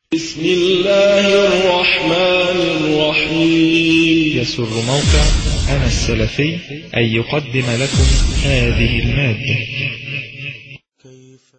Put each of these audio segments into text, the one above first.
بسم الله الرحمن الرحيم يسر موقع أنا السلفي أن يقدم لكم هذه المادة كيف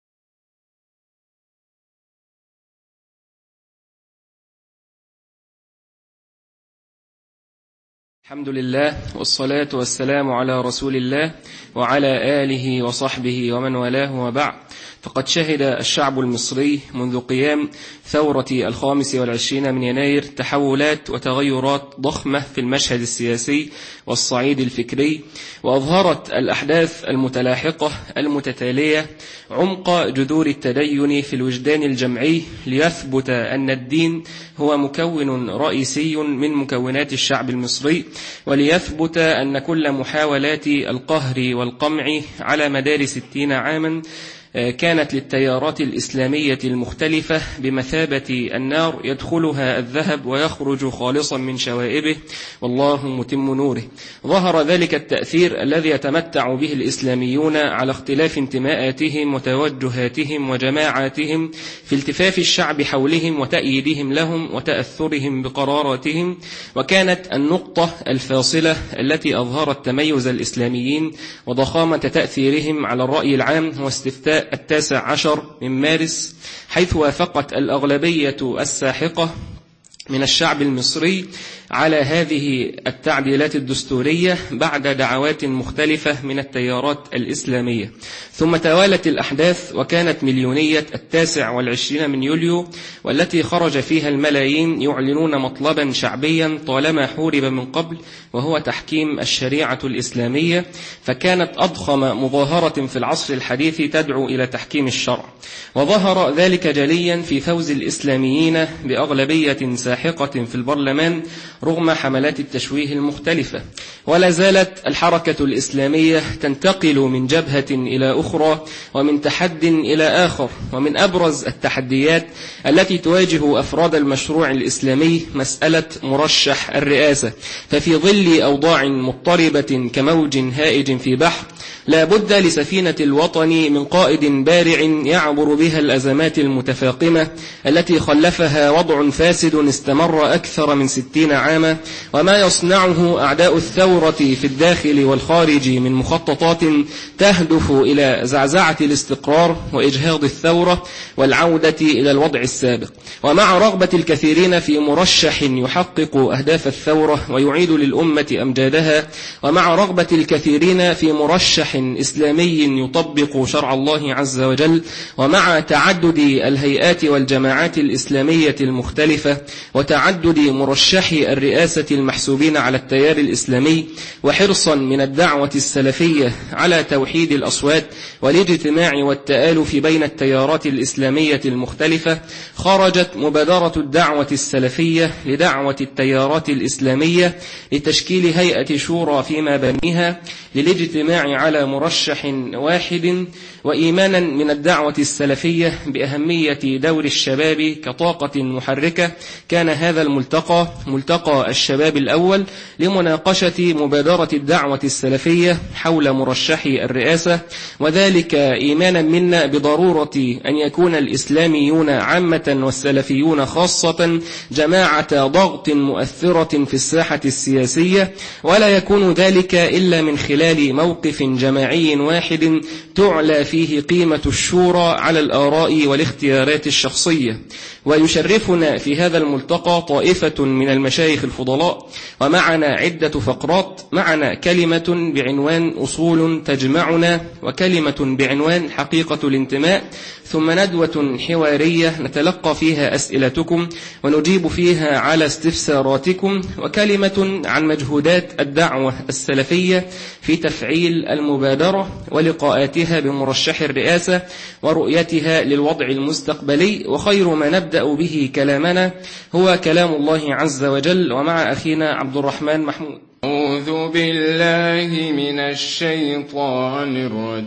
الحمد لله والصلاة والسلام على رسول الله وعلى آله وصحبه ومن والاه وبعد فقد شهد الشعب المصري منذ قيام ثورة الخامس والعشرين من يناير تحولات وتغيرات ضخمة في المشهد السياسي والصعيد الفكري وأظهرت الأحداث المتلاحقة المتتالية عمق جذور التدين في الوجدان الجمعي ليثبت أن الدين هو مكون رئيسي من مكونات الشعب المصري وليثبت أن كل محاولات القهر والقمع على مدار ستين عاما كانت للتيارات الإسلامية المختلفة بمثابة النار يدخلها الذهب ويخرج خالصا من شوائبه والله متم نوره ظهر ذلك التأثير الذي يتمتع به الإسلاميون على اختلاف انتماءاتهم وتوجهاتهم وجماعاتهم في التفاف الشعب حولهم وتأييدهم لهم وتأثرهم بقراراتهم وكانت النقطة الفاصلة التي أظهرت تميز الإسلاميين وضخامة تأثيرهم على الرأي العام واستفتاء التاسع عشر من مارس حيث وافقت الأغلبية الساحقة من الشعب المصري على هذه التعديلات الدستورية بعد دعوات مختلفة من التيارات الإسلامية ثم توالت الأحداث وكانت مليونية التاسع والعشرين من يوليو والتي خرج فيها الملايين يعلنون مطلبا شعبيا طالما حورب من قبل وهو تحكيم الشريعة الإسلامية فكانت أضخم مظاهرة في العصر الحديث تدعو إلى تحكيم الشرع وظهر ذلك جليا في فوز الإسلاميين بأغلبية ساحقة في البرلمان رغم حملات التشويه المختلفة ولا زالت الحركة الإسلامية تنتقل من جبهة إلى أخرى ومن تحد إلى آخر ومن أبرز التحديات التي تواجه أفراد المشروع الإسلامي مسألة مرشح الرئاسة ففي ظل أوضاع مضطربة كموج هائج في بحر لا بد لسفينة الوطن من قائد بارع يعبر بها الأزمات المتفاقمة التي خلفها وضع فاسد استمر أكثر من ستين عاما وما يصنعه أعداء الثورة في الداخل والخارج من مخططات تهدف إلى زعزعة الاستقرار وإجهاض الثورة والعودة إلى الوضع السابق ومع رغبة الكثيرين في مرشح يحقق أهداف الثورة ويعيد للأمة أمجادها ومع رغبة الكثيرين في مرشح إسلامي يطبق شرع الله عز وجل ومع تعدد الهيئات والجماعات الإسلامية المختلفة وتعدد مرشحي الرئاسة المحسوبين على التيار الإسلامي وحرصا من الدعوة السلفية على توحيد الأصوات والاجتماع والتآلف بين التيارات الإسلامية المختلفة خرجت مبادرة الدعوة السلفية لدعوة التيارات الإسلامية لتشكيل هيئة شورى فيما بنيها للاجتماع على مرشح واحد وإيمانا من الدعوة السلفية بأهمية دور الشباب كطاقة محركة كان هذا الملتقى ملتقى الشباب الأول لمناقشة مبادرة الدعوة السلفية حول مرشحي الرئاسة وذلك إيمانا منا بضرورة أن يكون الإسلاميون عامة والسلفيون خاصة جماعة ضغط مؤثرة في الساحة السياسية ولا يكون ذلك إلا من خلال موقف جماعي واحد تعلى فيه قيمة الشورى على الآراء والاختيارات الشخصية ويشرفنا في هذا الملتقى طائفة من المشايخ الفضلاء ومعنا عدة فقرات معنا كلمة بعنوان أصول تجمعنا وكلمة بعنوان حقيقة الانتماء ثم ندوة حوارية نتلقى فيها أسئلتكم ونجيب فيها على استفساراتكم وكلمة عن مجهودات الدعوة السلفية في تفعيل المبادرة ولقاءاتها بمرشح الرئاسة ورؤيتها للوضع المستقبلي وخير ما نبدأ به كلامنا هو كلام الله عز وجل ومع أخينا عبد الرحمن محمود أعوذ بالله من الشيطان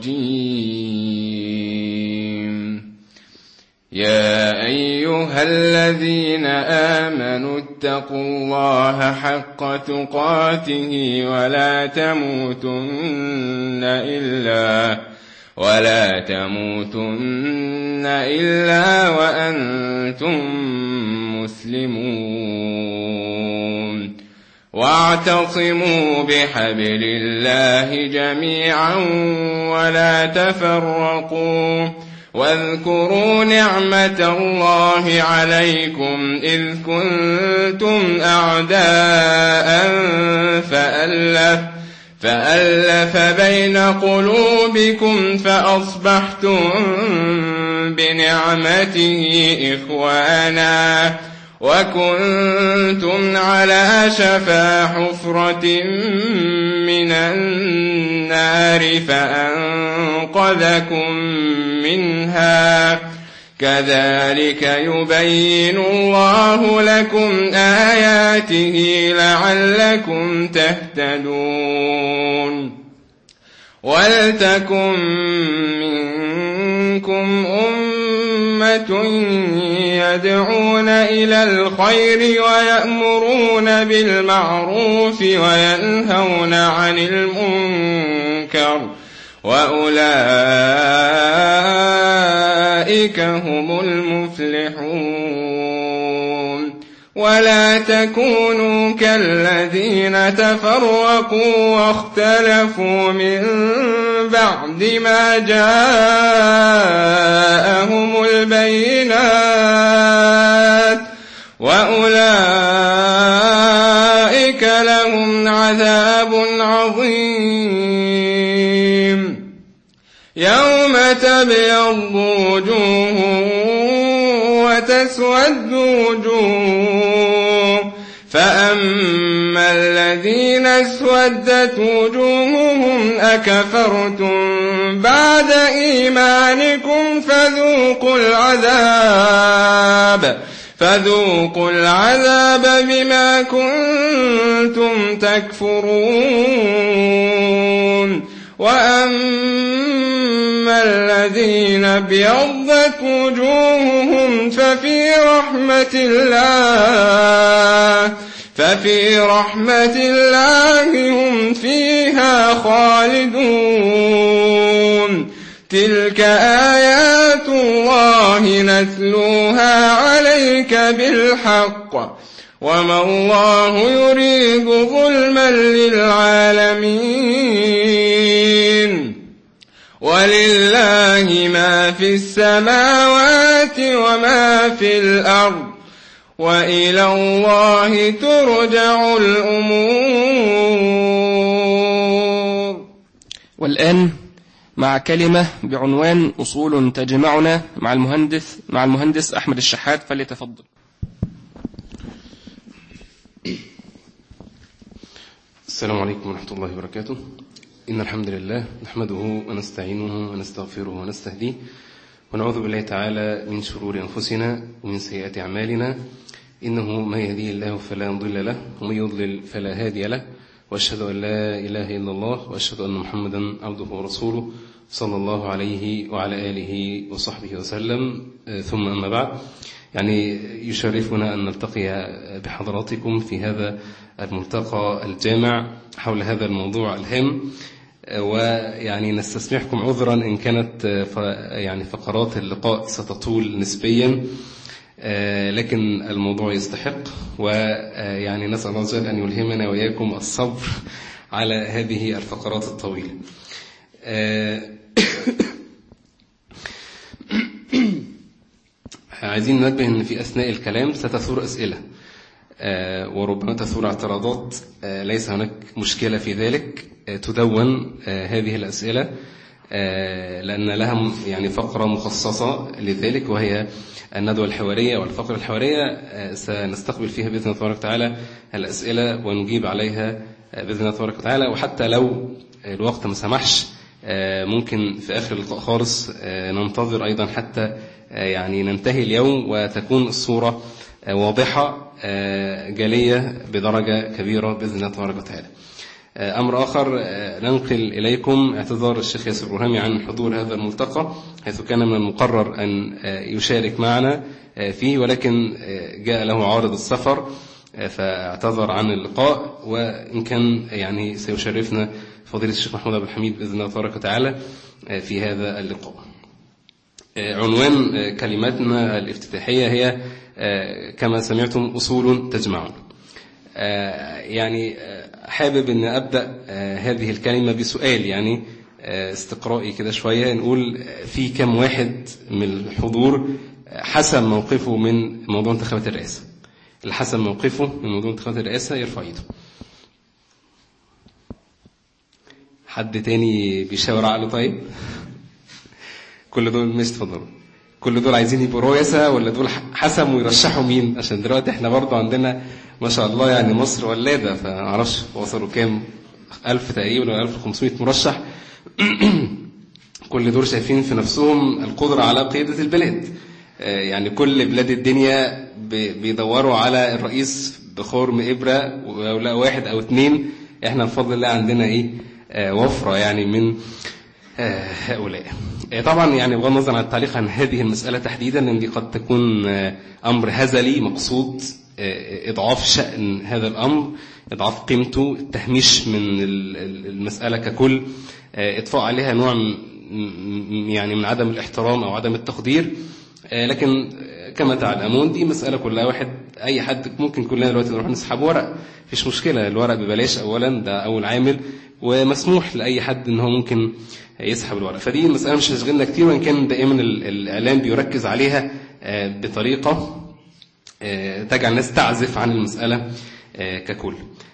الرجيم يا أيها الذين آمنوا اتقوا الله حق تقاته ولا تموتن إلا ولا تموتن إلا وأنتم وأنتم مسلمون واعتصموا بحبل الله جميعا ولا تفرقوا واذكروا نعمة الله عليكم إذ كنتم أعداء فألف فألف بين قلوبكم فأصبحتم بنعمته إخوانا وكنتم على شفا حفرة من النار فأنقذكم منها كذلك يبين الله لكم آياته لعلكم تهتدون ولتكن منكم أمة يدعون إلى الخير ويأمرون بالمعروف وينهون عن المنكر وأولئك هم المفلحون ولا تكونوا كالذين تفرقوا واختلفوا من بعد ما جاءهم البينات وأولئك لهم عذاب عظيم يوم تبيض وجوه وتسود وجوه فأما الذين اسودت وجوههم أكفرتم بعد إيمانكم فذوقوا العذاب فذوقوا العذاب بما كنتم تكفرون وأما الذين ابيضت وجوههم ففي رحمة الله ففي رحمة الله هم فيها خالدون تلك آيات الله نتلوها عليك بالحق وما الله يريد ظلما للعالمين ولله ما في السماوات وما في الأرض وإلى الله ترجع الأمور والآن مع كلمة بعنوان أصول تجمعنا مع المهندس مع المهندس أحمد الشحات فليتفضل السلام عليكم ورحمة الله وبركاته إن الحمد لله نحمده ونستعينه ونستغفره ونستهديه ونعوذ بالله تعالى من شرور أنفسنا ومن سيئات أعمالنا إنه من يهديه الله فلا مضل له ومن يضلل فلا هادي له وأشهد أن لا إله إلا الله وأشهد أن محمدا عبده ورسوله صلى الله عليه وعلى آله وصحبه وسلم ثم أما بعد يعني يشرفنا أن نلتقي بحضراتكم في هذا الملتقى الجامع حول هذا الموضوع الهام ويعني نستسمحكم عذرا إن كانت يعني فقرات اللقاء ستطول نسبيا لكن الموضوع يستحق ويعني نسأل الله عز وجل أن يلهمنا وإياكم الصبر على هذه الفقرات الطويلة عايزين ننبه أن في أثناء الكلام ستثور أسئلة وربما تثور اعتراضات ليس هناك مشكلة في ذلك تدون هذه الأسئلة لأن لها يعني فقرة مخصصة لذلك وهي الندوة الحوارية والفقرة الحوارية سنستقبل فيها بإذن الله تبارك وتعالى الأسئلة ونجيب عليها بإذن الله تبارك وتعالى وحتى لو الوقت ما سمحش ممكن في آخر اللقاء خالص ننتظر أيضا حتى يعني ننتهي اليوم وتكون الصورة واضحة جالية بدرجة كبيرة بإذن الله تبارك وتعالى أمر آخر ننقل إليكم اعتذار الشيخ ياسر برهامي عن حضور هذا الملتقى حيث كان من المقرر أن يشارك معنا فيه ولكن جاء له عارض السفر فاعتذر عن اللقاء وإن كان يعني سيشرفنا فضيلة الشيخ محمود عبد الحميد بإذن الله تبارك وتعالى في هذا اللقاء عنوان كلماتنا الافتتاحية هي كما سمعتم أصول تجمعنا يعني حابب أن أبدأ هذه الكلمة بسؤال يعني استقرائي كده شوية نقول في كم واحد من الحضور حسب موقفه من موضوع انتخابات الرئاسة اللي حسب موقفه من موضوع انتخابات الرئاسة يرفع ايده حد تاني بيشاور عقله طيب كل دول مش تفضلوا كل دول عايزين يبقوا رؤساء ولا دول حسم ويرشحوا مين عشان دلوقتي احنا برضو عندنا ما شاء الله يعني مصر ولادة فمعرفش وصلوا كام ألف تقريبا ولا 1500 مرشح كل دول شايفين في نفسهم القدرة على قيادة البلاد يعني كل بلاد الدنيا بيدوروا على الرئيس بخرم إبرة ولا واحد أو اتنين احنا بفضل الله عندنا ايه وفرة يعني من هؤلاء طبعا يعني بغض النظر عن التعليق عن هذه المسألة تحديدا لأن دي قد تكون أمر هزلي مقصود إضعاف شأن هذا الأمر إضعاف قيمته التهميش من المسألة ككل إضفاء عليها نوع يعني من عدم الاحترام أو عدم التقدير لكن كما تعلمون دي مسألة كلها واحد أي حد ممكن كلنا دلوقتي نروح نسحب ورق مفيش مشكلة الورق ببلاش أولا ده أول عامل ومسموح لأي حد إن هو ممكن يسحب الورق فدي المسألة مش هتشغلنا كتير وإن كان دائما الإعلام بيركز عليها بطريقة تجعل الناس تعزف عن المسألة ككل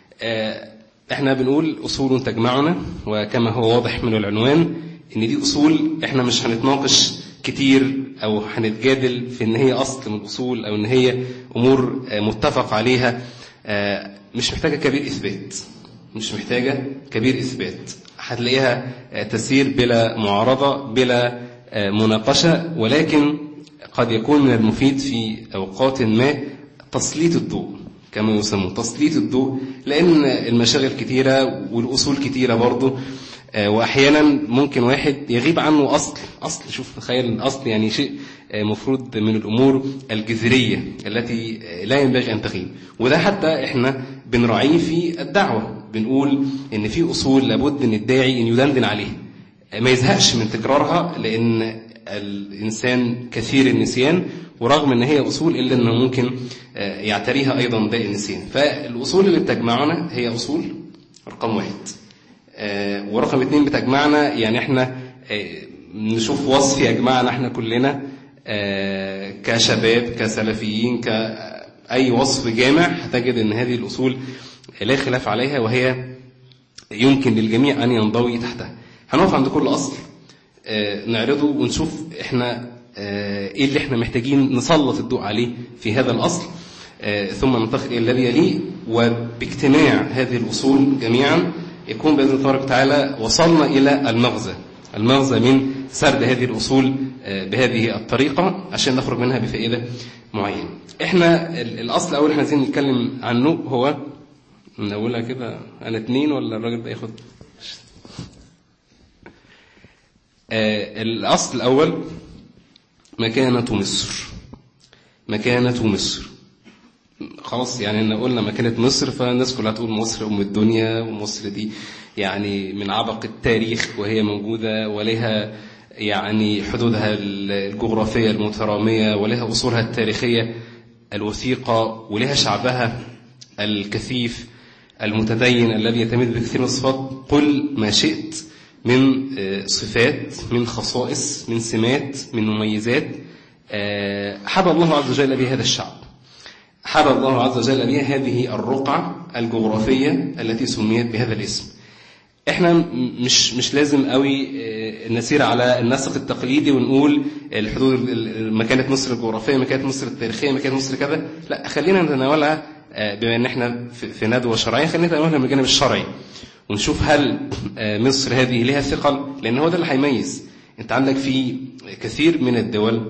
احنا بنقول أصول تجمعنا وكما هو واضح من العنوان إن دي أصول احنا مش هنتناقش كتير أو هنتجادل في إن هي أصل من الأصول أو إن هي أمور متفق عليها مش محتاجة كبير إثبات مش محتاجة كبير إثبات هتلاقيها تسير بلا معارضة بلا مناقشة ولكن قد يكون من المفيد في أوقات ما تسليط الضوء كما يسمون تسليط الضوء لأن المشاغل كتيرة والأصول كتيرة برضه وأحيانا ممكن واحد يغيب عنه أصل أصل شوف تخيل الأصل يعني شيء مفروض من الأمور الجذرية التي لا ينبغي أن تغيب وده حتى إحنا بنراعيه في الدعوة بنقول إن في أصول لابد أن الداعي أن يدندن عليها ما يزهقش من تكرارها لأن الإنسان كثير النسيان ورغم أن هي أصول إلا أنه ممكن يعتريها أيضا داء النسيان فالأصول اللي بتجمعنا هي أصول رقم واحد ورقم اثنين بتجمعنا يعني احنا نشوف وصف يجمعنا احنا كلنا كشباب كسلفيين كأي وصف جامع هتجد ان هذه الأصول لا خلاف عليها وهي يمكن للجميع أن ينضوي تحتها هنقف عند كل أصل نعرضه ونشوف احنا ايه اللي احنا محتاجين نسلط الضوء عليه في هذا الأصل ثم ننتقل إلى الذي يليه وباجتماع هذه الأصول جميعا يكون بإذن الله وتعالى وصلنا إلى المغزى المغزى من سرد هذه الأصول بهذه الطريقة عشان نخرج منها بفائدة معينة احنا الأصل أول احنا عايزين نتكلم عنه هو نقولها كده أنا اتنين ولا الراجل ده ياخد الأصل الأول مكانة مصر مكانة مصر خلاص يعني ان قلنا مكانة مصر فالناس كلها تقول مصر أم الدنيا ومصر دي يعني من عبق التاريخ وهي موجودة ولها يعني حدودها الجغرافية المترامية ولها أصولها التاريخية الوثيقة ولها شعبها الكثيف المتدين الذي يتميز بكثير من الصفات قل ما شئت من صفات من خصائص من سمات من مميزات حب الله عز وجل بهذا الشعب حب الله عز وجل بها هذه الرقعة الجغرافية التي سميت بهذا الاسم احنا مش مش لازم قوي نسير على النسق التقليدي ونقول الحدود مكانة مصر الجغرافية مكانة مصر التاريخية مكانة مصر كذا لا خلينا نتناولها بما ان احنا في ندوة شرعية خلينا نتناولها من الجانب الشرعي ونشوف هل مصر هذه لها ثقل لان هو ده اللي هيميز انت عندك في كثير من الدول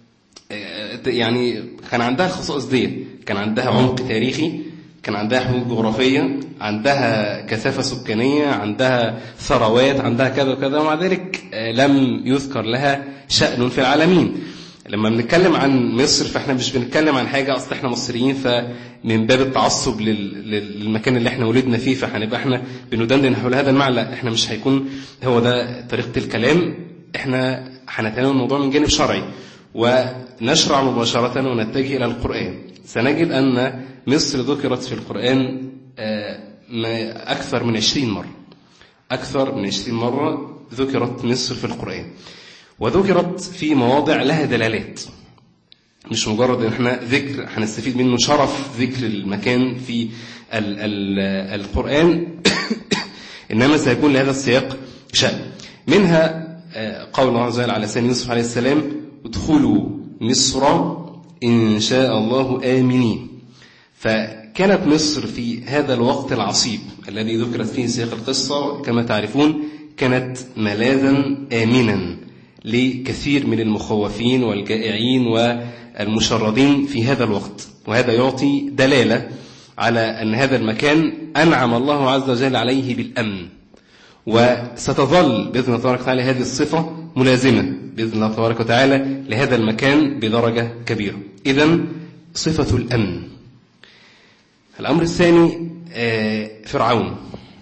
يعني كان عندها الخصائص دي كان عندها عمق تاريخي كان عندها حدود جغرافية عندها كثافة سكانية عندها ثروات عندها كذا وكذا ومع ذلك لم يذكر لها شأن في العالمين لما بنتكلم عن مصر فاحنا مش بنتكلم عن حاجة أصل احنا مصريين فمن باب التعصب للمكان اللي احنا ولدنا فيه فهنبقى احنا بندندن حول هذا المعنى لا احنا مش هيكون هو ده طريقة الكلام احنا هنتناول الموضوع من جانب شرعي ونشرع مباشرة ونتجه إلى القرآن سنجد أن مصر ذكرت في القرآن آه، ما- أكثر من عشرين مرة أكثر من عشرين مرة ذكرت مصر في القرآن وذكرت في مواضع لها دلالات مش مجرد ان احنا ذكر هنستفيد منه شرف ذكر المكان في ال ال القرآن إنما سيكون لهذا السياق شأن منها آه، قول الله عز وجل على لسان يوسف عليه السلام ادخلوا مصر إن شاء الله آمنين فكانت مصر في هذا الوقت العصيب الذي ذكرت فيه سياق القصة كما تعرفون كانت ملاذا آمنا لكثير من المخوفين والجائعين والمشردين في هذا الوقت وهذا يعطي دلالة على أن هذا المكان أنعم الله عز وجل عليه بالأمن وستظل بإذن الله تبارك وتعالى هذه الصفة ملازمة بإذن الله تبارك وتعالى لهذا المكان بدرجة كبيرة إذا صفة الأمن الأمر الثاني آه، فرعون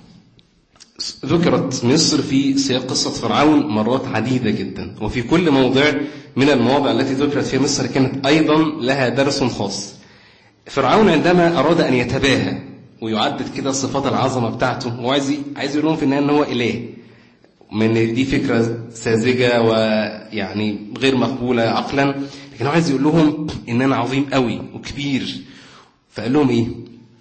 ذكرت مصر في سياق قصة فرعون مرات عديدة جدا وفي كل موضع من المواضع التي ذكرت في مصر كانت أيضا لها درس خاص فرعون عندما أراد أن يتباهى ويعدد كده صفات العظمة بتاعته هو عايز عايز يقول لهم في النهاية أن هو إله من دي فكرة ساذجة ويعني غير مقبولة عقلا لكن هو عايز يقول لهم إن أنا عظيم قوي وكبير فقال لهم إيه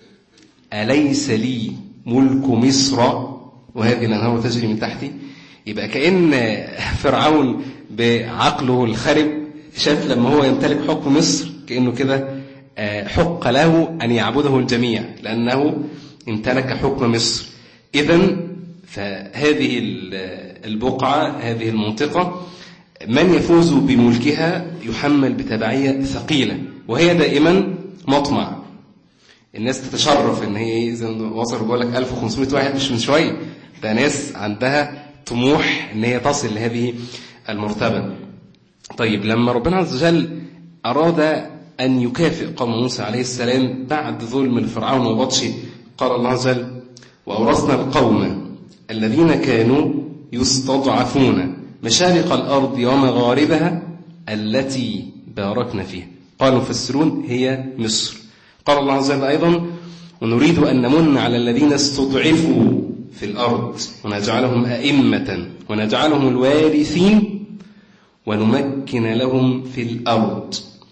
أليس لي ملك مصر وهذه الأنهار تجري من تحتي يبقى كأن فرعون بعقله الخرب شاف لما هو يمتلك حكم مصر كأنه كده آه، حق له أن يعبده الجميع لأنه امتلك حكم مصر إذا فهذه ال- البقعة هذه المنطقة من يفوز بملكها يحمل بتبعية ثقيلة وهي دائما مطمع الناس تتشرف ان هي إيه، زي ما وصل بقول لك 1500 واحد مش من شويه ده ناس عندها طموح ان هي تصل لهذه المرتبه طيب لما ربنا عز وجل اراد ان يكافئ قوم موسى عليه السلام بعد ظلم الفرعون وبطشه قال الله عز وجل واورثنا القوم الذين كانوا يستضعفون مشارق الارض ومغاربها التي باركنا فيها قال المفسرون هي مصر قال الله عز وجل أيضا ونريد أن نمن على الذين استضعفوا في الأرض ونجعلهم أئمة ونجعلهم الوارثين ونمكن لهم في الأرض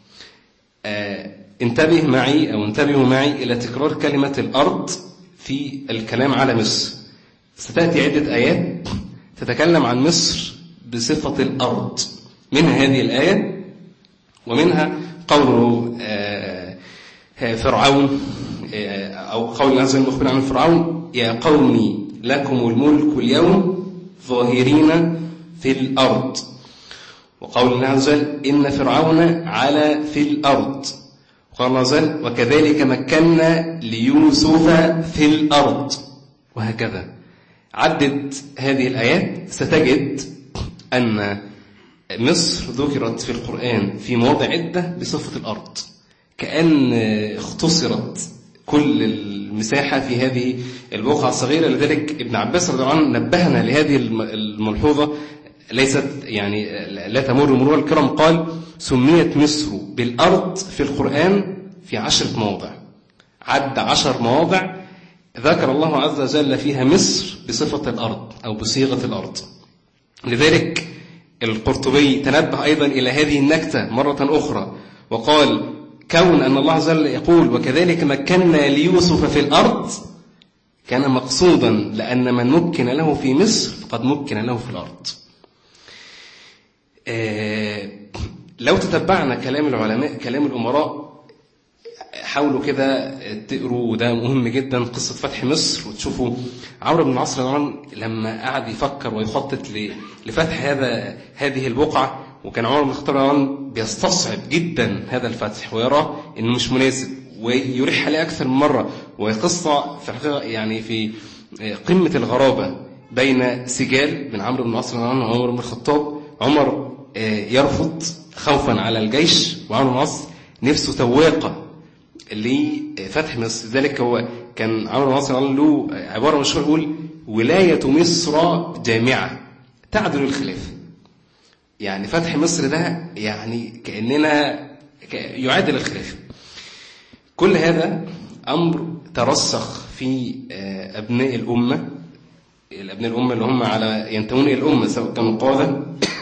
آه انتبه معي أو انتبهوا معي إلى تكرار كلمة الأرض في الكلام على مصر ستأتي عدة آيات تتكلم عن مصر بصفة الأرض منها هذه الآية ومنها قوله آه فرعون أو قول الله عز وجل المخبر عن فرعون يا قومي لكم الملك اليوم ظاهرين في الأرض وقول الله عز وجل إن فرعون علا في الأرض وقال الله عز وجل وكذلك مكنا ليوسف في الأرض وهكذا عدد هذه الآيات ستجد أن مصر ذكرت في القرآن في مواضع عدة بصفة الأرض كأن اختصرت كل المساحة في هذه البقعة الصغيرة لذلك ابن عباس رضي الله عنه نبهنا لهذه الملحوظة ليست يعني لا تمر مرور الكرام قال سميت مصر بالأرض في القرآن في عشرة مواضع عد عشر مواضع ذكر الله عز وجل فيها مصر بصفة الأرض أو بصيغة الأرض لذلك القرطبي تنبه أيضا إلى هذه النكتة مرة أخرى وقال كون أن الله عز وجل يقول وكذلك مكنا ليوسف في الأرض كان مقصودا لأن من مكن له في مصر فقد مكن له في الأرض لو تتبعنا كلام العلماء كلام الأمراء حاولوا كده تقروا وده مهم جدا قصة فتح مصر وتشوفوا عمرو بن العاص لما قعد يفكر ويخطط لفتح هذا هذه البقعة وكان عمر بن الخطاب بيستصعب جدا هذا الفتح ويرى انه مش مناسب ويريح عليه اكثر من مره وقصه في الحقيقه يعني في قمه الغرابه بين سجال بن عمرو بن العاص وعمر بن الخطاب عمر يرفض خوفا على الجيش وعمرو بن العاص نفسه تواقه لفتح مصر ذلك هو كان عمرو بن العاص له عباره مشهوره يقول ولايه مصر جامعه تعدل الخلافه يعني فتح مصر ده يعني كأننا ك- يعادل الخلافة كل هذا أمر ترسخ في آه، أبناء الأمة الأبناء الأمة اللي هم على ينتمون إلى الأمة سواء كانوا قادة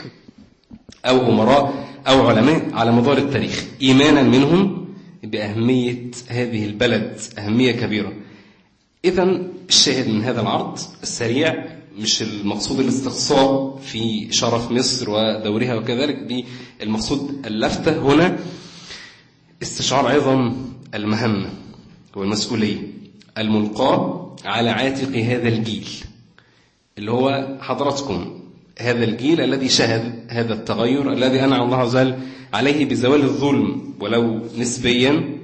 أو أمراء أو علماء على مدار التاريخ إيمانا منهم بأهمية هذه البلد أهمية كبيرة إذا الشاهد من هذا العرض السريع مش المقصود الاستقصاء في شرف مصر ودورها وكذلك دي المقصود اللفتة هنا استشعار عظم المهمة والمسؤولية الملقاة على عاتق هذا الجيل اللي هو حضراتكم هذا الجيل الذي شهد هذا التغير الذي أنعم الله عز وجل عليه بزوال الظلم ولو نسبيا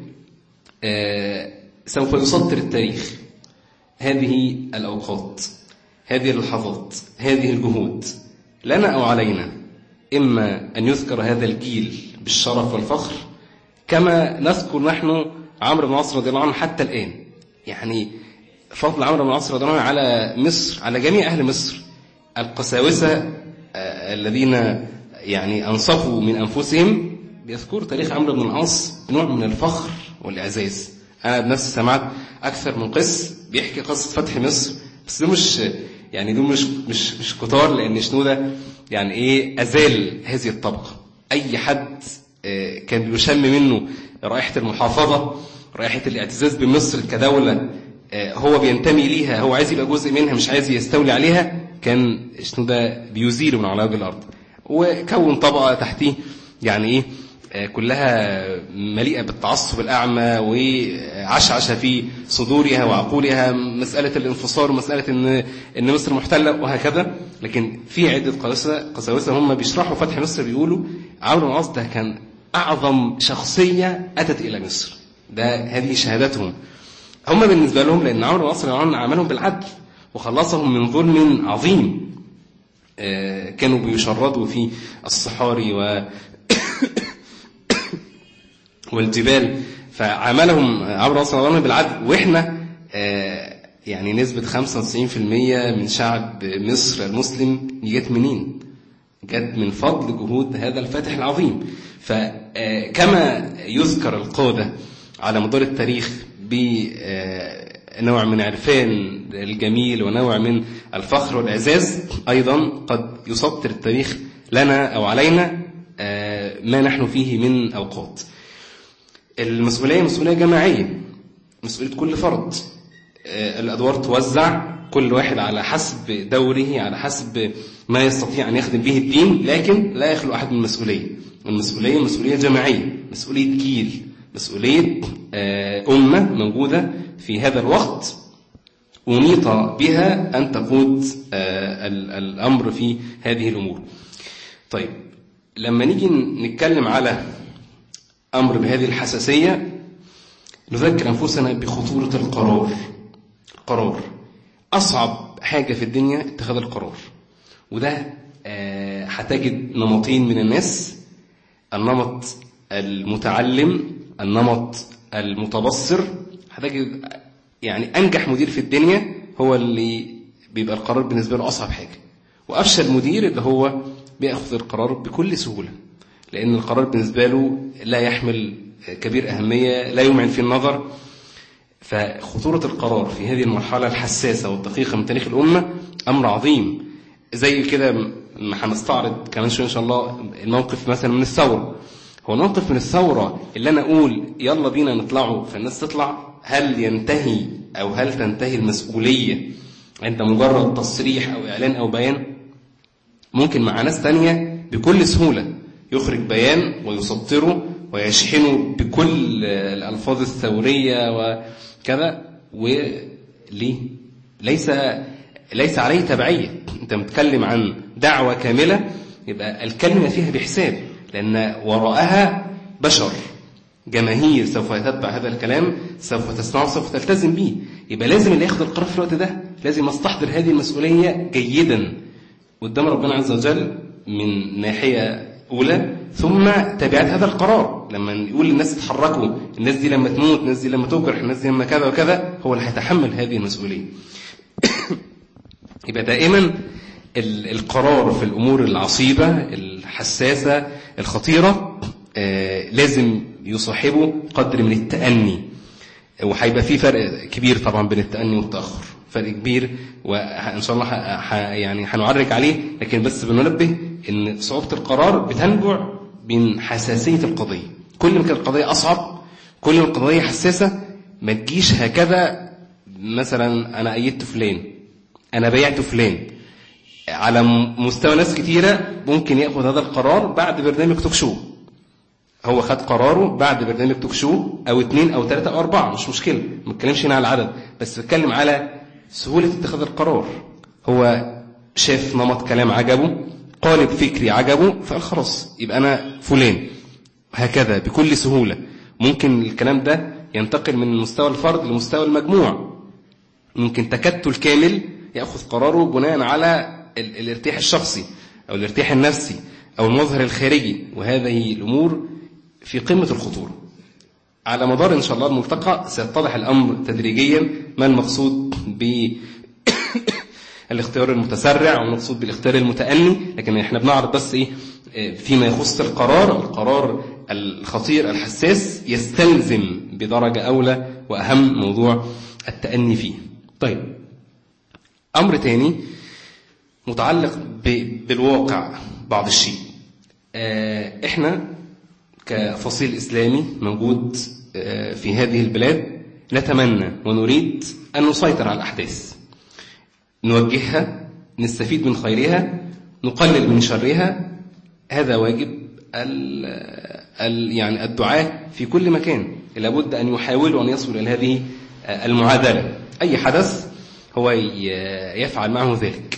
آه، سوف يسطر التاريخ هذه الأوقات هذه اللحظات هذه الجهود لنا أو علينا إما أن يذكر هذا الجيل بالشرف والفخر كما نذكر نحن عمرو بن العاص رضي الله عنه حتى الآن يعني فضل عمرو بن العاص رضي الله عنه على مصر على جميع أهل مصر القساوسة آه، الذين يعني أنصفوا من أنفسهم بيذكروا تاريخ عمرو بن العاص بنوع من الفخر والإعزاز أنا بنفسي سمعت أكثر من قس بيحكي قصة فتح مصر بس دول مش يعني دول مش مش مش كتار لأن شنودة يعني إيه أزال هذه الطبقة أي حد آه، كان بيشم منه رائحة المحافظة رائحة الاعتزاز بمصر كدولة آه، هو بينتمي ليها هو عايز يبقى جزء منها مش عايز يستولي عليها كان شنودة بيزيل من على وجه الأرض وكون طبقة تحتيه يعني إيه آه، كلها مليئة بالتعصب الأعمى وعشعش في صدورها وعقولها مسألة الانفصال ومسألة إن إن مصر محتلة وهكذا لكن في عدة قساوسة قساوسة هم بيشرحوا فتح مصر بيقولوا عمرو بن العاص ده كان أعظم شخصية أتت إلى مصر ده هذه شهادتهم هم بالنسبة لهم لأن عمرو بن العاص رضي الله عنه عملهم بالعدل وخلصهم من ظلم عظيم آه، كانوا بيشردوا في الصحاري و والجبال فعملهم عمرو بن العاص رضي الله عنه بالعدل واحنا آه، يعني نسبة 95% من شعب مصر المسلم دي جت منين؟ جت من فضل جهود هذا الفاتح العظيم فكما يذكر القادة على مدار التاريخ بنوع من عرفان الجميل ونوع من الفخر والإعزاز أيضا قد يسطر التاريخ لنا أو علينا آه، ما نحن فيه من أوقات المسؤولية مسؤولية جماعية مسؤولية كل فرد آه، الأدوار توزع كل واحد على حسب دوره على حسب ما يستطيع أن يخدم به الدين لكن لا يخلو أحد من المسؤولية المسؤولية مسؤولية جماعية مسؤولية جيل مسؤولية آه، أمة موجودة في هذا الوقت أنيط بها أن تقود آه، ال- الأمر في هذه الأمور طيب لما نيجي نتكلم على أمر بهذه الحساسية نذكر أنفسنا بخطورة القرار قرار أصعب حاجة في الدنيا اتخاذ القرار وده آه، هتجد نمطين من الناس النمط المتعلم النمط المتبصر هتجد يعني أنجح مدير في الدنيا هو اللي بيبقى القرار بالنسبة له أصعب حاجة وأفشل مدير اللي هو بياخذ القرار بكل سهولة لأن القرار بالنسبة له لا يحمل كبير أهمية لا يمعن في النظر فخطورة القرار في هذه المرحلة الحساسة والدقيقة من تاريخ الأمة أمر عظيم زي كده ما هنستعرض كمان شوية إن شاء الله الموقف مثلا من الثورة هو الموقف من الثورة اللي أنا أقول يلا بينا نطلعوا فالناس تطلع هل ينتهي أو هل تنتهي المسؤولية عند مجرد تصريح أو إعلان أو بيان ممكن مع ناس تانية بكل سهولة يخرج بيان ويسطره ويشحنه بكل الألفاظ الثورية وكذا وليه ليس ليس عليه تبعية أنت متكلم عن دعوة كاملة يبقى الكلمة فيها بحساب لأن وراءها بشر جماهير سوف تتبع هذا الكلام سوف تسمعه سوف تلتزم به يبقى لازم اللي ياخد القرار في الوقت ده لازم يستحضر هذه المسؤولية جيدا قدام ربنا عز وجل من ناحية أولى ثم تبعات هذا القرار لما يقول للناس اتحركوا الناس دي لما تموت الناس دي لما تجرح الناس دي لما كذا وكذا هو اللي هيتحمل هذه المسؤولية يبقى دائما ال- القرار في الأمور العصيبة الحساسة الخطيرة آه، لازم يصاحبه قدر من التأني وهيبقى في فرق كبير طبعا بين التأني والتأخر فرق كبير وإن شاء الله ح... ح... يعني هنعرج عليه لكن بس بننبه إن صعوبة القرار بتنبع من حساسية القضية كل ما كانت القضية أصعب كل ما القضية حساسة ما تجيش هكذا مثلا أنا أيدت فلان أنا بايعت فلان على م- مستوى ناس كتيرة ممكن ياخد هذا القرار بعد برنامج توك شو هو خد قراره بعد برنامج توك شو او اثنين او ثلاثة او اربعة مش مشكلة ما بتكلمش هنا على العدد بس بتكلم على سهولة اتخاذ القرار هو شاف نمط كلام عجبه قالب فكري عجبه فقال خلاص يبقى انا فلان هكذا بكل سهولة ممكن الكلام ده ينتقل من مستوى الفرد لمستوى المجموع ممكن تكتل كامل يأخذ قراره بناء على ال- الارتياح الشخصي أو الارتياح النفسي أو المظهر الخارجي وهذه الأمور في قمة الخطورة على مدار إن شاء الله الملتقى سيتضح الأمر تدريجيا ما المقصود بالاختيار المتسرع والمقصود بالاختيار المتأني لكن احنا بنعرض بس ايه آه، فيما يخص القرار القرار الخطير الحساس يستلزم بدرجة أولى وأهم موضوع التأني فيه طيب أمر تاني متعلق ب- بالواقع بعض الشيء آه، احنا كفصيل إسلامي موجود آه، في هذه البلاد نتمنى ونريد أن نسيطر على الأحداث نوجهها نستفيد من خيرها نقلل من شرها هذا واجب ال ال يعني الدعاة في كل مكان لابد أن يحاولوا أن يصلوا إلى هذه آه، المعادلة أي حدث هو ي- يفعل معه ذلك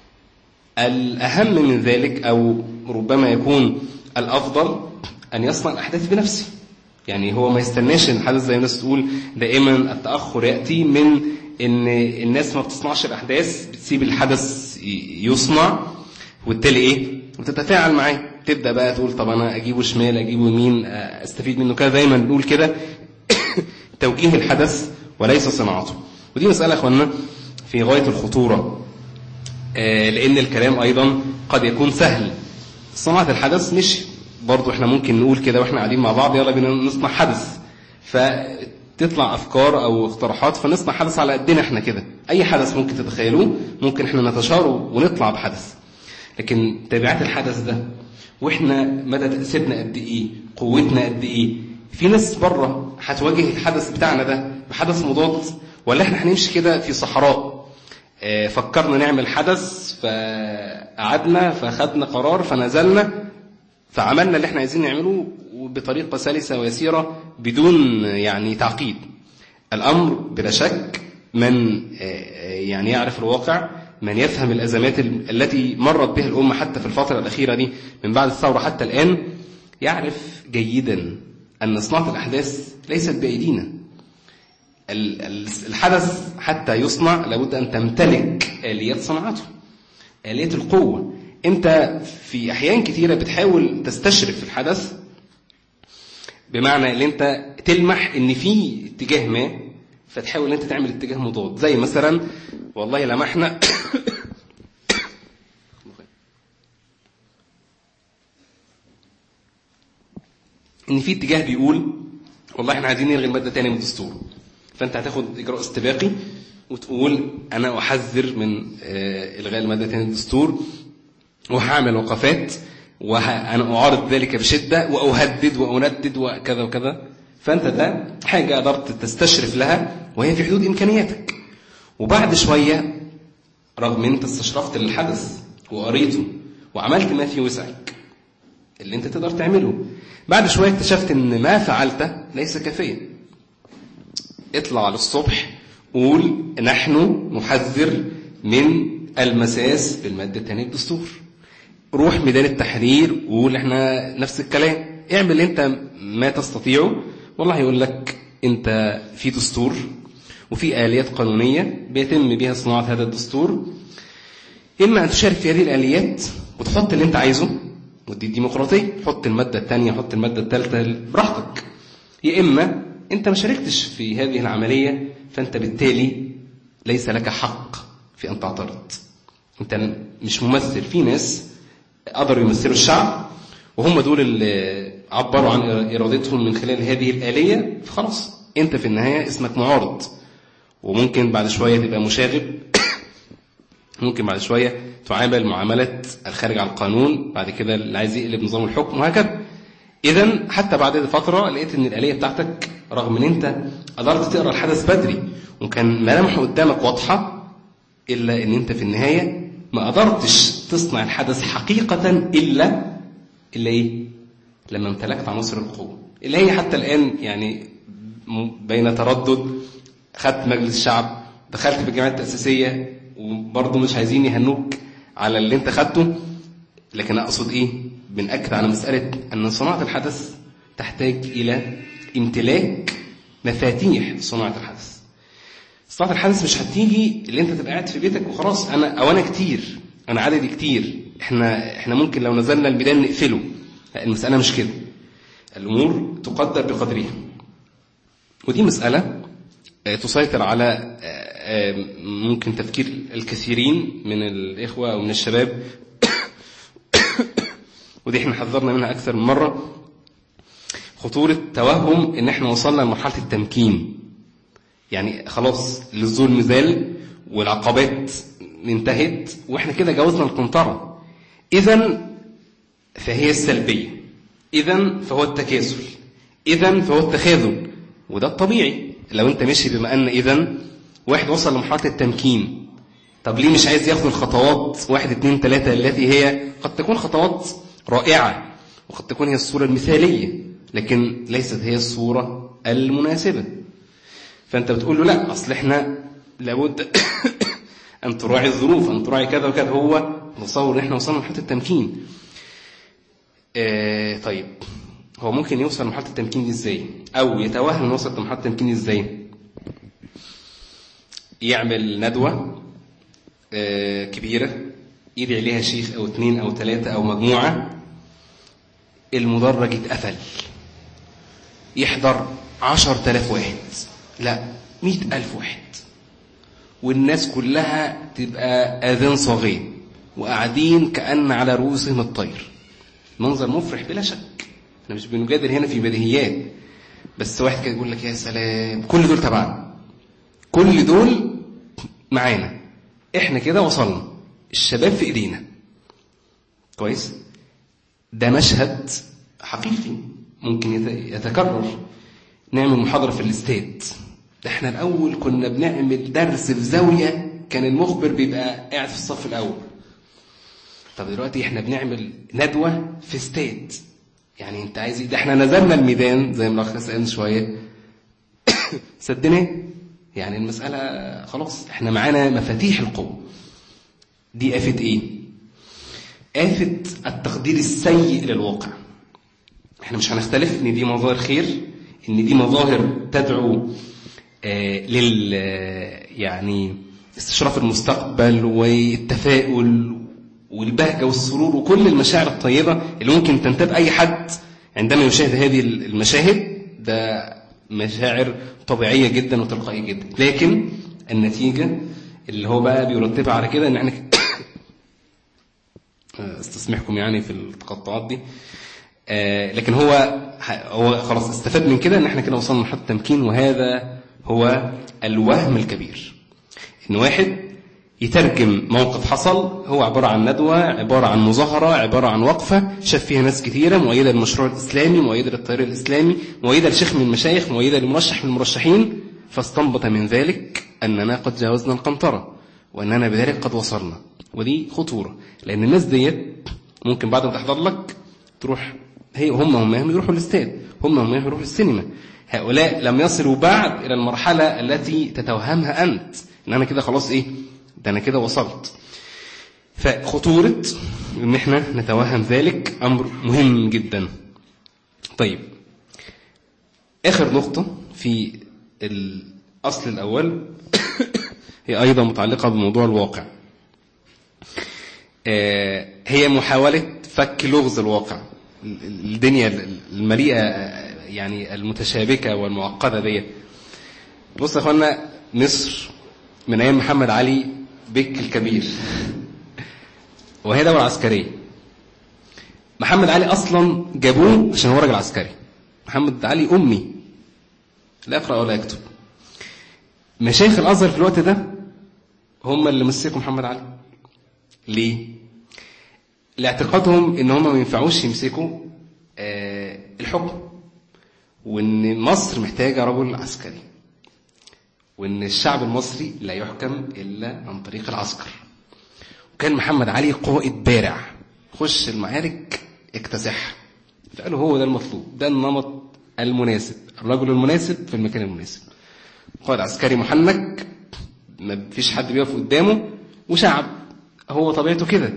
الأهم من ذلك أو ربما يكون الأفضل أن يصنع الأحداث بنفسه يعني هو ما يستناش ان الحدث زي ما الناس تقول دائما التأخر يأتي من ان الناس ما بتصنعش الأحداث بتسيب الحدث ي- يصنع وبالتالي ايه وتتفاعل معاه تبدأ بقى تقول طب انا اجيبه شمال اجيبه يمين آه، استفيد منه كده دايما بنقول كده توجيه الحدث وليس صناعته ودي مسألة يا اخوانا في غاية الخطورة آه، لأن الكلام أيضا قد يكون سهل صناعة الحدث مش برضو احنا ممكن نقول كده واحنا قاعدين مع بعض يلا بينا نصنع حدث فتطلع أفكار أو اقتراحات فنصنع حدث على قدنا احنا كده أي حدث ممكن تتخيلوه ممكن احنا نتشاروا ونطلع بحدث لكن تبعات الحدث ده واحنا مدى تأثيرنا قد ايه قوتنا قد ايه في ناس بره هتواجه الحدث بتاعنا ده بحدث مضاد ولا احنا هنمشي كده في صحراء آه، فكرنا نعمل حدث فقعدنا فخدنا قرار فنزلنا فعملنا اللي احنا عايزين نعمله بطريقة سلسة ويسيرة بدون يعني تعقيد الأمر بلا شك من آه، آه، يعني يعرف الواقع من يفهم الأزمات ال- التي مرت بها الأمة حتى في الفترة الأخيرة دي من بعد الثورة حتى الآن يعرف جيدا أن صناعة الأحداث ليست بأيدينا ال- ال- الحدث حتى يصنع لابد أن تمتلك آليات صناعته آلية القوة أنت في أحيان كثيرة بتحاول تستشرف الحدث بمعنى ان انت تلمح ان في اتجاه ما فتحاول ان انت تعمل اتجاه مضاد زي مثلا والله لمحنا ان في اتجاه بيقول والله احنا عايزين نلغي الماده تاني من الدستور فانت هتاخد اجراء استباقي وتقول انا احذر من آه، الغاء الماده تاني من الدستور وهعمل وقفات وأنا أعارض ذلك بشدة وأهدد وأندد وكذا وكذا فأنت ده حاجة قدرت تستشرف لها وهي في حدود إمكانياتك وبعد شوية رغم أنت استشرفت للحدث وقريته وعملت ما في وسعك اللي أنت تقدر تعمله بعد شوية اكتشفت أن ما فعلته ليس كافيا اطلع للصبح قول نحن نحذر من المساس بالمادة الثانية الدستور روح ميدان التحرير وقول احنا نفس الكلام اعمل انت ما تستطيعه والله يقول لك انت في دستور وفي آليات قانونية بيتم بها صناعة هذا الدستور إما أن تشارك في هذه الآليات وتحط اللي أنت عايزه ودي الديمقراطية حط المادة الثانية حط المادة الثالثة براحتك يا إما أنت ما شاركتش في هذه العملية فأنت بالتالي ليس لك حق في أن تعترض انت مش ممثل في ناس قدروا يمثلوا الشعب وهم دول اللي عبروا عن ارادتهم من خلال هذه الاليه فخلاص انت في النهايه اسمك معارض وممكن بعد شويه تبقى مشاغب ممكن بعد شويه تعامل معامله الخارج عن القانون بعد كده اللي عايز يقلب نظام الحكم وهكذا اذا حتى بعد فتره لقيت ان الاليه بتاعتك رغم ان انت قدرت تقرا الحدث بدري وكان ملامحه قدامك واضحه الا ان انت في النهايه ما قدرتش تصنع الحدث حقيقه الا الا ايه؟ لما امتلكت عناصر القوه اللي هي حتى الان يعني م- بين تردد خدت مجلس الشعب دخلت في الجامعه التاسيسيه وبرضه مش عايزين يهنوك على اللي انت خدته لكن اقصد ايه؟ بنأكد على مساله ان صناعه الحدث تحتاج الى امتلاك مفاتيح صناعه الحدث. صناعه الحدث مش هتيجي اللي انت تبقى قاعد في بيتك وخلاص انا او انا كتير انا عددي كتير احنا احنا ممكن لو نزلنا الميدان نقفله لا المساله مش كده. الامور تقدر بقدرها. ودي مساله آه، تسيطر على آه، آه، ممكن تفكير الكثيرين من الاخوه او من الشباب ودي احنا حذرنا منها اكثر من مره خطوره توهم ان احنا وصلنا لمرحله التمكين يعني خلاص الظلم زال والعقبات انتهت واحنا كده جاوزنا القنطره اذا فهي السلبيه اذا فهو التكاسل اذا فهو التخاذل وده الطبيعي لو انت ماشي بما ان اذا واحد وصل لمرحله التمكين طب ليه مش عايز ياخد الخطوات واحد اتنين تلاتة التي هي قد تكون خطوات رائعة وقد تكون هي الصورة المثالية لكن ليست هي الصورة المناسبة فأنت بتقول له لا أصل إحنا لابد أن تراعي الظروف أن تراعي كذا وكذا هو متصور إن إحنا وصلنا لمرحلة التمكين آه طيب هو ممكن يوصل لمرحلة التمكين دي إزاي أو يتوهم إنه وصل لمرحلة التمكين إزاي يعمل ندوة آه، كبيرة يدعي ليها شيخ أو اتنين أو تلاتة أو مجموعة المدرج اتقفل يحضر عشر تلاف واحد لا مئة ألف واحد والناس كلها تبقى آذان صاغية وقاعدين كأن على رؤوسهم الطير منظر مفرح بلا شك احنا مش بنجادل هنا في بديهيات بس واحد كده يقول لك يا سلام كل دول تبعنا كل دول معانا احنا كده وصلنا الشباب في ايدينا كويس ده مشهد حقيقي ممكن يت- يتكرر نعمل محاضرة في الاستاد ده احنا الأول كنا بنعمل درس في زاوية كان المخبر بيبقى قاعد في الصف الأول طب دلوقتي احنا بنعمل ندوة في استاد يعني انت عايز ايه ده احنا نزلنا الميدان زي ما الاخ سأل شوية صدقني يعني المسألة خلاص احنا معانا مفاتيح القوة دي آفة ايه آفة التقدير السيء للواقع احنا مش هنختلف ان دي مظاهر خير ان دي مظاهر تدعو آه لل آه، يعني استشراف المستقبل والتفاؤل والبهجة والسرور وكل المشاعر الطيبة اللي ممكن تنتاب أي حد عندما يشاهد هذه المشاهد ده مشاعر طبيعية جدا وتلقائية جدا لكن النتيجة اللي هو بقى بيرتبها على كده ان احنا استسمحكم يعني في التقطعات دي آه، لكن هو هو خلاص استفاد من كده ان احنا كده وصلنا لمرحله التمكين وهذا هو الوهم الكبير ان واحد يترجم موقف حصل هو عبارة عن ندوة عبارة عن مظاهرة عبارة عن وقفة شاف فيها ناس كثيرة مؤيدة للمشروع الإسلامي مؤيدة للتيار الإسلامي مؤيدة لشيخ من المشايخ مؤيدة لمرشح من المرشحين فاستنبط من ذلك أننا قد جاوزنا القنطرة وأننا بذلك قد وصلنا ودي خطورة لأن الناس ديت ممكن بعد ما تحضر لك تروح هي هم هم هم يروحوا الاستاد هم هم يروحوا السينما هؤلاء لم يصلوا بعد إلى المرحلة التي تتوهمها أنت إن أنا كده خلاص إيه ده أنا كده وصلت فخطورة إن إحنا نتوهم ذلك أمر مهم جدا طيب آخر نقطة في الأصل الأول هي أيضا متعلقة بموضوع الواقع آه، هي محاولة فك لغز الواقع الدنيا المليئة يعني المتشابكة والمعقدة دي بص يا اخوانا مصر من ايام محمد علي بك الكبير وهي دولة عسكرية محمد علي أصلا جابوه عشان هو راجل عسكري محمد علي أمي لا يقرأ ولا يكتب مشايخ الأزهر في الوقت ده هم اللي مسكوا محمد علي ليه؟ لاعتقادهم ان هم ما ينفعوش يمسكوا آه، الحكم وان مصر محتاجه رجل عسكري وان الشعب المصري لا يحكم الا عن طريق العسكر وكان محمد علي قائد بارع خش المعارك اكتسحها فقالوا هو ده المطلوب ده النمط المناسب الرجل المناسب في المكان المناسب قائد عسكري محنك ما فيش حد بيقف قدامه وشعب هو طبيعته كده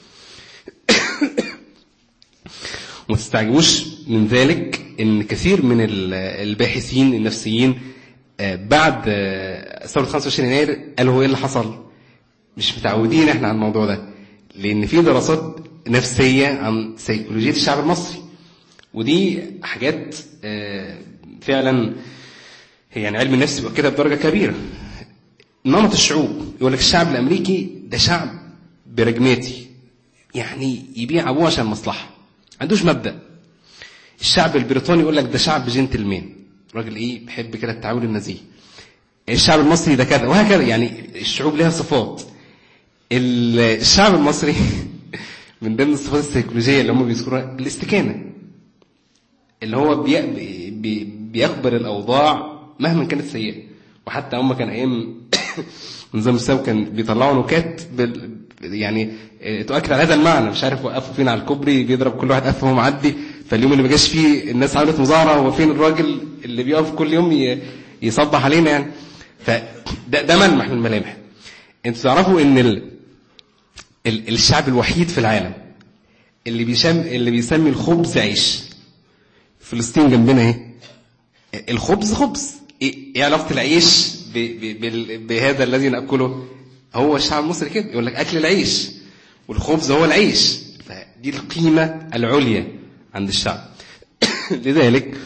وما تستعجبوش من ذلك ان كثير من ال- الباحثين النفسيين آه، بعد آه، ثوره 25 يناير قالوا هو ايه اللي حصل؟ مش متعودين احنا على الموضوع ده لان في دراسات نفسيه عن سيكولوجيه الشعب المصري ودي حاجات آه، فعلا يعني علم النفس بيبقى كده بدرجه كبيره نمط الشعوب يقول لك الشعب الامريكي ده شعب برجماتي يعني يبيع ابوه عشان مصلحه ما عندوش مبدا الشعب البريطاني يقول لك ده شعب جنتلمان راجل ايه بيحب كده التعامل النزيه الشعب المصري ده كذا وهكذا يعني الشعوب لها صفات ال- الشعب المصري من ضمن الصفات السيكولوجيه اللي هم بيذكروها الاستكانه اللي هو بي بي بيقبل الاوضاع مهما كانت سيئه وحتى هم كان ايام نظام السو كان بيطلعوا نكات بال يعني آه، تؤكد على هذا المعنى مش عارف وقفوا فين على الكوبري بيضرب كل واحد قفه وهو معدي فاليوم اللي ما جاش فيه الناس عملت مظاهره هو فين الراجل اللي بيقف كل يوم ي- يصبح علينا يعني فده ده ملمح من الملامح انتوا تعرفوا ان ال... ال... الشعب الوحيد في العالم اللي بيشم اللي بيسمي الخبز عيش فلسطين جنبنا اهي الخبز خبز ايه إيه علاقه العيش ب... ب... بال- بهذا الذي ناكله هو الشعب المصري كده يقول لك اكل العيش والخبز هو العيش فدي القيمه العليا عند الشعب لذلك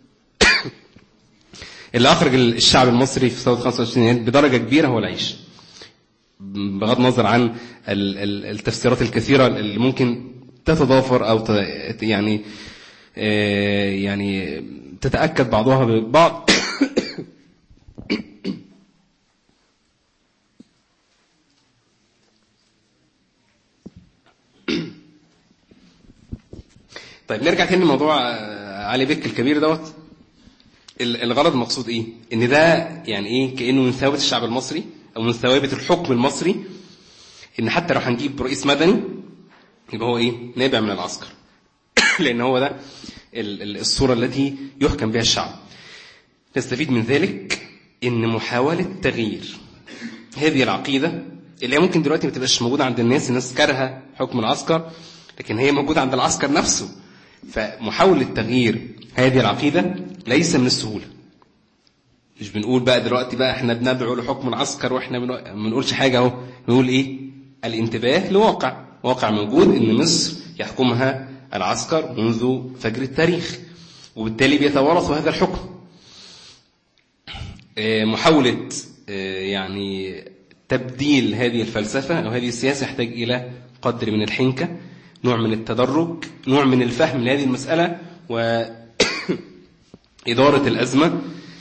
اللي اخرج الشعب المصري في ثوره 25 يناير بدرجه كبيره هو العيش بغض النظر عن ال- ال- التفسيرات الكثيره اللي ممكن تتضافر او ت- يعني آه، يعني تتاكد بعضها ببعض طيب نرجع تاني لموضوع آه، علي بك الكبير دوت ال- الغرض المقصود ايه؟ ان ده يعني ايه كانه من ثوابت الشعب المصري او من ثوابت الحكم المصري ان حتى لو هنجيب رئيس مدني يبقى هو ايه؟ نابع من العسكر لان هو ده ال- ال- الصوره التي يحكم بها الشعب. نستفيد من ذلك ان محاوله تغيير هذه العقيده اللي هي ممكن دلوقتي ما تبقاش موجوده عند الناس الناس كارهه حكم العسكر لكن هي موجوده عند العسكر نفسه فمحاولة تغيير هذه العقيدة ليس من السهولة مش بنقول بقى دلوقتي بقى احنا بندعو لحكم العسكر واحنا بنو- ما بنقولش حاجة اهو بنقول ايه الانتباه لواقع واقع موجود ان مصر يحكمها العسكر منذ فجر التاريخ وبالتالي بيتوارثوا هذا الحكم آه، محاولة آه، يعني تبديل هذه الفلسفة أو هذه السياسة يحتاج إلى قدر من الحنكة نوع من التدرج نوع من الفهم لهذه المسألة وإدارة الأزمة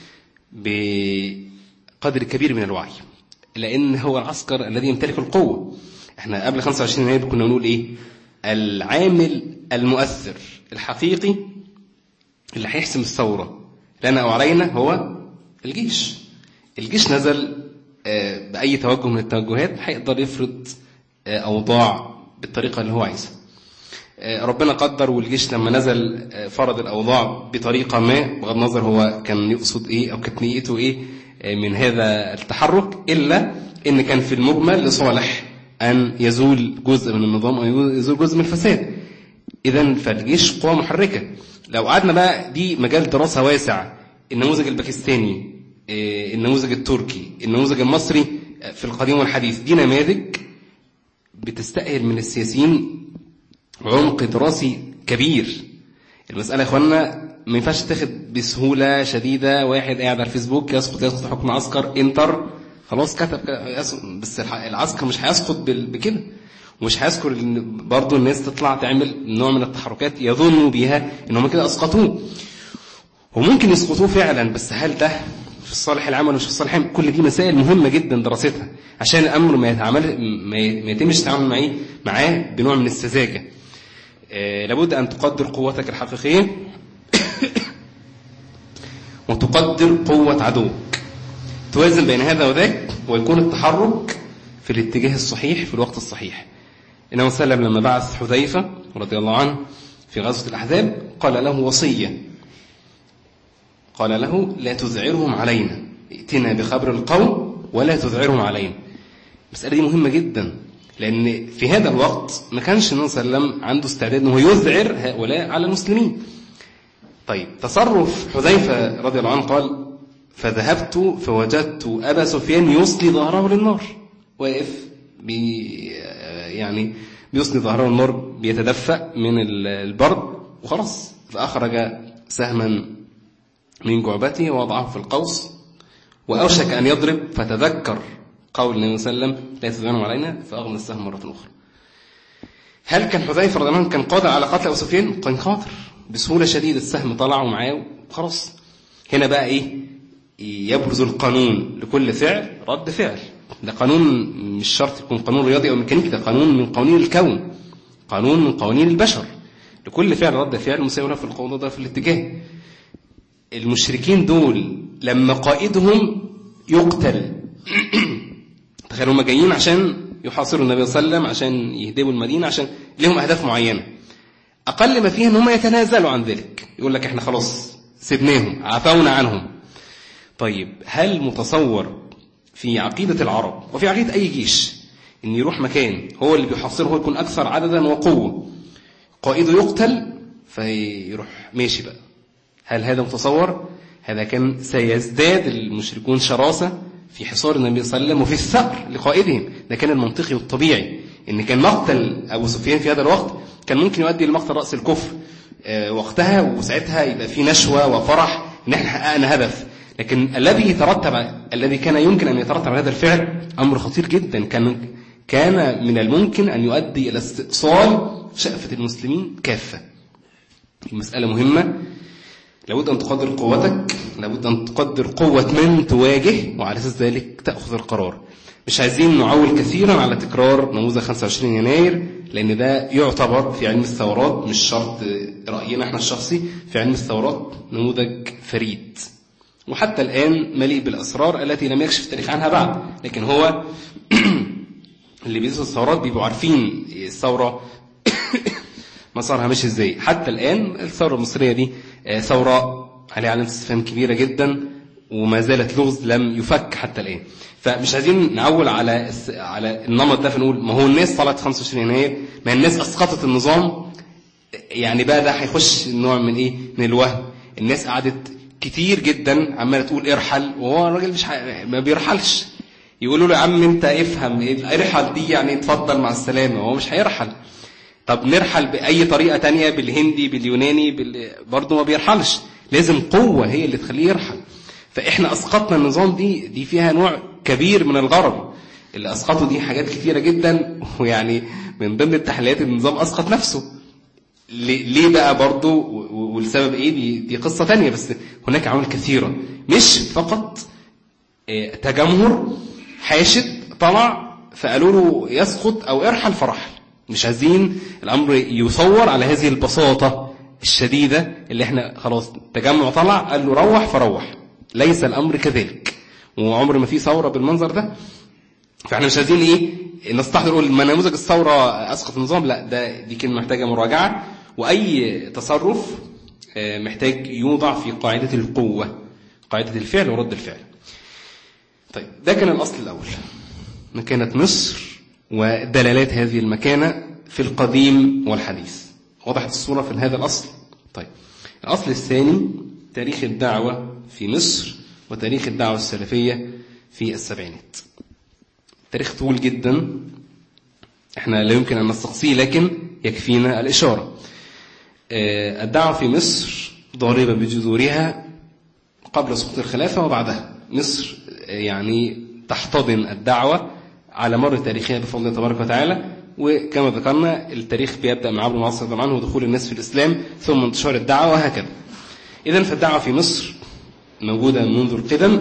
بقدر كبير من الوعي لأن هو العسكر الذي يمتلك القوة احنا قبل 25 يناير كنا نقول ايه العامل المؤثر الحقيقي اللي هيحسم الثورة لنا أو علينا هو الجيش الجيش نزل آه، بأي توجه من التوجهات هيقدر يفرض آه، أوضاع بالطريقة اللي هو عايزها آه، ربنا قدر والجيش لما نزل آه، فرض الأوضاع بطريقة ما بغض النظر هو كان يقصد إيه أو كانت نيته إيه آه، من هذا التحرك إلا إن كان في المجمل لصالح أن يزول جزء من النظام أو يزول جزء من الفساد إذا فالجيش قوة محركة لو قعدنا بقى دي مجال دراسة واسع النموذج الباكستاني آه، النموذج التركي النموذج المصري آه، في القديم والحديث دي نماذج بتستأهل من السياسيين عمق دراسي كبير المسألة يا اخوانا ما ينفعش تاخد بسهولة شديدة واحد قاعد على الفيسبوك يسقط يسقط حكم عسكر انتر خلاص كتب ك- يسقط. بس الح- العسكر مش هيسقط بال- بكده ومش هذكر ان برضه الناس تطلع تعمل نوع من التحركات يظنوا بيها ان هم كده اسقطوه وممكن يسقطوه فعلا بس هل ده في الصالح العام ولا مش في الصالح العام كل دي مسائل مهمه جدا دراستها عشان الامر ما يتعامل ما يتمش التعامل معاه معاه بنوع من السذاجه آه لابد ان تقدر قوتك الحقيقيه وتقدر قوه عدوك توازن بين هذا وذاك ويكون التحرك في الاتجاه الصحيح في الوقت الصحيح النبي صلى الله عليه وسلم لما بعث حذيفه رضي الله عنه في غزوه الاحزاب قال له وصيه قال له لا تذعرهم علينا ائتنا بخبر القوم ولا تذعرهم علينا المسألة دي مهمة جدا لأن في هذا الوقت ما كانش النبي صلى الله عليه وسلم عنده استعداد أنه يذعر هؤلاء على المسلمين طيب تصرف حذيفة رضي الله عنه قال فذهبت فوجدت أبا سفيان يصلي ظهره للنار واقف بي يعني بيصلي ظهره للنار بيتدفأ من البرد وخلاص فأخرج سهما من جعبته ووضعه في القوس وأوشك أن يضرب فتذكر قول النبي صلى الله عليه وسلم لا تذعنهم علينا فأغمى السهم مرة أخرى هل كان حذيفة رضي الله عنه كان قادر على قتل أبو سفيان؟ كان قادر بسهولة شديدة السهم طلع ومعاه وخلاص هنا بقى إيه يبرز القانون لكل فعل رد فعل ده قانون مش شرط يكون قانون رياضي أو ميكانيكي ده قانون من قوانين الكون قانون من قوانين البشر لكل فعل رد فعل مساوي له في القوة ده في الاتجاه المشركين دول لما قائدهم يقتل تخيلوا هم جايين عشان يحاصروا النبي صلى الله عليه وسلم عشان يهدموا المدينة عشان لهم أهداف معينة أقل ما فيه إن هم يتنازلوا عن ذلك يقول لك إحنا خلاص سيبناهم عفونا عنهم طيب هل متصور في عقيدة العرب وفي عقيدة أي جيش إن يروح مكان هو اللي بيحاصره هو يكون أكثر عددا وقوة قائده يقتل فيروح ماشي بقى هل هذا متصور؟ هذا كان سيزداد المشركون شراسة في حصار النبي صلى الله عليه وسلم وفي الثأر لقائدهم ده كان المنطقي والطبيعي إن كان مقتل أبو سفيان في هذا الوقت كان ممكن يؤدي لمقتل رأس الكفر آه وقتها وساعتها يبقى في نشوة وفرح إن احنا حققنا هدف لكن الذي يترتب الذي كان يمكن أن يترتب على هذا الفعل أمر خطير جدا كان كان من الممكن أن يؤدي إلى استئصال شأفة المسلمين كافة المسألة مهمة لابد أن تقدر قوتك لابد أن تقدر قوة من تواجه وعلى أساس ذلك تأخذ القرار مش عايزين نعول كثيرا على تكرار نموذج 25 يناير لأن ده يعتبر في علم الثورات مش شرط رأينا احنا الشخصي في علم الثورات نموذج فريد وحتى الآن مليء بالأسرار التي لم يكشف التاريخ عنها بعد لكن هو اللي بيدرسوا الثورات بيبقوا عارفين الثورة مسارها ماشي ازاي حتى الآن الثورة المصرية دي ثورة عليها علامة استفهام كبيرة جدا وما زالت لغز لم يفك حتى الآن فمش عايزين نعول على على النمط ده فنقول ما هو الناس طلعت 25 يناير ما الناس اسقطت النظام يعني بقى ده هيخش نوع من ايه من الوهم الناس قعدت كتير جدا عماله تقول ارحل وهو الراجل مش ح... ما بيرحلش يقولوا له يا عم انت افهم إيه ارحل دي يعني اتفضل مع السلامه هو مش هيرحل طب نرحل باي طريقه تانية بالهندي باليوناني بال... برضه ما بيرحلش لازم قوه هي اللي تخليه يرحل فاحنا اسقطنا النظام دي دي فيها نوع كبير من الغرض اللي اسقطوا دي حاجات كتيره جدا ويعني من ضمن التحليلات النظام اسقط نفسه ليه بقى برضه والسبب ايه دي, دي قصه تانية بس هناك عوامل كثيره مش فقط تجمهر حاشد طلع فقالوا له يسقط او ارحل فرحل مش عايزين الامر يصور على هذه البساطه الشديده اللي احنا خلاص تجمع طلع قال له روح فروح ليس الامر كذلك وعمر ما في ثوره بالمنظر ده فاحنا مش عايزين ايه نستحضر نقول ما نموذج الثوره اسقط النظام لا ده دي كلمه محتاجه مراجعه واي تصرف محتاج يوضع في قاعده القوه قاعده الفعل ورد الفعل طيب ده كان الاصل الاول مكانه مصر ودلالات هذه المكانه في القديم والحديث وضحت الصوره في هذا الاصل طيب الاصل الثاني تاريخ الدعوه في مصر وتاريخ الدعوه السلفيه في السبعينات تاريخ طويل جدا احنا لا يمكن ان نستقصيه لكن يكفينا الاشاره الدعوه في مصر ضاربه بجذورها قبل سقوط الخلافه وبعدها مصر يعني تحتضن الدعوه على مر تاريخها بفضل الله تبارك وتعالى وكما ذكرنا التاريخ بيبدأ مع عمرو بن العاص رضي الله عنه ودخول الناس في الإسلام ثم انتشار الدعوة وهكذا إذا فالدعوة في مصر موجودة منذ القدم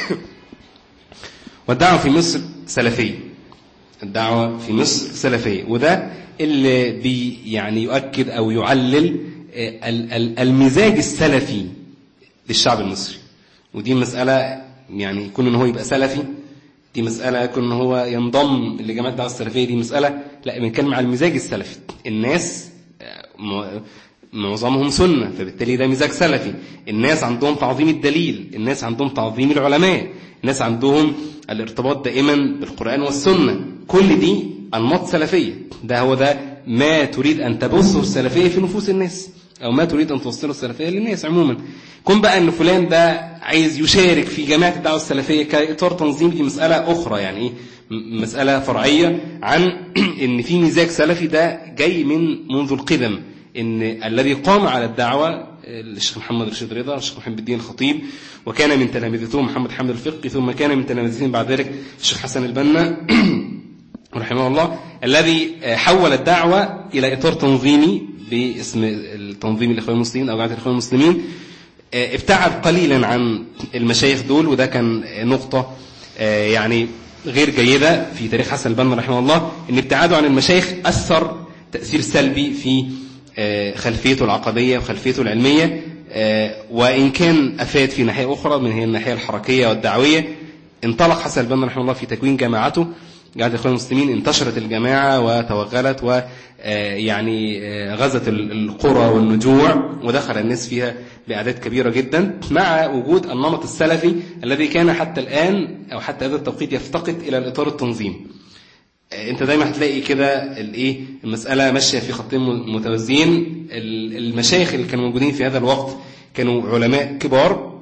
والدعوة في مصر سلفية الدعوة في مصر سلفية وده اللي بي يعني يؤكد أو يعلل آه، ال- ال- المزاج السلفي للشعب المصري ودي مسألة يعني يكون ان هو يبقى سلفي دي مسألة يكون ان هو ينضم لجماعة الدعوة السلفية دي مسألة لا بنتكلم على المزاج السلفي الناس آه، م- معظمهم سنة فبالتالي ده مزاج سلفي الناس عندهم تعظيم الدليل الناس عندهم تعظيم العلماء الناس عندهم الارتباط دائما بالقرآن والسنة كل دي أنماط سلفية ده هو ده ما تريد أن تبثه السلفية في نفوس الناس أو ما تريد أن توصله السلفية للناس عموما كون بقى أن فلان ده عايز يشارك في جماعة الدعوة السلفية كإطار تنظيم دي مسألة أخرى يعني إيه م- مسألة فرعية عن أن في مزاج سلفي ده جاي من منذ القدم ان الذي قام على الدعوة الشيخ محمد رشيد رضا الشيخ محمد الدين الخطيب وكان من تلامذته محمد حمد الفقي ثم كان من تلامذته بعد ذلك الشيخ حسن البنا رحمه الله الذي حول الدعوة إلى إطار تنظيمي باسم التنظيم الإخوان المسلمين أو جماعة الإخوان المسلمين ابتعد قليلا عن المشايخ دول وده كان نقطة يعني غير جيدة في تاريخ حسن البنا رحمه الله ان ابتعاده عن المشايخ أثر تأثير سلبي في خلفيته العقدية وخلفيته العلمية وإن كان أفاد في ناحية أخرى من هي الناحية الحركية والدعوية انطلق حسن البنا رحمه الله في تكوين جماعته جماعة الإخوان المسلمين انتشرت الجماعة وتوغلت ويعني غزت القرى والنجوع ودخل الناس فيها بأعداد كبيرة جدا مع وجود النمط السلفي الذي كان حتى الآن أو حتى هذا التوقيت يفتقد إلى الإطار التنظيم انت دايما هتلاقي كده الايه المساله ماشيه في خطين متوازيين المشايخ اللي كانوا موجودين في هذا الوقت كانوا علماء كبار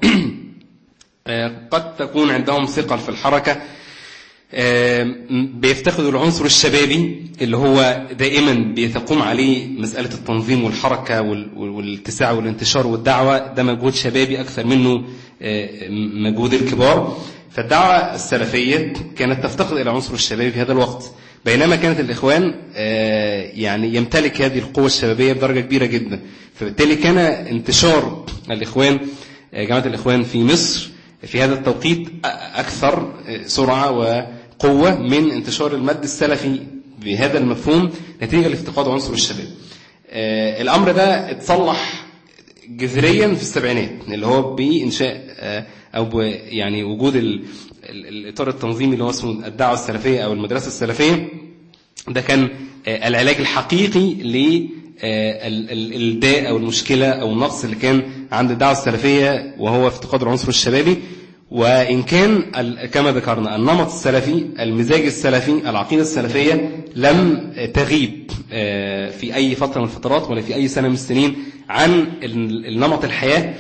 قد تكون عندهم ثقل في الحركه بيفتقدوا العنصر الشبابي اللي هو دائما بيتقوم عليه مسألة التنظيم والحركة والاتساع والانتشار والدعوة ده مجهود شبابي أكثر منه مجهود الكبار فالدعوة السلفية كانت تفتقد إلى عنصر الشبابي في هذا الوقت بينما كانت الإخوان يعني يمتلك هذه القوة الشبابية بدرجة كبيرة جدا فبالتالي كان انتشار الإخوان جماعة الإخوان في مصر في هذا التوقيت أكثر سرعة وقوة من انتشار المد السلفي بهذا المفهوم نتيجة لافتقاد عنصر الشباب الأمر ده اتصلح جذريا في السبعينات اللي هو بإنشاء أو يعني وجود الإطار التنظيمي اللي هو اسمه الدعوة السلفية أو المدرسة السلفية ده كان العلاج الحقيقي للداء أو المشكلة أو النقص اللي كان عند الدعوة السلفية وهو افتقاد العنصر الشبابي وإن كان كما ذكرنا النمط السلفي المزاج السلفي العقيدة السلفية لم تغيب في أي فترة من الفترات ولا في أي سنة من السنين عن النمط الحياة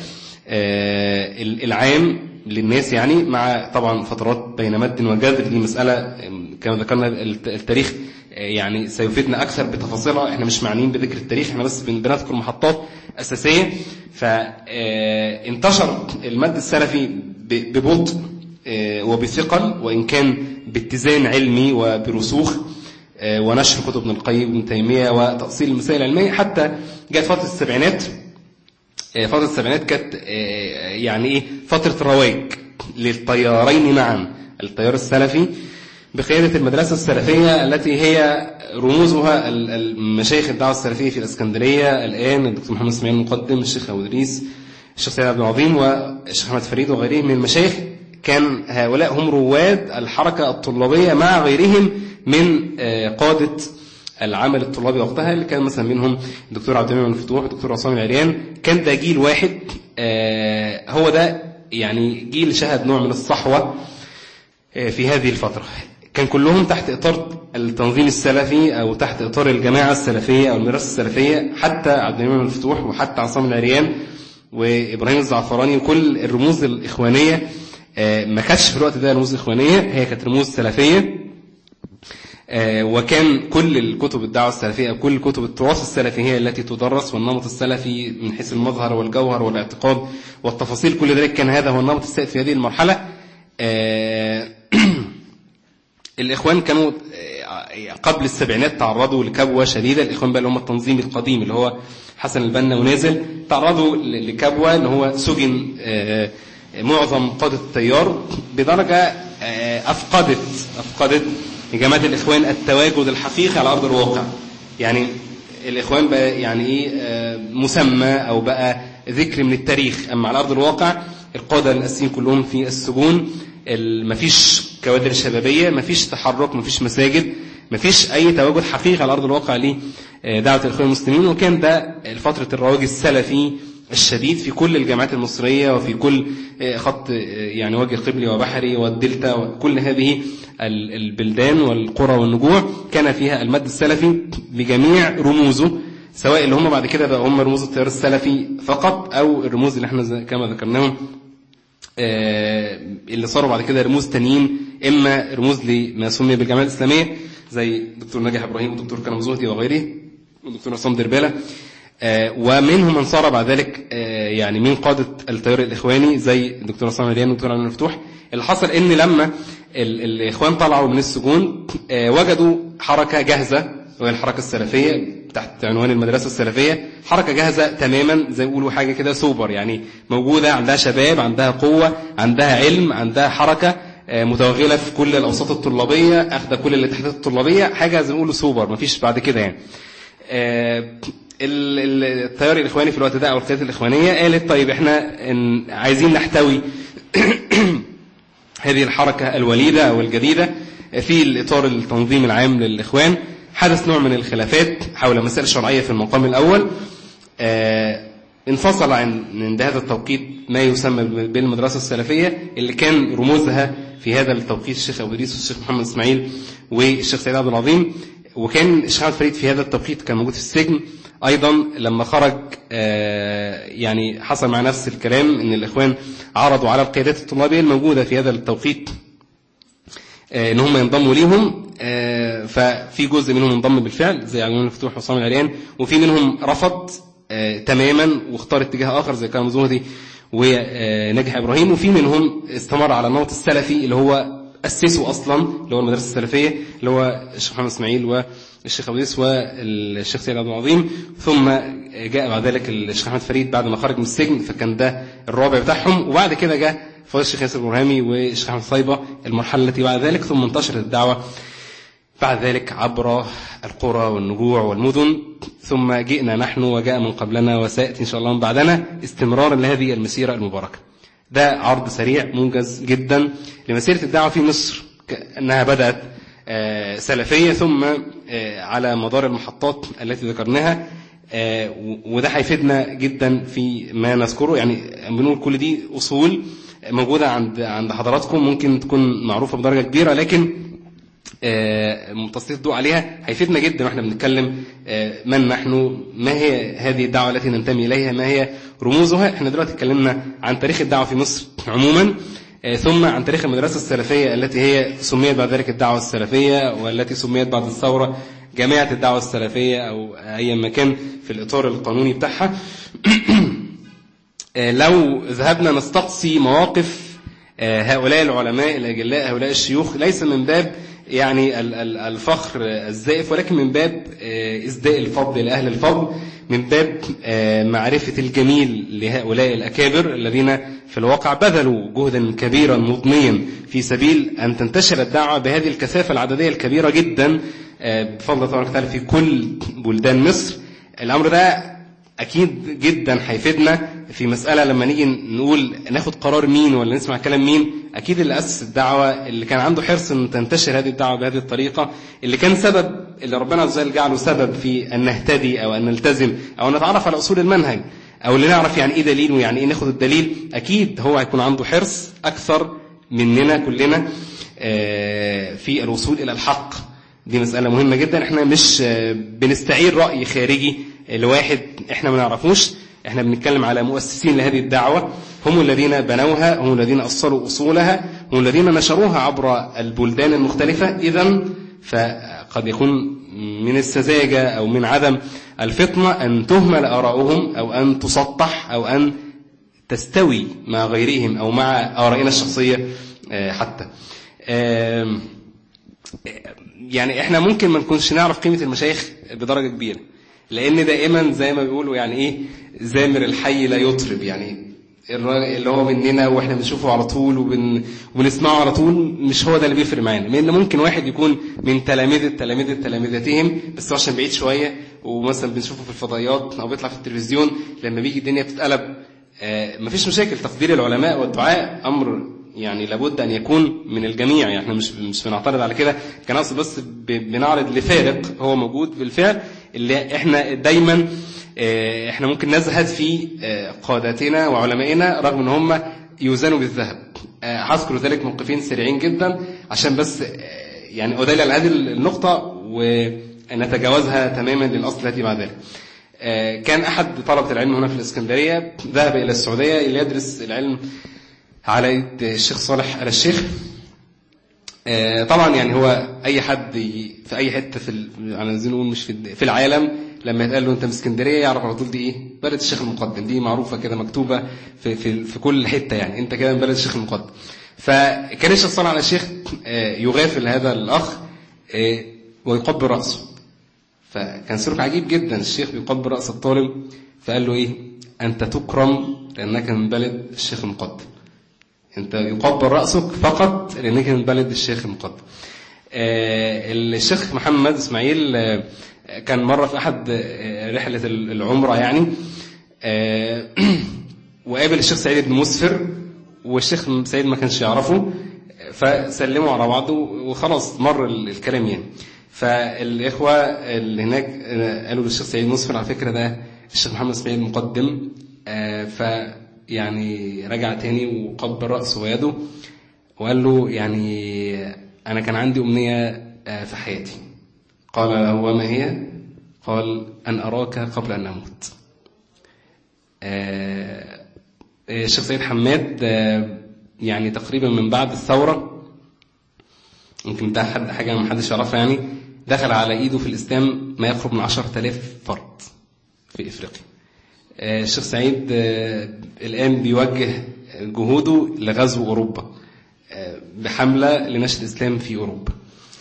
العام للناس يعني مع طبعا فترات بين مد وجذر دي مسألة كما ذكرنا التاريخ يعني سيفيدنا أكثر بتفاصيلها احنا مش معنيين بذكر التاريخ احنا بس بنذكر محطات أساسية فانتشر المد السلفي ببطء وبثقل وإن كان باتزان علمي وبرسوخ ونشر كتب ابن القيم وابن تيمية وتأصيل المسائل العلمية حتى جاءت فترة السبعينات فترة السبعينات كانت يعني ايه فترة رواج للتيارين معا التيار السلفي بقيادة المدرسة السلفية التي هي رموزها المشايخ الدعوة السلفية في الإسكندرية الآن الدكتور محمد اسماعيل المقدم الشيخ أبو إدريس الشيخ سيد عبد العظيم والشيخ أحمد فريد وغيرهم من المشايخ كان هؤلاء هم رواد الحركة الطلابية مع غيرهم من قادة العمل الطلابي وقتها اللي كان مثلا منهم الدكتور عبد المنعم الفتوح والدكتور عصام العريان كان ده جيل واحد هو ده يعني جيل شهد نوع من الصحوة في هذه الفترة كان كلهم تحت إطار التنظيم السلفي أو تحت إطار الجماعة السلفية أو المدرسة السلفية حتى عبد المنعم الفتوح وحتى عصام العريان وإبراهيم الزعفراني وكل الرموز الإخوانية ما كانتش في الوقت ده رموز إخوانية هي كانت رموز سلفية وكان كل الكتب الدعوة السلفية أو كل كتب التراث السلفي هي التي تدرس والنمط السلفي من حيث المظهر والجوهر والاعتقاد والتفاصيل كل ذلك كان هذا هو النمط السائد في هذه المرحلة الإخوان كانوا قبل السبعينات تعرضوا لكبوة شديدة الإخوان بقى اللي هم التنظيم القديم اللي هو حسن البنا ونازل تعرضوا ل- لكبوة إن هو سجن آه، معظم قادة التيار بدرجة آه، أفقدت أفقدت جماعة الإخوان التواجد الحقيقي على أرض الواقع يعني الإخوان بقى يعني إيه آه، مسمى أو بقى ذكر من التاريخ أما على أرض الواقع القادة الأساسيين كلهم في السجون ال- مفيش كوادر شبابية مفيش تحرك مفيش مساجد مفيش أي تواجد حقيقي على أرض الواقع لدعوة الإخوان المسلمين وكان ده فترة الرواج السلفي الشديد في كل الجامعات المصرية وفي كل آه، خط آه، يعني وجه قبلي وبحري والدلتا وكل هذه ال- البلدان والقرى والنجوع كان فيها المد السلفي بجميع رموزه سواء اللي هم بعد كده بقى هم رموز التيار السلفي فقط أو الرموز اللي احنا زي- كما ذكرناهم آه، اللي صاروا بعد كده رموز تانيين اما رموز لما سمي بالجماعه الاسلاميه زي الدكتور ناجح ابراهيم والدكتور كرم زهدي وغيره والدكتور عصام درباله آه، ومنهم من صار بعد ذلك آه، يعني من قاده التيار الاخواني زي الدكتور عصام مريان والدكتور علي مفتوح اللي حصل ان لما ال- الاخوان طلعوا من السجون آه، وجدوا حركه جاهزه وهي الحركه السلفيه تحت عنوان المدرسه السلفيه حركه جاهزه تماما زي ما بيقولوا حاجه كده سوبر يعني موجوده عندها شباب عندها قوه عندها علم عندها حركه آه، متوغله في كل الاوساط الطلابيه اخذه كل الاتحادات الطلابيه حاجه زي ما بيقولوا سوبر مفيش بعد كده يعني آه، ال- ال- التيار الاخواني في الوقت ده او القيادات الاخوانيه قالت طيب احنا إن- عايزين نحتوي هذه الحركة الوليدة أو الجديدة في الإطار التنظيم العام للإخوان حدث نوع من الخلافات حول مسائل الشرعية في المقام الأول آه، انفصل عن عند هذا التوقيت ما يسمى بالمدرسة السلفية اللي كان رموزها في هذا التوقيت الشيخ أبو إدريس والشيخ محمد إسماعيل والشيخ سيد عبد العظيم وكان الشيخ محمد فريد في هذا التوقيت كان موجود في السجن أيضا لما خرج آه، يعني حصل مع نفس الكلام ان الاخوان عرضوا على القيادات الطلابيه الموجوده في هذا التوقيت آه، ان هم ينضموا ليهم آه، ففي جزء منهم انضم بالفعل زي عجمان الفتوح وحسام العريان وفي منهم رفض آه، تماما واختار اتجاه اخر زي كرم زهدي وناجح ابراهيم وفي منهم استمر على النمط السلفي اللي هو اسسه اصلا اللي هو المدرسه السلفيه اللي هو الشيخ محمد اسماعيل والشيخ ابو يوسف والشيخ سيد عبد العظيم ثم جاء بعد ذلك الشيخ احمد فريد بعد ما خرج من السجن فكان ده الرابع بتاعهم وبعد كده جاء فضل الشيخ ياسر البرهامي والشيخ احمد صيبه المرحله التي بعد ذلك ثم انتشرت الدعوه بعد ذلك عبر القرى والنجوع والمدن ثم جئنا نحن وجاء من قبلنا وسيأتي إن شاء الله من بعدنا استمرارا لهذه المسيرة المباركة ده عرض سريع موجز جدا لمسيرة الدعوة في مصر كأنها بدأت آه، سلفية ثم آه، على مدار المحطات التي ذكرناها آه، و- وده هيفيدنا جدا في ما نذكره يعني بنقول كل دي أصول موجودة عند عند حضراتكم ممكن تكون معروفة بدرجة كبيرة لكن آه، تسليط الضوء عليها هيفيدنا جدا واحنا بنتكلم آه، من نحن ما هي هذه الدعوة التي ننتمي إليها ما هي رموزها احنا دلوقتي اتكلمنا عن تاريخ الدعوة في مصر عموما آه، ثم عن تاريخ المدرسة السلفية التي هي سميت بعد ذلك الدعوة السلفية والتي سميت بعد الثورة جامعة الدعوة السلفية أو أي مكان في الإطار القانوني بتاعها آه، لو ذهبنا نستقصي مواقف آه، هؤلاء العلماء الأجلاء هؤلاء الشيوخ ليس من باب يعني ال- ال- الفخر الزائف ولكن من باب آه، إسداء الفضل لأهل الفضل من باب آه، معرفة الجميل لهؤلاء الأكابر الذين في الواقع بذلوا جهدا كبيرا مضنيا في سبيل أن تنتشر الدعوة بهذه الكثافة العددية الكبيرة جدا آه، بفضل الله تبارك وتعالى في كل بلدان مصر الأمر ده اكيد جدا هيفيدنا في مساله لما نيجي نقول ناخد قرار مين ولا نسمع كلام مين اكيد اللي اسس الدعوه اللي كان عنده حرص ان تنتشر هذه الدعوه بهذه الطريقه اللي كان سبب اللي ربنا عز وجل جعله سبب في ان نهتدي او ان نلتزم او ان نتعرف على اصول المنهج او اللي نعرف يعني ايه دليل ويعني ايه ناخد الدليل اكيد هو هيكون عنده حرص اكثر مننا كلنا آه، في الوصول الى الحق دي مسألة مهمة جدا احنا مش آه، بنستعير رأي خارجي لواحد احنا ما نعرفوش احنا بنتكلم على مؤسسين لهذه الدعوة هم الذين بنوها هم الذين أصلوا أصولها هم الذين نشروها عبر البلدان المختلفة إذا فقد يكون من السذاجة أو من عدم الفطنة أن تهمل آراؤهم أو أن تسطح أو أن تستوي مع غيرهم أو مع آرائنا الشخصية آه، حتى آم، يعني احنا ممكن ما نكونش نعرف قيمة المشايخ بدرجة كبيرة لان دائما زي ما بيقولوا يعني ايه زامر الحي لا يطرب يعني الراجل اللي هو مننا واحنا بنشوفه على طول وبن... وبنسمعه على طول مش هو ده اللي بيفرق معانا لان ممكن واحد يكون من تلامذة تلامذة تلامذتهم بس هو عشان بعيد شوية ومثلا بنشوفه في الفضائيات او بيطلع في التلفزيون لما بيجي الدنيا بتتقلب آه مفيش مشاكل تقدير العلماء والدعاء امر يعني لابد ان يكون من الجميع يعني احنا مش مش بنعترض على كده كان اقصد بس ب... بنعرض لفارق هو موجود بالفعل اللي احنا دايما احنا ممكن نزهد في قادتنا وعلمائنا رغم ان هم يوزنوا بالذهب هذكر ذلك موقفين سريعين جدا عشان بس يعني أدلل على هذه النقطة ونتجاوزها تماما للأصل التي بعد ذلك كان أحد طلبة العلم هنا في الإسكندرية ذهب إلى السعودية ليدرس العلم على يد الشيخ صالح آل الشيخ طبعا يعني هو أي حد في أي حتة في عايزين نقول مش في, في العالم لما يتقال له انت من اسكندريه يعرف على طول دي ايه بلد الشيخ المقدم دي معروفه كده مكتوبه في في في كل حته يعني انت كده من بلد الشيخ المقدم فكان الشيخ صالح على الشيخ يغافل هذا الاخ ويقبل راسه فكان سلوك عجيب جدا الشيخ بيقبل راس الطالب فقال له ايه انت تكرم لانك من بلد الشيخ المقدم انت يقبل راسك فقط لانك من بلد الشيخ المقدم الشيخ محمد اسماعيل كان مرة في أحد رحلة العمرة يعني وقابل الشيخ سعيد بن مسفر والشيخ سعيد ما كانش يعرفه فسلموا على بعض وخلاص مر الكلام يعني فالإخوة اللي هناك قالوا للشيخ سعيد مسفر على فكرة ده الشيخ محمد اسماعيل مقدم فيعني رجع تاني وقبل رأسه ويده وقال له يعني أنا كان عندي أمنية في حياتي قال له وما هي قال أن أراك قبل أن أموت الشيخ سيد حماد يعني تقريبا من بعد الثورة يمكن ده حد حاجة ما حدش يعرفها يعني دخل على إيده في الإسلام ما يقرب من عشر تلاف فرد في إفريقيا الشيخ سعيد الآن بيوجه جهوده لغزو أوروبا بحملة لنشر الإسلام في أوروبا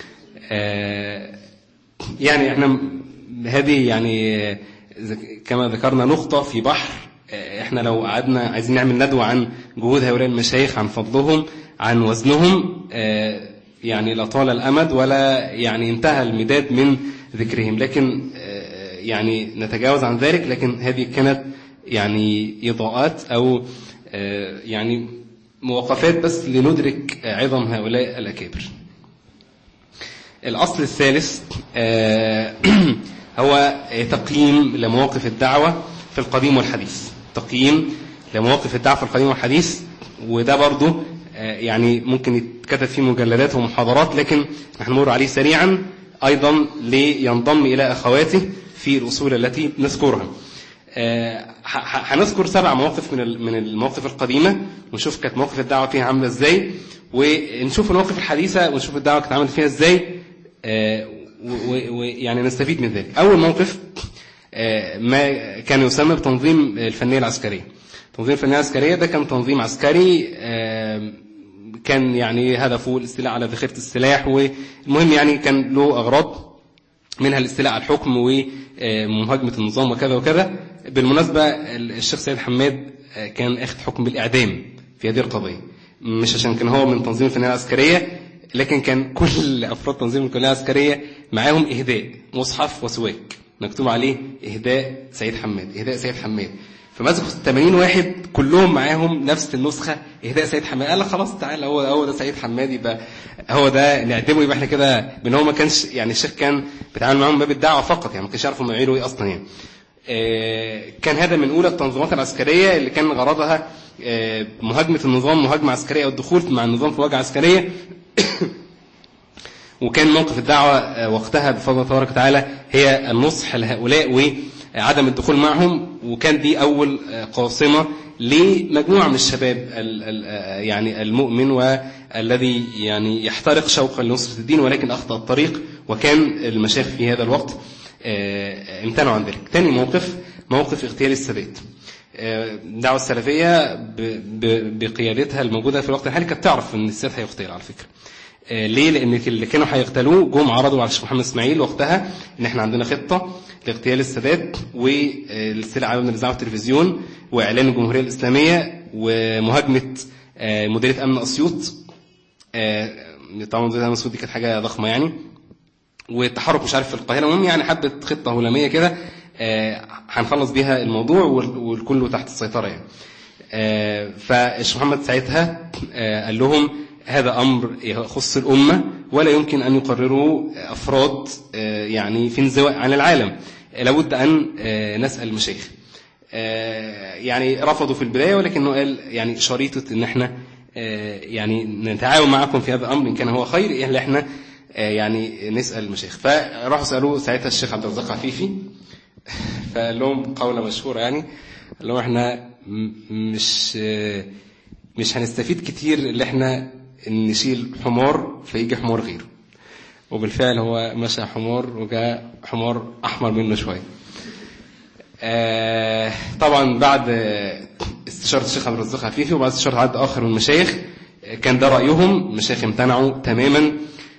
يعني احنا هذه يعني كما ذكرنا نقطة في بحر احنا لو قعدنا عايزين نعمل ندوة عن جهود هؤلاء المشايخ عن فضلهم عن وزنهم يعني لا طال الأمد ولا يعني انتهى المداد من ذكرهم لكن يعني نتجاوز عن ذلك لكن هذه كانت يعني إضاءات أو يعني مواقفات بس لندرك عظم هؤلاء الأكابر الأصل الثالث هو تقييم لمواقف الدعوة في القديم والحديث تقييم لمواقف الدعوة في القديم والحديث وده برضو يعني ممكن يتكتب فيه مجلدات ومحاضرات لكن هنمر عليه سريعا أيضا لينضم إلى أخواته في الأصول التي نذكرها هنذكر سبع مواقف من من المواقف القديمة ونشوف كانت مواقف الدعوة فيها عاملة ازاي ونشوف المواقف الحديثة ونشوف الدعوة كانت عاملة فيها ازاي ويعني نستفيد من ذلك أول موقف ما كان يسمى بتنظيم الفنية العسكرية تنظيم الفنية العسكرية ده كان تنظيم عسكري كان يعني هدفه الاستيلاء على ذخيرة السلاح والمهم يعني كان له أغراض منها الاستيلاء على الحكم ومهاجمة النظام وكذا وكذا بالمناسبة الشيخ سيد حماد كان اخذ حكم بالإعدام في هذه القضية مش عشان كان هو من تنظيم الفنية العسكرية لكن كان كل أفراد تنظيم الكلية العسكرية معاهم إهداء مصحف وسواك مكتوب عليه إهداء سيد حماد إهداء سيد حماد فمسكوا 80 واحد كلهم معاهم نفس النسخة إهداء سيد حماد قال لك خلاص تعالى هو هو ده سيد حماد يبقى هو ده نعدمه يبقى احنا كده بان هو ما كانش يعني الشيخ كان بيتعامل معاهم باب الدعوة فقط يعني ما كانش يعرفوا هم يعملوا ايه اصلا يعني كان هذا من اولى التنظيمات العسكرية اللي كان غرضها مهاجمة النظام مهاجمة عسكرية او الدخول مع النظام في مواجهة عسكرية وكان موقف الدعوة وقتها بفضل الله تبارك وتعالى هي النصح لهؤلاء وعدم الدخول معهم وكان دي أول قاصمة لمجموعة من الشباب يعني المؤمن والذي يعني يحترق شوقا لنصرة الدين ولكن أخطأ الطريق وكان المشايخ في هذا الوقت امتنعوا عن ذلك ثاني موقف موقف اغتيال السادات الدعوة السلفية بقيادتها الموجودة في الوقت الحالي كانت تعرف أن السادات هيغتيل على فكرة آه، ليه؟ لأن اللي كانوا هيغتالوه جم عرضوا على الشيخ محمد إسماعيل وقتها إن إحنا عندنا خطة لاغتيال السادات والسلع على الإذاعة والتلفزيون وإعلان الجمهورية الإسلامية ومهاجمة آه، مديرية أمن أسيوط آه، طبعا مديرية أمن أسيوط دي كانت حاجة ضخمة يعني والتحرك مش عارف في القاهرة المهم يعني حبة خطة هلامية كده آه، هنخلص بيها الموضوع وال- والكل تحت السيطرة يعني آه، فالشيخ محمد ساعتها آه، قال لهم هذا أمر يخص الأمة ولا يمكن أن يقرره أفراد آه، يعني في انزواء عن العالم آه، لابد أن آه، نسأل المشايخ آه، يعني رفضوا في البداية ولكنه قال يعني شريطة ان احنا آه، يعني نتعاون معكم في هذا الامر ان كان هو خير الا احنا آه، يعني نسال المشايخ فراحوا سالوه ساعتها الشيخ عبد الرزاق عفيفي فقال لهم قولة مشهورة يعني قال لهم احنا م- مش آه، مش هنستفيد كتير اللي احنا نشيل حمار فيجي حمار غيره وبالفعل هو مشى حمار وجاء حمار احمر منه شويه آه، طبعا بعد آه، استشارة الشيخ عبد الرزاق عفيفي وبعد استشارة عدد آخر من المشايخ آه، كان ده رأيهم المشايخ امتنعوا تماما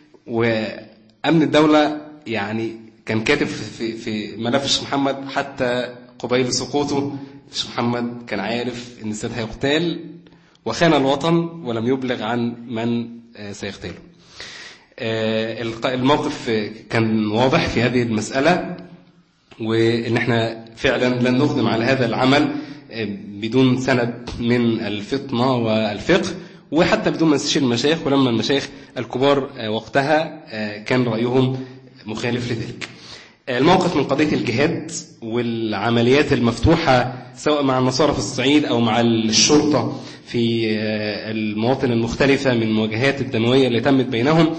وأمن الدولة يعني كان كاتب في, في ملف الشيخ محمد حتى قبيل سقوطه الشيخ محمد كان عارف ان السيد هيغتال وخان الوطن ولم يبلغ عن من آه، سيغتاله آه، الق- الموقف آه، كان واضح في هذه المسألة وان احنا فعلا لن نقدم على هذا العمل آه، بدون سند من الفطنة والفقه وحتى بدون ما نستشير المشايخ ولما المشايخ الكبار آه، وقتها آه، كان رأيهم مخالف لذلك آه، الموقف من قضية الجهاد والعمليات المفتوحة سواء مع النصارى في الصعيد أو مع الشرطة في آه، المواطن المختلفة من المواجهات الدموية اللي تمت بينهم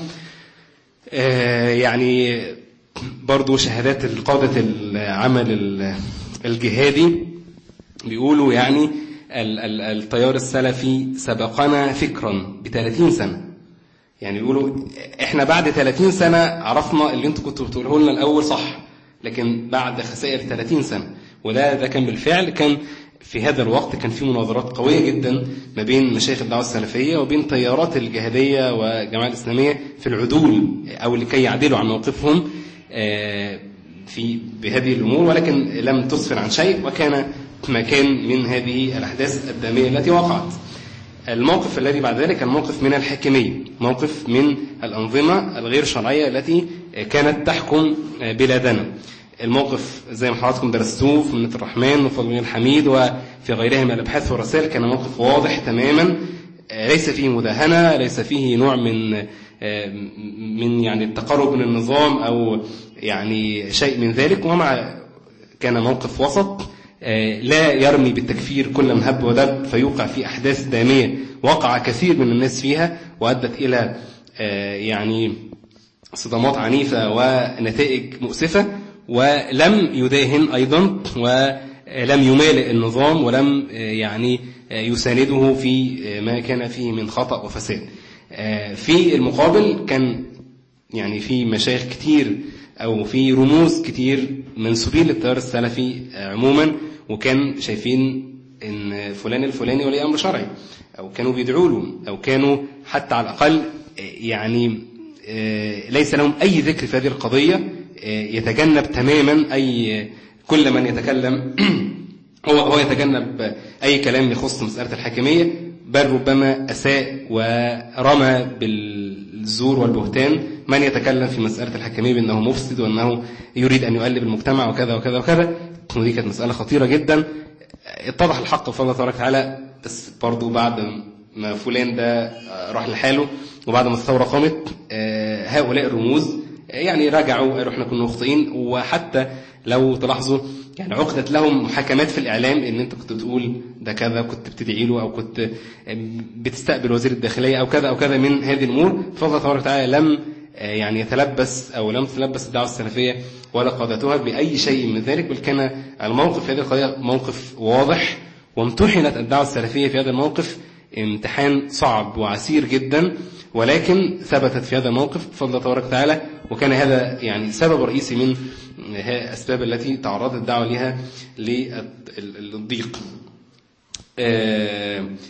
آه، يعني برضو شهادات قادة العمل ال- الجهادي بيقولوا يعني ال- ال- التيار السلفي سبقنا فكرا ب 30 سنة يعني بيقولوا احنا بعد 30 سنة عرفنا اللي انتوا كنتوا بتقوله لنا الأول صح لكن بعد خسائر 30 سنة وده ده كان بالفعل كان في هذا الوقت كان في مناظرات قوية جدا ما بين مشايخ الدعوة السلفية وبين تيارات الجهادية والجماعة الإسلامية في العدول أو لكي يعدلوا عن موقفهم آه، في بهذه الأمور ولكن لم تسفر عن شيء وكان ما كان من هذه الأحداث الدامية التي وقعت الموقف الذي بعد ذلك كان موقف من الحاكمية موقف من الأنظمة الغير شرعية التي كانت تحكم بلادنا الموقف زي ما حضراتكم درستوه في منة الرحمن وفضل بن الحميد وفي غيرها من الأبحاث والرسائل كان موقف واضح تماما ليس فيه مداهنة ليس فيه نوع من من يعني التقرب من النظام أو يعني شيء من ذلك ومع كان موقف وسط آه، لا يرمي بالتكفير كل من هب ودب فيوقع في أحداث دامية وقع كثير من الناس فيها وأدت إلى آه، يعني صدمات عنيفة ونتائج مؤسفة ولم يداهن أيضا ولم يمالئ النظام ولم آه، يعني آه، يسانده في آه، ما كان فيه من خطأ وفساد آه، في المقابل كان يعني في مشايخ كتير أو في رموز كتير منسوبين للتيار السلفي آه، عموما وكان شايفين إن فلان الفلاني ولي أمر شرعي أو كانوا بيدعوا له أو كانوا حتى على الأقل آه، يعني آه، ليس لهم أي ذكر في هذه القضية آه، يتجنب تماما أي كل من يتكلم هو هو يتجنب أي كلام يخص مسألة الحاكمية بل ربما أساء ورمى بالزور والبهتان من يتكلم في مسألة الحاكمية بأنه مفسد وأنه يريد أن يقلب المجتمع وكذا وكذا وكذا ودي كانت مسألة خطيرة جدا اتضح الحق بفضل الله تبارك وتعالى بس برضو بعد ما فلان ده راح لحاله وبعد ما الثورة قامت آه، هؤلاء الرموز يعني رجعوا قالوا احنا كنا مخطئين وحتى لو تلاحظوا يعني عقدت لهم محاكمات في الإعلام إن أنت كنت بتقول ده كذا كنت بتدعي له أو كنت بتستقبل وزير الداخلية أو كذا أو كذا من هذه الأمور فضل تبارك وتعالى لم آه، يعني يتلبس أو لم تلبس الدعوة السلفية ولا قادتها بأي شيء من ذلك بل كان الموقف في هذه القضية موقف واضح وامتحنت الدعوة السلفية في هذا الموقف امتحان صعب وعسير جدا ولكن ثبتت في هذا الموقف بفضل الله تبارك وتعالى وكان هذا يعني سبب رئيسي من الأسباب التي تعرضت الدعوة لها للضيق آه،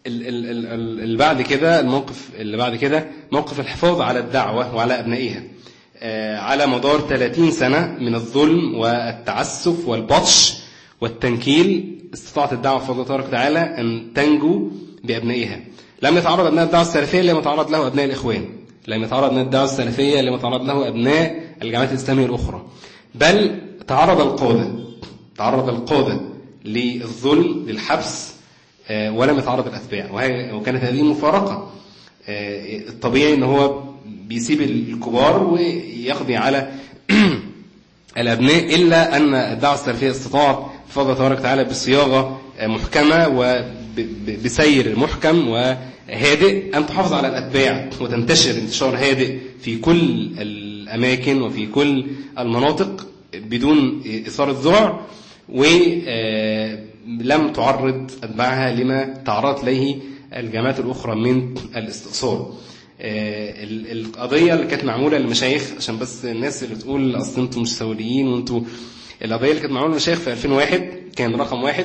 ال- ال- ال- ال- اللي بعد كده الموقف اللي بعد كده موقف الحفاظ على الدعوة وعلى أبنائها آه، على مدار 30 سنة من الظلم والتعسف والبطش والتنكيل استطاعت الدعوة بفضل الله تبارك وتعالى أن تنجو بأبنائها لم يتعرض أبناء الدعوة السلفية لما تعرض له أبناء الإخوان لم يتعرض أبناء الدعوة السلفية لما تعرض له أبناء الجماعات الإسلامية الأخرى بل تعرض القادة تعرض القادة للظلم للحبس آه، ولم يتعرض الأتباع وهي- وكانت هذه مفارقة آه، الطبيعي ان هو بيسيب الكبار ويقضي على الابناء الا ان الدعوه السلفيه استطاعت بفضل الله تبارك وتعالى بصياغه آه، محكمه وبسير محكم وهادئ ان تحافظ على الاتباع وتنتشر انتشار هادئ في كل الاماكن وفي كل المناطق بدون اثاره ذعر ولم تعرض اتباعها لما تعرضت اليه الجامعات الاخرى من الاستئصال آه، ال- القضيه اللي كانت معموله للمشايخ عشان بس الناس اللي تقول اصل انتم مش ثوريين وانتم القضيه اللي كانت معموله للمشايخ في 2001 كان رقم واحد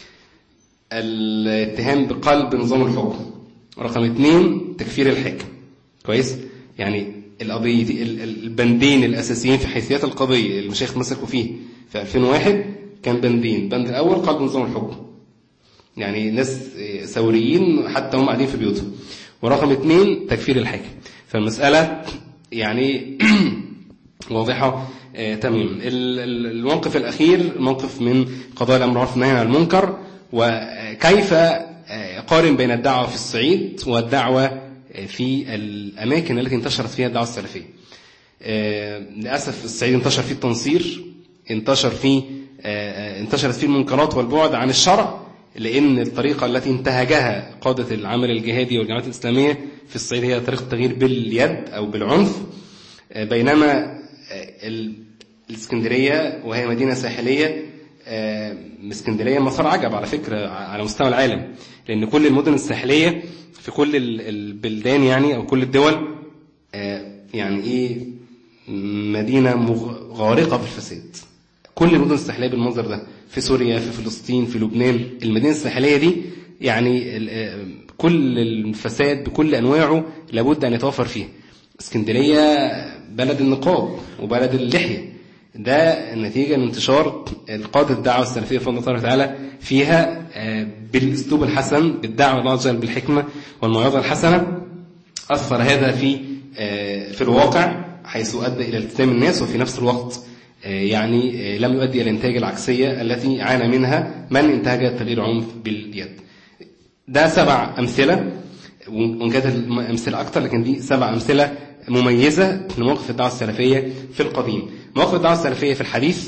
الاتهام بقلب نظام الحكم رقم اثنين تكفير الحاكم كويس يعني القضية دي ال- ال- البندين الأساسيين في حيثيات القضية اللي المشايخ مسكوا فيه في 2001 كان بندين البند الأول قلب نظام الحكم يعني ناس آه، ثوريين حتى هم قاعدين في بيوتهم ورقم اثنين تكفير الحاكم فالمسألة يعني واضحة آه، تماما ال- ال- الموقف الأخير موقف من قضاء الأمر والمعروف والنهي عن المنكر وكيف آه، يقارن بين الدعوة في الصعيد والدعوة آه، في الأماكن التي انتشرت فيها الدعوة السلفية آه، للأسف الصعيد انتشر فيه التنصير انتشر فيه آه، آه، انتشرت فيه المنكرات والبعد عن الشرع لأن الطريقة التي انتهجها قادة العمل الجهادي والجماعات الإسلامية في الصعيد هي طريقة التغيير باليد أو بالعنف آه، بينما آه، ال- الإسكندرية وهي مدينة ساحلية آه، اسكندرية مسار عجب على فكرة على مستوى العالم لأن كل المدن الساحلية في كل ال- البلدان يعني أو كل الدول آه، يعني إيه مدينة مغ- غارقة بالفساد كل المدن الساحلية بالمنظر ده في سوريا في فلسطين في لبنان المدينة الساحلية دي يعني ال- آه، كل الفساد بكل أنواعه لابد أن يتوفر فيها اسكندرية بلد النقاب وبلد اللحية ده نتيجة لانتشار القادة الدعوة السلفية فضل الله تبارك وتعالى فيها آه، بالأسلوب الحسن بالدعوة الله عز وجل بالحكمة والموعظة الحسنة أثر هذا في آه، في الواقع حيث أدى إلى التزام الناس وفي نفس الوقت آه، يعني آه، لم يؤدي إلى الإنتاج العكسية التي عانى منها من انتهج تغيير عنف باليد ده سبع أمثلة وإن كانت الأمثلة أكتر لكن دي سبع أمثلة مميزة لمواقف الدعوة السلفية في القديم مواقف الدعوة السلفية في الحديث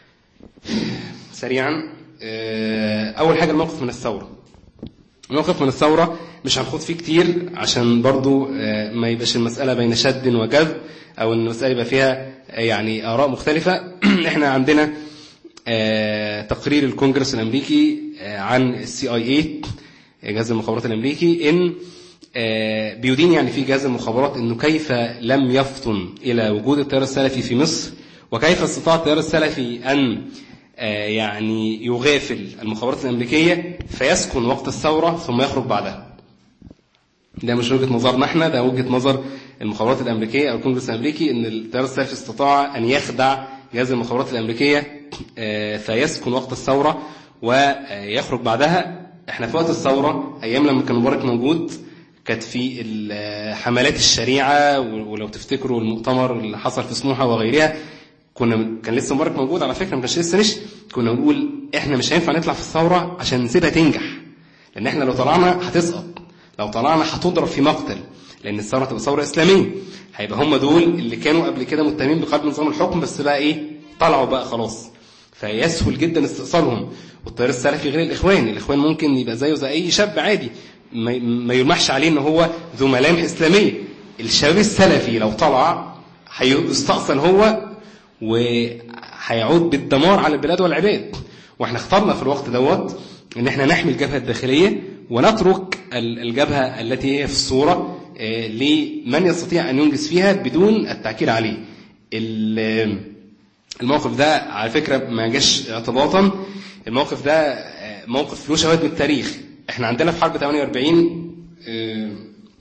سريعا آه، أول حاجة الموقف من الثورة الموقف من الثورة مش هنخوض فيه كتير عشان برضو آه، ما يبقاش المسألة بين شد وجذب أو إن المسألة يبقى فيها آه، يعني آراء مختلفة إحنا عندنا آه، تقرير الكونجرس الأمريكي آه، عن السي اي اي جهاز المخابرات الأمريكي إن آه، بيدين يعني في جهاز المخابرات إنه كيف لم يفطن إلى وجود التيار السلفي في مصر وكيف استطاع التيار السلفي أن آه، يعني يغافل المخابرات الأمريكية فيسكن وقت الثورة ثم يخرج بعدها ده مش وجهة نظرنا احنا ده وجهة نظر المخابرات الأمريكية أو الكونجرس الأمريكي إن التيار السلفي استطاع أن يخدع جهاز المخابرات الأمريكية آه، فيسكن وقت الثورة ويخرج بعدها احنا في وقت الثورة أيام لما كان مبارك موجود كانت في ال- حملات الشريعة ولو تفتكروا المؤتمر اللي حصل في سموحة وغيرها كنا كان لسه مبارك موجود على فكرة ما كانش لسه مشي كنا بنقول احنا مش هينفع نطلع في الثورة عشان نسيبها تنجح لأن احنا لو طلعنا هتسقط لو طلعنا هتضرب في مقتل لأن الثورة تبقى ثورة إسلامية هيبقى هم دول اللي كانوا قبل كده متهمين بقلب نظام الحكم بس بقى إيه طلعوا بقى خلاص فيسهل جدا استئصالهم والتيار السلفي غير الإخوان الإخوان ممكن يبقى زيه زي أي شاب عادي ما ما يلمحش عليه إن هو ذو ملامح إسلامية الشباب السلفي لو طلع هيستأصل هو وهيعود بالدمار على البلاد والعباد واحنا اخترنا في الوقت دوت ان احنا نحمي الجبهة الداخلية ونترك ال- الجبهة التي هي في الصورة آه، لمن يستطيع أن ينجز فيها بدون التعكير عليه ال- الموقف ده على فكرة ما جاش اعتباطا الموقف ده آه، موقف له شواهد من التاريخ احنا عندنا في حرب 48 آه،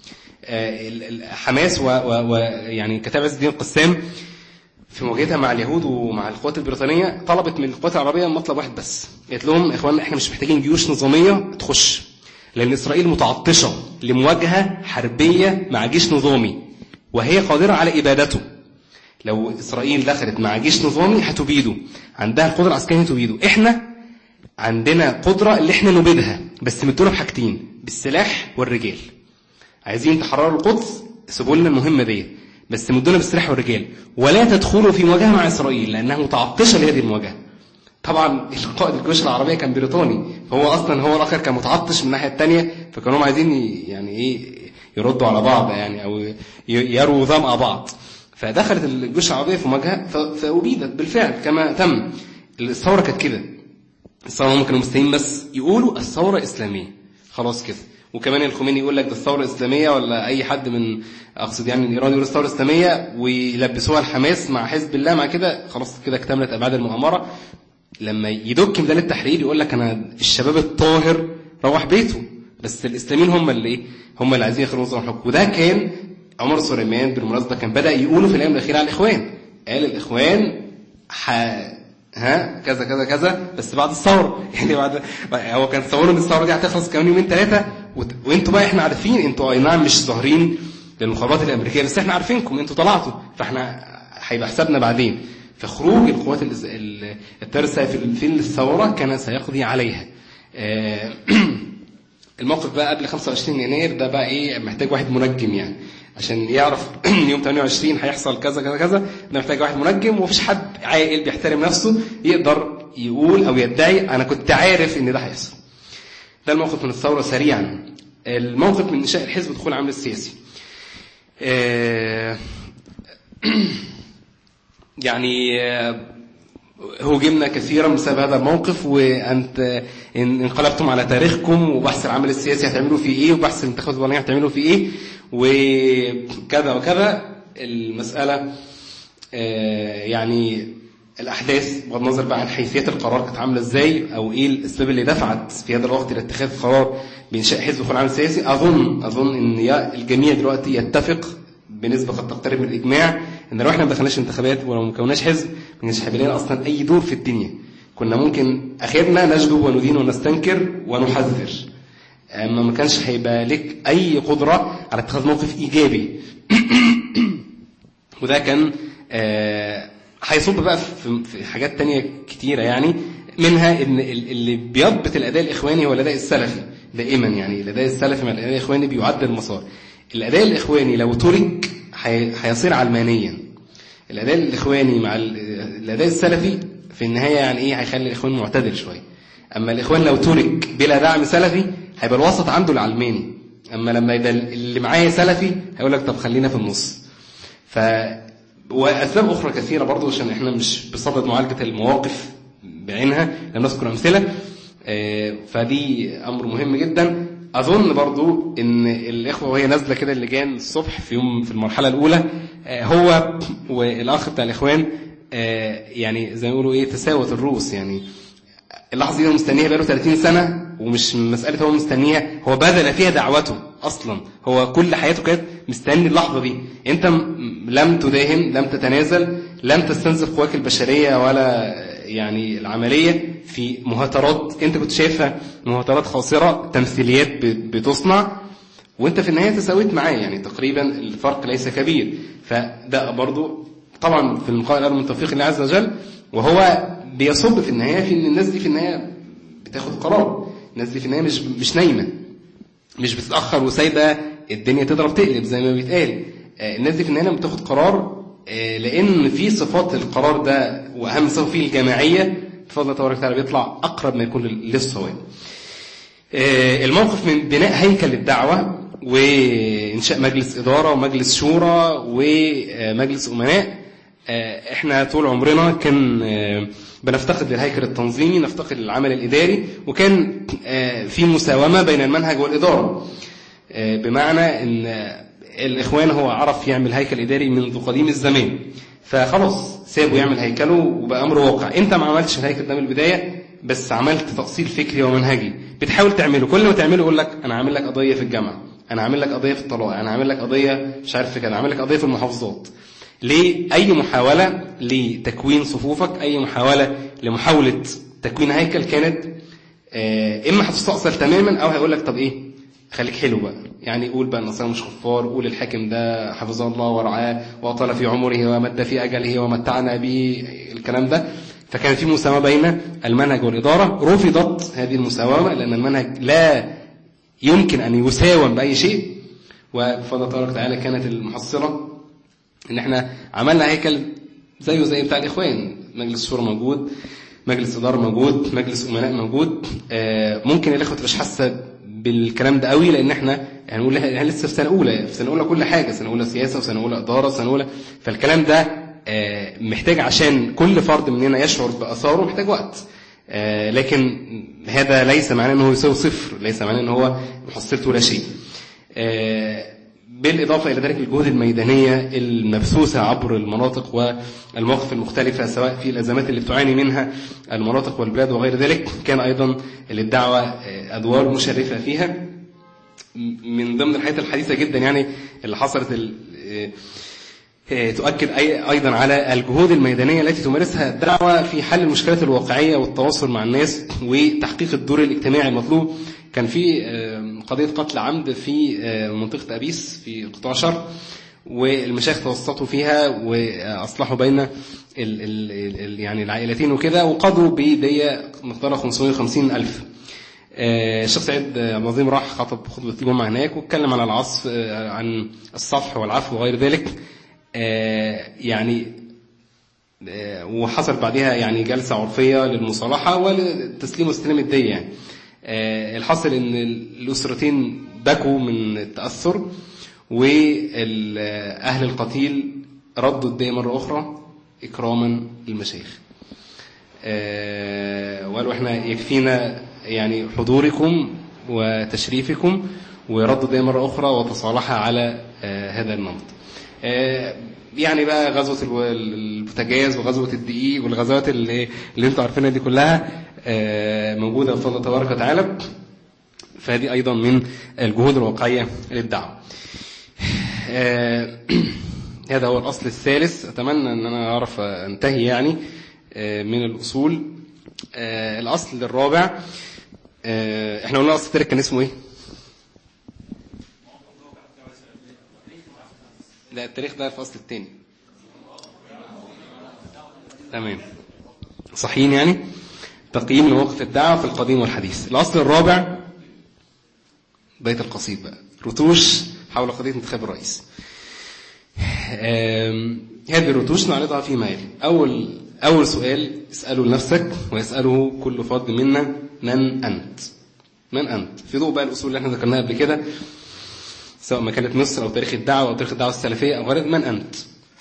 آه، ال- ال- حماس و- و- ويعني كتاب عز الدين القسام في مواجهتها مع اليهود ومع القوات البريطانية طلبت من القوات العربية مطلب واحد بس قالت لهم اخواننا احنا مش محتاجين جيوش نظامية تخش لأن إسرائيل متعطشة لمواجهة حربية مع جيش نظامي وهي قادرة على إبادته لو إسرائيل دخلت مع جيش نظامي هتبيده عندها القدرة العسكرية تبيده احنا عندنا قدرة اللي احنا نبيدها بس مدونا بحاجتين بالسلاح والرجال عايزين تحرروا القدس سيبوا لنا المهمة دي بس مدونا بالسلاح والرجال ولا تدخلوا في مواجهة مع إسرائيل لأنها متعطشة لهذه المواجهة طبعا القائد الجيوش العربية كان بريطاني فهو أصلا هو الآخر كان متعطش من الناحية التانية فكانوا هم عايزين ي- يعني إيه يردوا على بعض يعني أو ي- يروا ظمأ بعض فدخلت الجيوش العربية في مواجهة ف- فأبيدت بالفعل كما تم الثورة كانت كده الثورة هم كانوا مستنيين بس يقولوا الثورة إسلامية خلاص كده وكمان الخميني يقول لك ده الثورة الإسلامية ولا أي حد من أقصد يعني الإيران يقول الثورة الإسلامية ويلبسوها الحماس مع حزب الله مع كده خلاص كده اكتملت أبعاد المؤامرة لما يدك ميدان التحرير يقول لك أنا الشباب الطاهر روح بيته بس الإسلاميين هم اللي إيه هم اللي عايزين يخرجوا نظام الحكم وده كان عمر سليمان بالمناسبة كان بدأ يقوله في الأيام الأخيرة على الإخوان قال الإخوان ح... ها كذا كذا كذا بس بعد الثوره يعني بعد هو كان تصوروا ان الثوره دي هتخلص كمان يومين ثلاثه وت... وانتوا بقى احنا عارفين انتوا اي نعم مش ظاهرين للمخابرات الامريكيه بس احنا عارفينكم انتوا طلعتوا فاحنا هيبقى حسابنا بعدين فخروج القوات الإز- ال- الترسة في في الثوره كان سيقضي عليها آه، الموقف بقى قبل 25 يناير ده بقى ايه محتاج واحد منجم يعني عشان يعرف يوم 28 هيحصل كذا كذا كذا ده محتاج واحد منجم ومفيش حد عاقل بيحترم نفسه يقدر يقول او يدعي انا كنت عارف ان ده هيحصل ده الموقف من الثوره سريعا الموقف من انشاء الحزب دخول العمل السياسي آه، يعني آه، هوجمنا كثيرا بسبب هذا الموقف وانت ان انقلبتم على تاريخكم وبحث العمل السياسي هتعملوا فيه ايه وبحث الانتخابات الوطنيه هتعملوا فيه ايه وكذا وكذا المساله آه، يعني الاحداث بغض النظر بقى عن حيثيات القرار كانت عامله ازاي او ايه الاسباب اللي دفعت في هذا الوقت الى اتخاذ قرار بانشاء حزب في العمل السياسي اظن اظن ان يا- الجميع دلوقتي يتفق بنسبه قد تقترب من الاجماع ان لو احنا ما دخلناش انتخابات ولو ما كوناش حزب ما كانش هيبقى لنا اصلا اي دور في الدنيا كنا ممكن اخرنا نشجب وندين ونستنكر ونحذر اما ما كانش هيبقى لك اي قدره على اتخاذ موقف ايجابي وده كان آه، هيصب بقى في في حاجات تانية كتيرة يعني منها ان ال- اللي بيضبط الاداء الاخواني هو الاداء السلفي دائما يعني الاداء السلفي مع الاداء الاخواني بيعدل المسار الاداء الاخواني لو ترك هي- هيصير علمانيا الاداء الاخواني مع ال- الاداء السلفي في النهايه يعني ايه هيخلي الاخوان معتدل شويه اما الاخوان لو ترك بلا دعم سلفي هيبقى الوسط عنده العلماني اما لما يبقى اللي معايا سلفي هيقول لك طب خلينا في النص ف واسباب اخرى كثيره برضو عشان احنا مش بصدد معالجه المواقف بعينها لم نذكر امثله آه، فدي امر مهم جدا اظن برضو ان الاخوه وهي نازله كده اللجان الصبح في يوم في المرحله الاولى آه، هو والاخ بتاع الاخوان آه، يعني زي ما يقولوا ايه تساوت الرؤوس يعني اللحظه دي هو مستنيها بقاله 30 سنه ومش مساله هو مستنيها هو بذل فيها دعوته اصلا هو كل حياته كانت مستني اللحظه دي انت م- لم تداهن لم تتنازل لم تستنزف قواك البشريه ولا يعني العمليه في مهاترات انت كنت شايفها مهاترات خاصره تمثيليات ب- بتصنع وانت في النهايه تساويت معاه يعني تقريبا الفرق ليس كبير فده برضو طبعا في المقابل من توفيق الله عز وجل وهو بيصب في النهايه في ان الناس دي في النهايه بتاخد قرار الناس دي في النهايه مش مش نايمه مش بتتاخر وسايبه الدنيا تضرب تقلب زي ما بيتقال آه، الناس دي في النهايه بتاخد قرار آه، لان في صفات القرار ده واهم صفه فيه الجماعيه بفضل الله تبارك وتعالى بيطلع اقرب ما يكون لل- للصواب آه، الموقف من بناء هيكل الدعوة وإنشاء مجلس إدارة ومجلس شورى ومجلس أمناء آه، إحنا طول عمرنا كان آه، بنفتقد للهيكل التنظيمي نفتقد للعمل الإداري وكان آه، في مساومة بين المنهج والإدارة آه، بمعنى ان آه، الاخوان هو عرف يعمل هيكل اداري منذ قديم الزمان فخلاص سابه يعمل هيكله وبقى امر واقع انت ما عملتش الهيكل ده من البدايه بس عملت تاصيل فكري ومنهجي بتحاول تعمله كل ما تعمله يقول لك انا عامل لك قضيه في الجامعه انا عامل لك قضيه في الطلاق انا عامل لك قضيه مش عارف في كده عامل لك قضيه في المحافظات ليه اي محاوله لتكوين صفوفك اي محاوله لمحاوله تكوين هيكل كانت آه، اما هتستأصل تماما او هيقول لك طب ايه خليك حلو بقى يعني قول بقى النصارى مش كفار قول الحاكم ده حفظه الله ورعاه واطال في عمره ومد في اجله ومتعنا به الكلام ده فكان في مساواه بين المنهج والاداره رفضت هذه المساواه لان المنهج لا يمكن ان يساوم باي شيء وبفضل الله تبارك وتعالى كانت المحصله ان احنا عملنا هيكل زيه زي بتاع الاخوان مجلس شورى موجود مجلس اداره موجود مجلس امناء موجود آه، ممكن الاخوه تبقاش حاسه بالكلام ده قوي لان احنا هنقول احنا لسه في سنه اولى في سنه اولى كل حاجه سنه اولى سياسه وسنه اولى اداره وسنه اولى فالكلام ده آه، محتاج عشان كل فرد مننا يشعر باثاره محتاج وقت آه، لكن هذا ليس معناه ان هو يساوي صفر ليس معناه ان هو محصلته لا شيء آه، بالإضافة إلى ذلك الجهود الميدانية المبثوثة عبر المناطق والمواقف المختلفة سواء في الأزمات اللي بتعاني منها المناطق والبلاد وغير ذلك كان أيضا للدعوة آه، أدوار مشرفة فيها م- من ضمن الحاجات الحديثة جدا يعني اللي حصلت ال- آه، آه، تؤكد أي- أيضا على الجهود الميدانية التي تمارسها الدعوة في حل المشكلات الواقعية والتواصل مع الناس وتحقيق الدور الاجتماعي المطلوب كان في آه، قضية قتل عمد في آه، منطقة أبيس في قطاع شرق والمشايخ توسطوا فيها وأصلحوا بين ال ال ال يعني العائلتين وكده وقضوا بدية مقدارها 550 ألف آه، الشيخ سعيد عبد العظيم راح خطب خطبة الجمعة هناك واتكلم عن العصف آه، عن الصفح والعفو وغير ذلك آه، يعني آه، وحصل بعدها يعني جلسة عرفية للمصالحة ولتسليم واستلام الدية يعني آه، الحاصل ان الأسرتين بكوا من التأثر وأهل القتيل ردوا الدية مرة أخرى إكراما للمشايخ آه، وقالوا احنا يكفينا يعني حضوركم وتشريفكم وردوا دي مرة أخرى وتصالحا على آه، هذا النمط آه، يعني بقى غزوة الو- البوتاجاز وغزوة الدقيق والغزوات اللي, اللي انتوا عارفينها دي كلها آه، موجودة بفضل الله تبارك وتعالى فهذه أيضا من الجهود الواقعية للدعوة آه، هذا هو الأصل الثالث أتمنى أن أنا أعرف أنتهي يعني آه، من الأصول آه، الأصل الرابع آه، احنا قلنا الأصل الثالث كان اسمه إيه؟ لا التاريخ ده الفصل الثاني تمام صحيين يعني تقييم مواقف الدعوة في القديم والحديث الأصل الرابع بيت القصيد بقى رتوش حول قضية انتخاب الرئيس آم، هذه الرتوش نعرضها فيما يلي أول أول سؤال اسأله لنفسك ويسأله كل فرد منا من أنت من أنت في ضوء بقى الأصول اللي احنا ذكرناها قبل كده سواء ما كانت مصر أو تاريخ الدعوة أو تاريخ الدعوة السلفية أو غيرها من أنت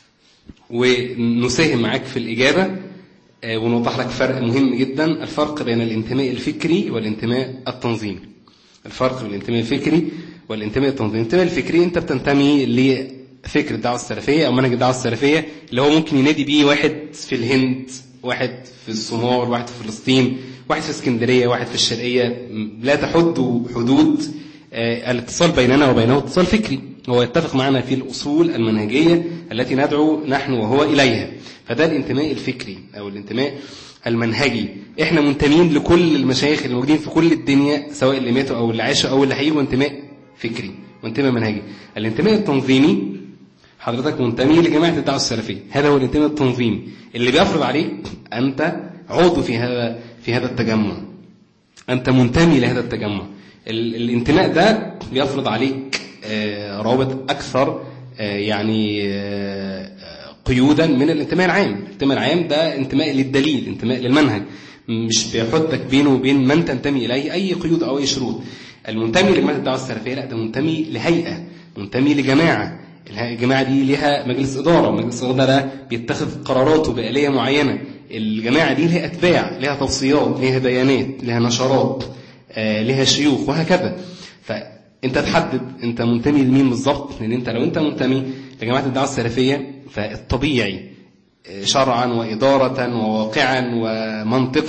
ونساهم معاك في الإجابة آه، ونوضح لك فرق مهم جدا الفرق بين الانتماء الفكري والانتماء التنظيمي الفرق بين الانتماء الفكري والانتماء التنظيمي الانتماء الفكري انت بتنتمي لفكر الدعوة السلفية او منهج الدعوة السلفية اللي هو ممكن ينادي بيه واحد في الهند واحد في الصومال واحد في فلسطين واحد في اسكندرية واحد في الشرقية م- لا تحد حدود آه، الاتصال بيننا وبينه اتصال فكري هو يتفق معنا في الأصول المنهجية التي ندعو نحن وهو إليها فده الانتماء الفكري أو الانتماء المنهجي احنا منتمين لكل المشايخ اللي موجودين في كل الدنيا سواء اللي ماتوا او اللي عاشوا او اللي هيجوا انتماء فكري وانتماء منهجي الانتماء التنظيمي حضرتك منتمي لجماعة الدعوة السلفية هذا هو الانتماء التنظيمي اللي بيفرض عليك أنت عضو في هذا في هذا التجمع أنت منتمي لهذا التجمع ال- الانتماء ده بيفرض عليك آه، روابط أكثر آه، يعني آه، قيودا من الانتماء العام الانتماء العام ده انتماء للدليل انتماء للمنهج مش بيحطك بينه وبين من تنتمي إليه أي قيود أو أي شروط المنتمي لجماعة الدعوة السلفية لا ده منتمي لهيئة منتمي لجماعة الها- الجماعة دي ليها مجلس إدارة مجلس الإدارة ده بيتخذ قراراته بآلية معينة الجماعة دي لها أتباع لها توصيات لها بيانات لها نشرات آه، لها شيوخ وهكذا فأنت تحدد أنت منتمي لمين بالظبط لأن أنت لو أنت منتمي لجماعة الدعوة السلفية فالطبيعي آه، شرعا وإدارة وواقعا ومنطقا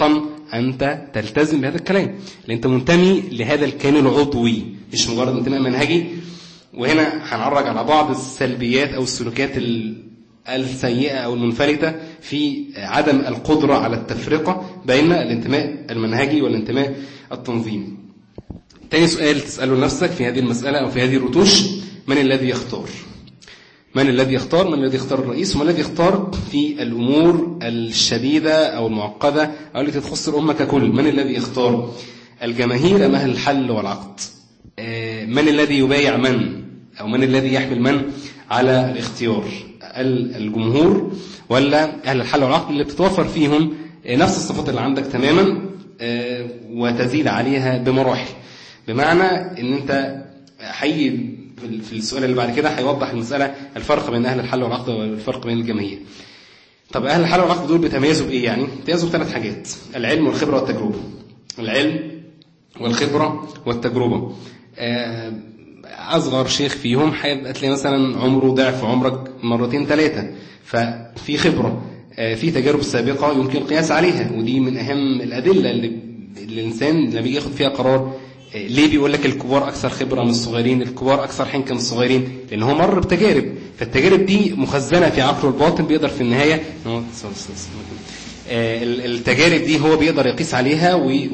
أنت تلتزم بهذا الكلام لأن أنت منتمي لهذا الكيان العضوي مش مجرد انتماء منهجي وهنا هنعرج على بعض السلبيات أو السلوكيات ال- السيئة أو المنفلتة في عدم القدرة على التفرقة بين الانتماء المنهجي والانتماء التنظيمي تاني سؤال تسأله لنفسك في هذه المسألة أو في هذه الرتوش من الذي يختار من الذي يختار من الذي يختار الرئيس ومن الذي يختار في الأمور الشديدة أو المعقدة أو التي تخص الأمة ككل من الذي يختار الجماهير أم أهل الحل والعقد آه، من الذي يبايع من أو من الذي يحمل من على الاختيار ال- الجمهور ولا أهل الحل والعقد اللي بتتوفر فيهم آه، نفس الصفات اللي عندك تماما آه، وتزيد عليها بمراحل بمعنى ان انت حي في- في السؤال اللي بعد كده هيوضح المسألة الفرق بين أهل الحل والعقد والفرق بين الجماهير طب أهل الحل والعقد دول بيتميزوا بإيه يعني؟ بيتميزوا بثلاث حاجات العلم والخبرة والتجربة العلم والخبرة والتجربة آه، أصغر شيخ فيهم هيبقى تلاقي مثلا عمره ضعف عمرك مرتين ثلاثة ففي خبرة آه، في تجارب سابقة يمكن القياس عليها ودي من أهم الأدلة اللي اللي الإنسان لما بيجي ياخد فيها قرار آه، ليه بيقول لك الكبار أكثر خبرة من الصغيرين الكبار أكثر حنكة من الصغيرين لأن هو مر بتجارب فالتجارب دي مخزنة في عقله الباطن بيقدر في النهاية آه، التجارب دي هو بيقدر يقيس عليها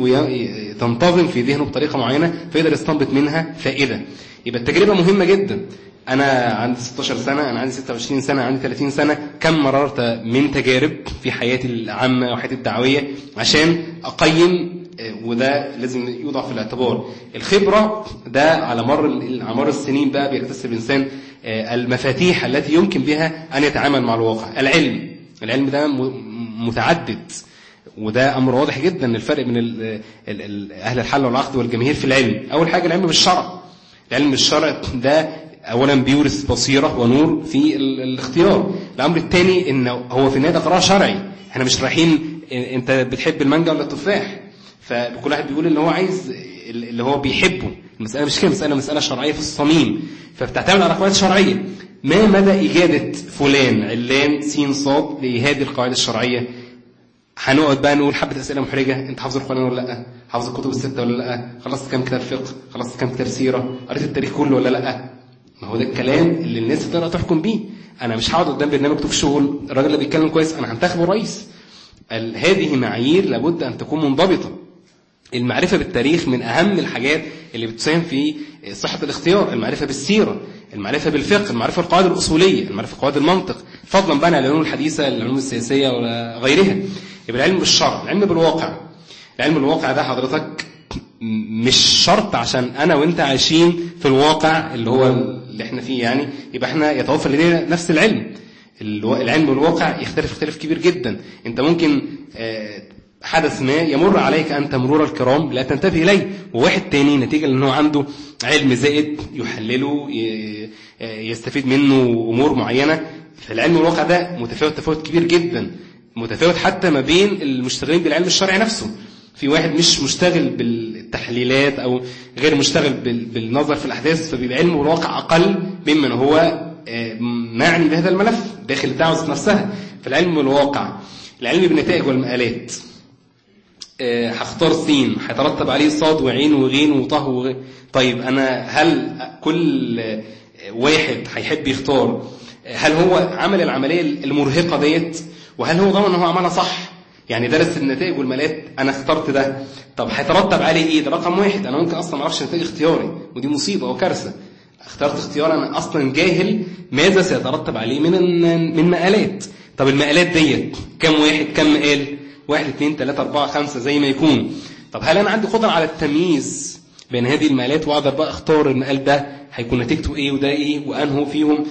وتنتظم في ذهنه بطريقة معينة فيقدر يستنبط منها فائدة يبقى التجربة مهمة جدا أنا عندي 16 سنة أنا عندي 26 سنة عندي 30 سنة كم مررت من تجارب في حياتي العامة وحياتي الدعوية عشان أقيم آه، وده لازم يوضع في الاعتبار الخبرة ده على مر على مر السنين بقى بيكتسب الإنسان آه، المفاتيح التي يمكن بها أن يتعامل مع الواقع العلم العلم ده م- متعدد وده امر واضح جدا الفرق بين ال- ال- ال- اهل الحل والعقد والجماهير في العلم اول حاجه العلم بالشرع العلم بالشرع ده اولا بيورث بصيره ونور في ال- الاختيار الامر الثاني ان هو في النهايه ده قرار شرعي احنا مش رايحين انت بتحب المانجا ولا التفاح فكل واحد بيقول اللي هو عايز اللي هو بيحبه المساله مش كده مساله مساله شرعيه في الصميم فبتعتمد على قواعد شرعيه ما مدى اجاده فلان علان سين صاد لهذه القواعد الشرعيه هنقعد بقى نقول حبه اسئله محرجه انت حافظ القران ولا لا حافظ الكتب السته ولا لا خلصت كام كتاب فقه خلصت كام كتاب سيره قريت التاريخ كله ولا لا ما هو ده الكلام اللي الناس تقدر تحكم بيه انا مش هقعد قدام برنامج توك شو الراجل اللي بيتكلم كويس انا هنتخبه رئيس ال- هذه معايير لابد ان تكون منضبطه المعرفة بالتاريخ من أهم الحاجات اللي بتساهم في صحة الاختيار المعرفة بالسيرة المعرفة بالفقه المعرفة بالقواعد الأصولية المعرفة بقواعد المنطق فضلا بقى عن العلوم الحديثة العلوم السياسية وغيرها يبقى العلم بالشرع العلم بالواقع العلم بالواقع ده حضرتك مش شرط عشان أنا وأنت عايشين في الواقع اللي هو اللي احنا فيه يعني يبقى احنا يتوفر لدينا نفس العلم الو- العلم بالواقع يختلف اختلاف كبير جدا انت ممكن آه، حدث ما يمر عليك أنت مرور الكرام لا تنتبه إليه وواحد تاني نتيجة لأنه عنده علم زائد يحلله ي- يستفيد منه أمور معينة فالعلم الواقع ده متفاوت تفاوت كبير جدا متفاوت حتى ما بين المشتغلين بالعلم الشرعي نفسه في واحد مش مشتغل بالتحليلات أو غير مشتغل بال- بالنظر في الأحداث فبيبقى علمه بالواقع أقل ممن هو آه، معني بهذا الملف داخل الدعوة نفسها فالعلم بالواقع العلم بالنتائج والمآلات آه، هختار سين هيترتب عليه صاد وعين وغين وطه وغ... طيب انا هل كل آه، واحد هيحب يختار آه، هل هو عمل العمليه المرهقه ديت وهل هو ضمن ان هو عملها صح يعني درس النتائج والمالات انا اخترت ده طب هيترتب عليه ايه ده رقم واحد انا ممكن اصلا ما اعرفش نتائج اختياري ودي مصيبه وكارثه اخترت اختيار انا اصلا جاهل ماذا سيترتب عليه من من مقالات طب المقالات ديت كم واحد كم مقال واحد اثنين ثلاثة أربعة خمسة زي ما يكون طب هل أنا عندي قدرة على التمييز بين هذه المقالات وأقدر بقى أختار المقال ده هيكون نتيجته إيه وده إيه وأنه فيهم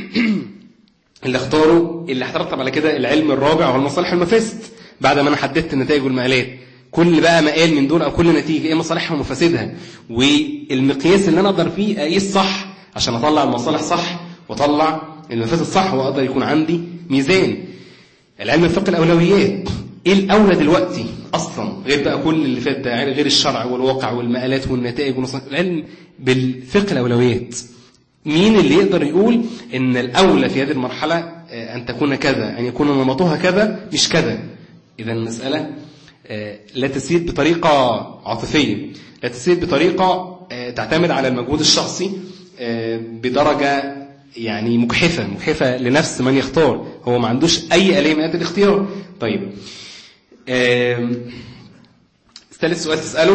اللي اختاره اللي هترتب على كده العلم الرابع هو المصالح والمفاسد بعد ما انا حددت النتائج والمقالات كل بقى مقال من دول او كل نتيجه ايه مصالحها ومفاسدها والمقياس اللي انا اقدر فيه اقيس صح عشان اطلع المصالح صح واطلع المفاسد صح واقدر يكون عندي ميزان العلم الفقه الاولويات ايه الاولى دلوقتي اصلا غير بقى كل اللي فات ده يعني غير الشرع والواقع والمقالات والنتائج والمصالح العلم بالفقه الاولويات مين اللي يقدر يقول ان الاولى في هذه المرحله آه، ان تكون كذا ان يكون نمطها كذا مش كذا اذا المساله آه، لا تسير بطريقة عاطفية لا تسير بطريقة آه، تعتمد على المجهود الشخصي آه، بدرجة يعني مجحفة مجحفة لنفس من يختار هو ما عندوش أي آلية من آلات الاختيار طيب آم، ثالث سؤال تسأله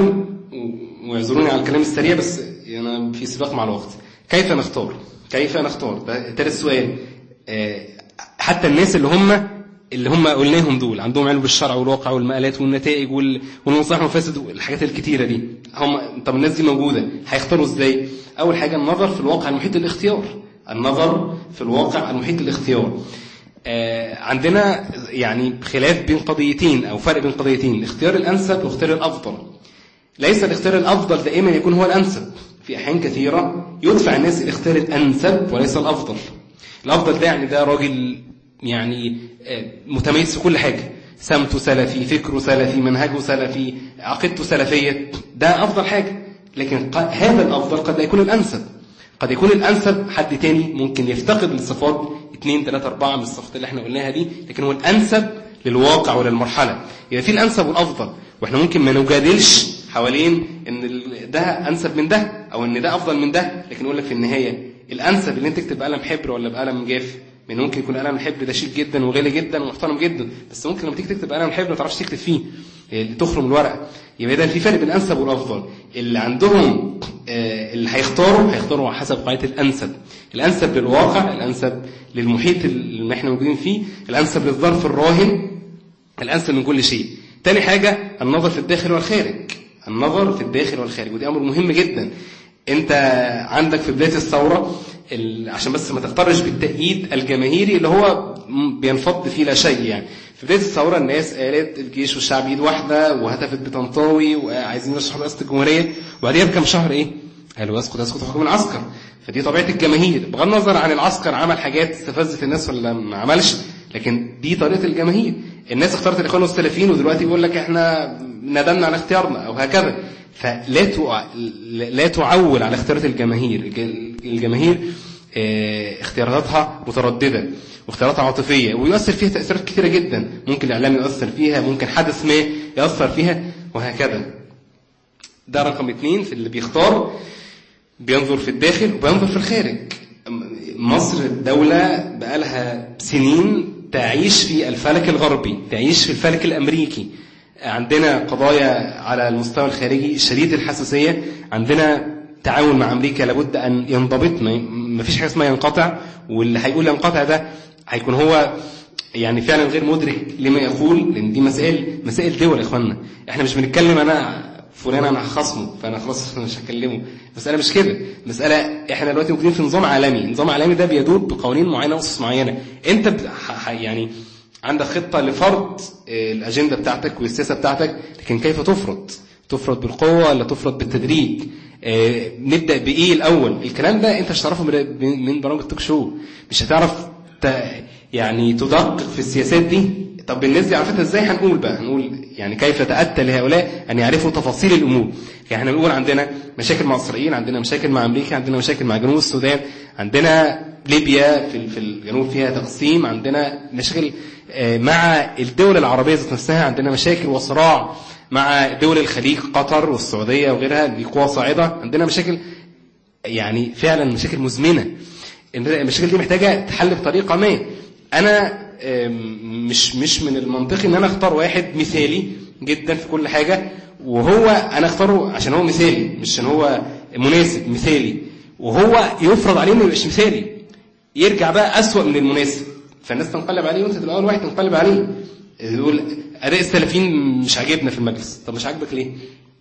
و- واعذروني على الكلام السريع بس أنا في سباق مع الوقت كيف نختار كيف نختار ده ثالث سؤال آه، حتى الناس اللي هم اللي هم قلناهم دول عندهم علم بالشرع والواقع والمقالات والنتائج وال- والمصالح والمفاسد والحاجات الكتيرة دي هم طب الناس دي موجودة هيختاروا ازاي اول حاجة النظر في الواقع المحيط للاختيار النظر في الواقع المحيط للاختيار آه، عندنا يعني خلاف بين قضيتين او فرق بين قضيتين الاختيار الانسب والاختيار الافضل ليس الاختيار الافضل دائما يكون هو الانسب في احيان كثيره يدفع الناس الاختيار الانسب وليس الافضل الافضل ده يعني ده راجل يعني آه، متميز في كل حاجه سمته سلفي فكره سلفي منهجه سلفي عقيدته سلفيه ده افضل حاجه لكن ق- هذا الافضل قد لا يكون الانسب قد يكون الانسب حد تاني ممكن يفتقد الصفات اثنين ثلاثة أربعة من الصفات اللي احنا قلناها دي لكن هو الأنسب للواقع وللمرحلة يبقى في الأنسب والأفضل واحنا ممكن ما نجادلش حوالين ان ال- ده أنسب من ده أو ان ده أفضل من ده لكن نقول لك في النهاية الأنسب اللي انت تكتب بقلم حبر ولا بقلم جاف من ممكن يكون قلم الحبر ده شيك جدا وغالي جدا ومحترم جدا بس ممكن لما تيجي تكتب قلم الحبر ما تعرفش تكتب فيه اللي تخرم الورقه يبقى ده في فرق بين الانسب والافضل اللي عندهم آه، اللي هيختاروا هيختاروا على حسب قاعده الانسب الانسب للواقع الانسب للمحيط اللي احنا موجودين فيه الانسب للظرف الراهن الانسب من كل شيء تاني حاجه النظر في الداخل والخارج النظر في الداخل والخارج ودي امر مهم جدا انت عندك في بدايه الثوره ال- عشان بس ما تغترش بالتأييد الجماهيري اللي هو م- بينفض فيه لا شيء يعني في بدايه الثوره الناس قالت الجيش والشعب ايد واحده وهتفت بطنطاوي وعايزين يرشحوا رئاسه الجمهوريه وبعديها بكام شهر ايه؟ قالوا يسقط يسقط حكم العسكر فدي طبيعه الجماهير بغض النظر عن العسكر عمل حاجات استفزت الناس ولا ما عملش لكن دي طريقه الجماهير الناس اختارت الاخوان والسلفيين ودلوقتي بيقول لك احنا ندمنا على اختيارنا او هكذا فلا تع... لا تعول على اختيارات الجماهير الج- الجماهير آه، اختياراتها متردده واختياراتها عاطفيه ويؤثر فيها تاثيرات كثيره جدا ممكن الاعلام يؤثر فيها ممكن حدث ما ياثر فيها وهكذا ده رقم اتنين في اللي بيختار بينظر في الداخل وبينظر في الخارج مصر دولة بقالها سنين تعيش في الفلك الغربي تعيش في الفلك الأمريكي عندنا قضايا على المستوى الخارجي شديد الحساسية عندنا تعاون مع أمريكا لابد أن ينضبط ما ما فيش حاجة اسمها ينقطع واللي هيقول ينقطع ده هيكون هو يعني فعلا غير مدرك لما يقول لأن دي مسائل مسائل دول يا إخوانا احنا مش بنتكلم أنا فلان انا هخصمه فانا خلاص مش هكلمه المساله مش كده المساله احنا دلوقتي موجودين في نظام عالمي نظام عالمي ده بيدور بقوانين معينه واسس معينه انت ب... ح... ح... يعني عندك خطه لفرض آه، الاجنده بتاعتك والسياسه بتاعتك لكن كيف تفرض تفرض بالقوه ولا تفرض بالتدريج آه، نبدا بايه الاول الكلام ده انت مش هتعرفه من من برامج التوك شو مش هتعرف ت... يعني تدقق في السياسات دي طب الناس دي عرفتها ازاي هنقول بقى هنقول يعني كيف تأتى لهؤلاء أن يعرفوا تفاصيل الأمور يعني احنا بنقول عندنا مشاكل مع إسرائيل عندنا مشاكل مع أمريكا عندنا مشاكل مع جنوب السودان عندنا ليبيا في في الجنوب فيها تقسيم عندنا مشاكل آه، مع الدول العربية ذات نفسها عندنا مشاكل وصراع مع دول الخليج قطر والسعودية وغيرها بقوى صاعدة عندنا مشاكل يعني فعلا مشاكل مزمنة المشاكل دي محتاجة تحل بطريقة ما أنا آم، مش مش من المنطقي ان انا اختار واحد مثالي جدا في كل حاجه وهو انا اختاره عشان هو مثالي مش عشان هو مناسب مثالي وهو يفرض عليه انه يبقاش مثالي يرجع بقى اسوأ من المناسب فالناس تنقلب عليه وانت تبقى اول واحد تنقلب عليه يقول اداء السلفيين مش عاجبنا في المجلس طب مش عاجبك ليه؟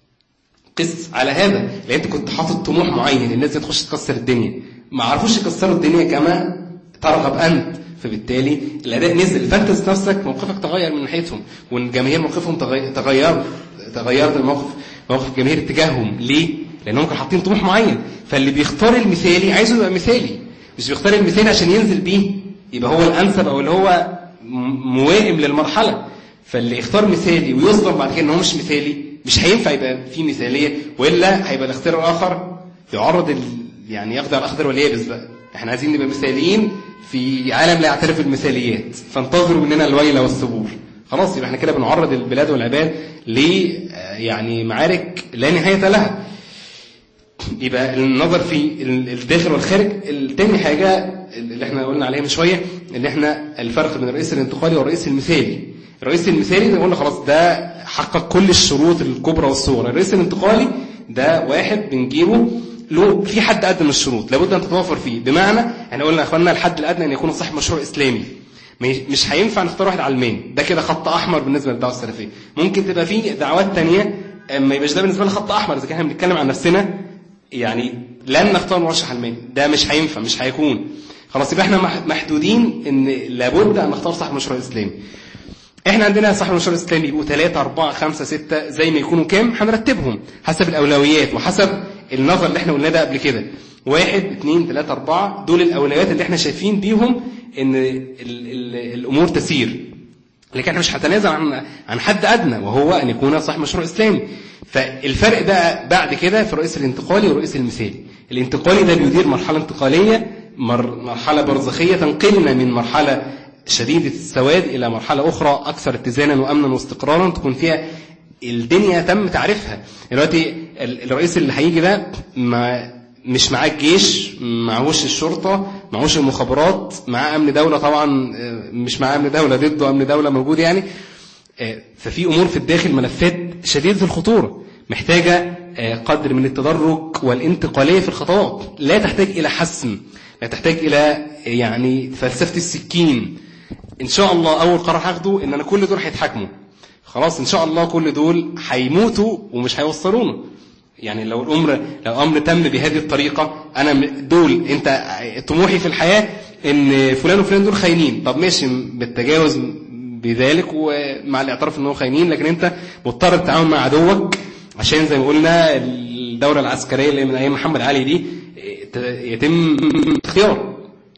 قس على هذا لان انت كنت حاطط طموح معين الناس دي تخش تكسر الدنيا ما عرفوش يكسروا الدنيا كما ترغب انت فبالتالي الاداء نزل فانت ذات نفسك موقفك تغير من ناحيتهم والجماهير موقفهم تغي- تغير تغير الموقف موقف الجماهير اتجاههم ليه؟ لانهم كانوا حاطين طموح معين فاللي بيختار المثالي عايزه يبقى مثالي مش بيختار المثالي عشان ينزل بيه يبقى هو الانسب او اللي هو م- موائم للمرحله فاللي يختار مثالي ويصدر بعد كده ان هو مش مثالي مش هينفع يبقى فيه مثاليه والا هيبقى الاختيار الاخر يعرض ال... يعني يخضع الاخضر واليابس بقى احنا عايزين نبقى مثاليين في عالم لا يعترف بالمثاليات فانتظروا مننا الويل والثبور خلاص يبقى احنا كده بنعرض البلاد والعباد ل آه، يعني معارك لا نهايه لها يبقى النظر في ال- الداخل والخارج التاني حاجة اللي احنا قلنا عليها من شوية اللي احنا الفرق بين الرئيس الانتقالي والرئيس المثالي الرئيس المثالي ده قلنا خلاص ده حقق كل الشروط الكبرى والصغرى الرئيس الانتقالي ده واحد بنجيبه له في حد ادنى من الشروط لابد ان تتوفر فيه بمعنى احنا قلنا يا اخوانا الحد الادنى ان يكون صاحب مشروع اسلامي مش مش هينفع نختار واحد علماني ده كده خط احمر بالنسبه للدعوه السلفيه ممكن تبقى في دعوات تانية ما يبقاش ده بالنسبه لنا خط احمر اذا كان احنا بنتكلم عن نفسنا يعني لن نختار مرشح علماني ده مش هينفع مش هيكون خلاص يبقى احنا مح- محدودين ان لابد ان نختار صاحب مشروع اسلامي احنا عندنا صاحب مشروع اسلامي يبقوا 3 4 5 6 زي ما يكونوا كام هنرتبهم حسب الاولويات وحسب النظر اللي احنا قلناه ده قبل كده واحد اثنين ثلاثة أربعة دول الأولويات اللي احنا شايفين بيهم إن ال ال الأمور تسير لكن احنا مش هنتنازل عن عن حد ادنى وهو ان يكون صاحب مشروع اسلامي فالفرق بقى بعد كده في الرئيس الانتقالي والرئيس المثالي الانتقالي ده بيدير مرحله انتقاليه مر مرحله برزخيه تنقلنا من مرحله شديده السواد الى مرحله اخرى اكثر اتزانا وامنا واستقرارا تكون فيها الدنيا تم تعريفها دلوقتي ال- الرئيس اللي هيجي ده ما مش معاه الجيش معهوش الشرطة معهوش المخابرات معاه أمن دولة طبعا آه، مش معاه أمن دولة ضده أمن دولة موجود يعني آه، ففي أمور في الداخل ملفات شديدة الخطورة محتاجة آه، قدر من التدرج والانتقالية في الخطوات لا تحتاج إلى حسم لا تحتاج إلى آه، يعني فلسفة السكين إن شاء الله أول قرار هاخده إن أنا كل دول هيتحاكموا خلاص إن شاء الله كل دول هيموتوا ومش هيوصلونا يعني لو الامر لو امر تم بهذه الطريقه انا م- دول انت طموحي في الحياه ان فلان وفلان دول خاينين طب ماشي بالتجاوز بذلك ومع الاعتراف ان هو خاينين لكن انت مضطر تتعامل مع عدوك عشان زي ما قلنا الدوله العسكريه اللي من ايام محمد علي دي ت- يتم اختيار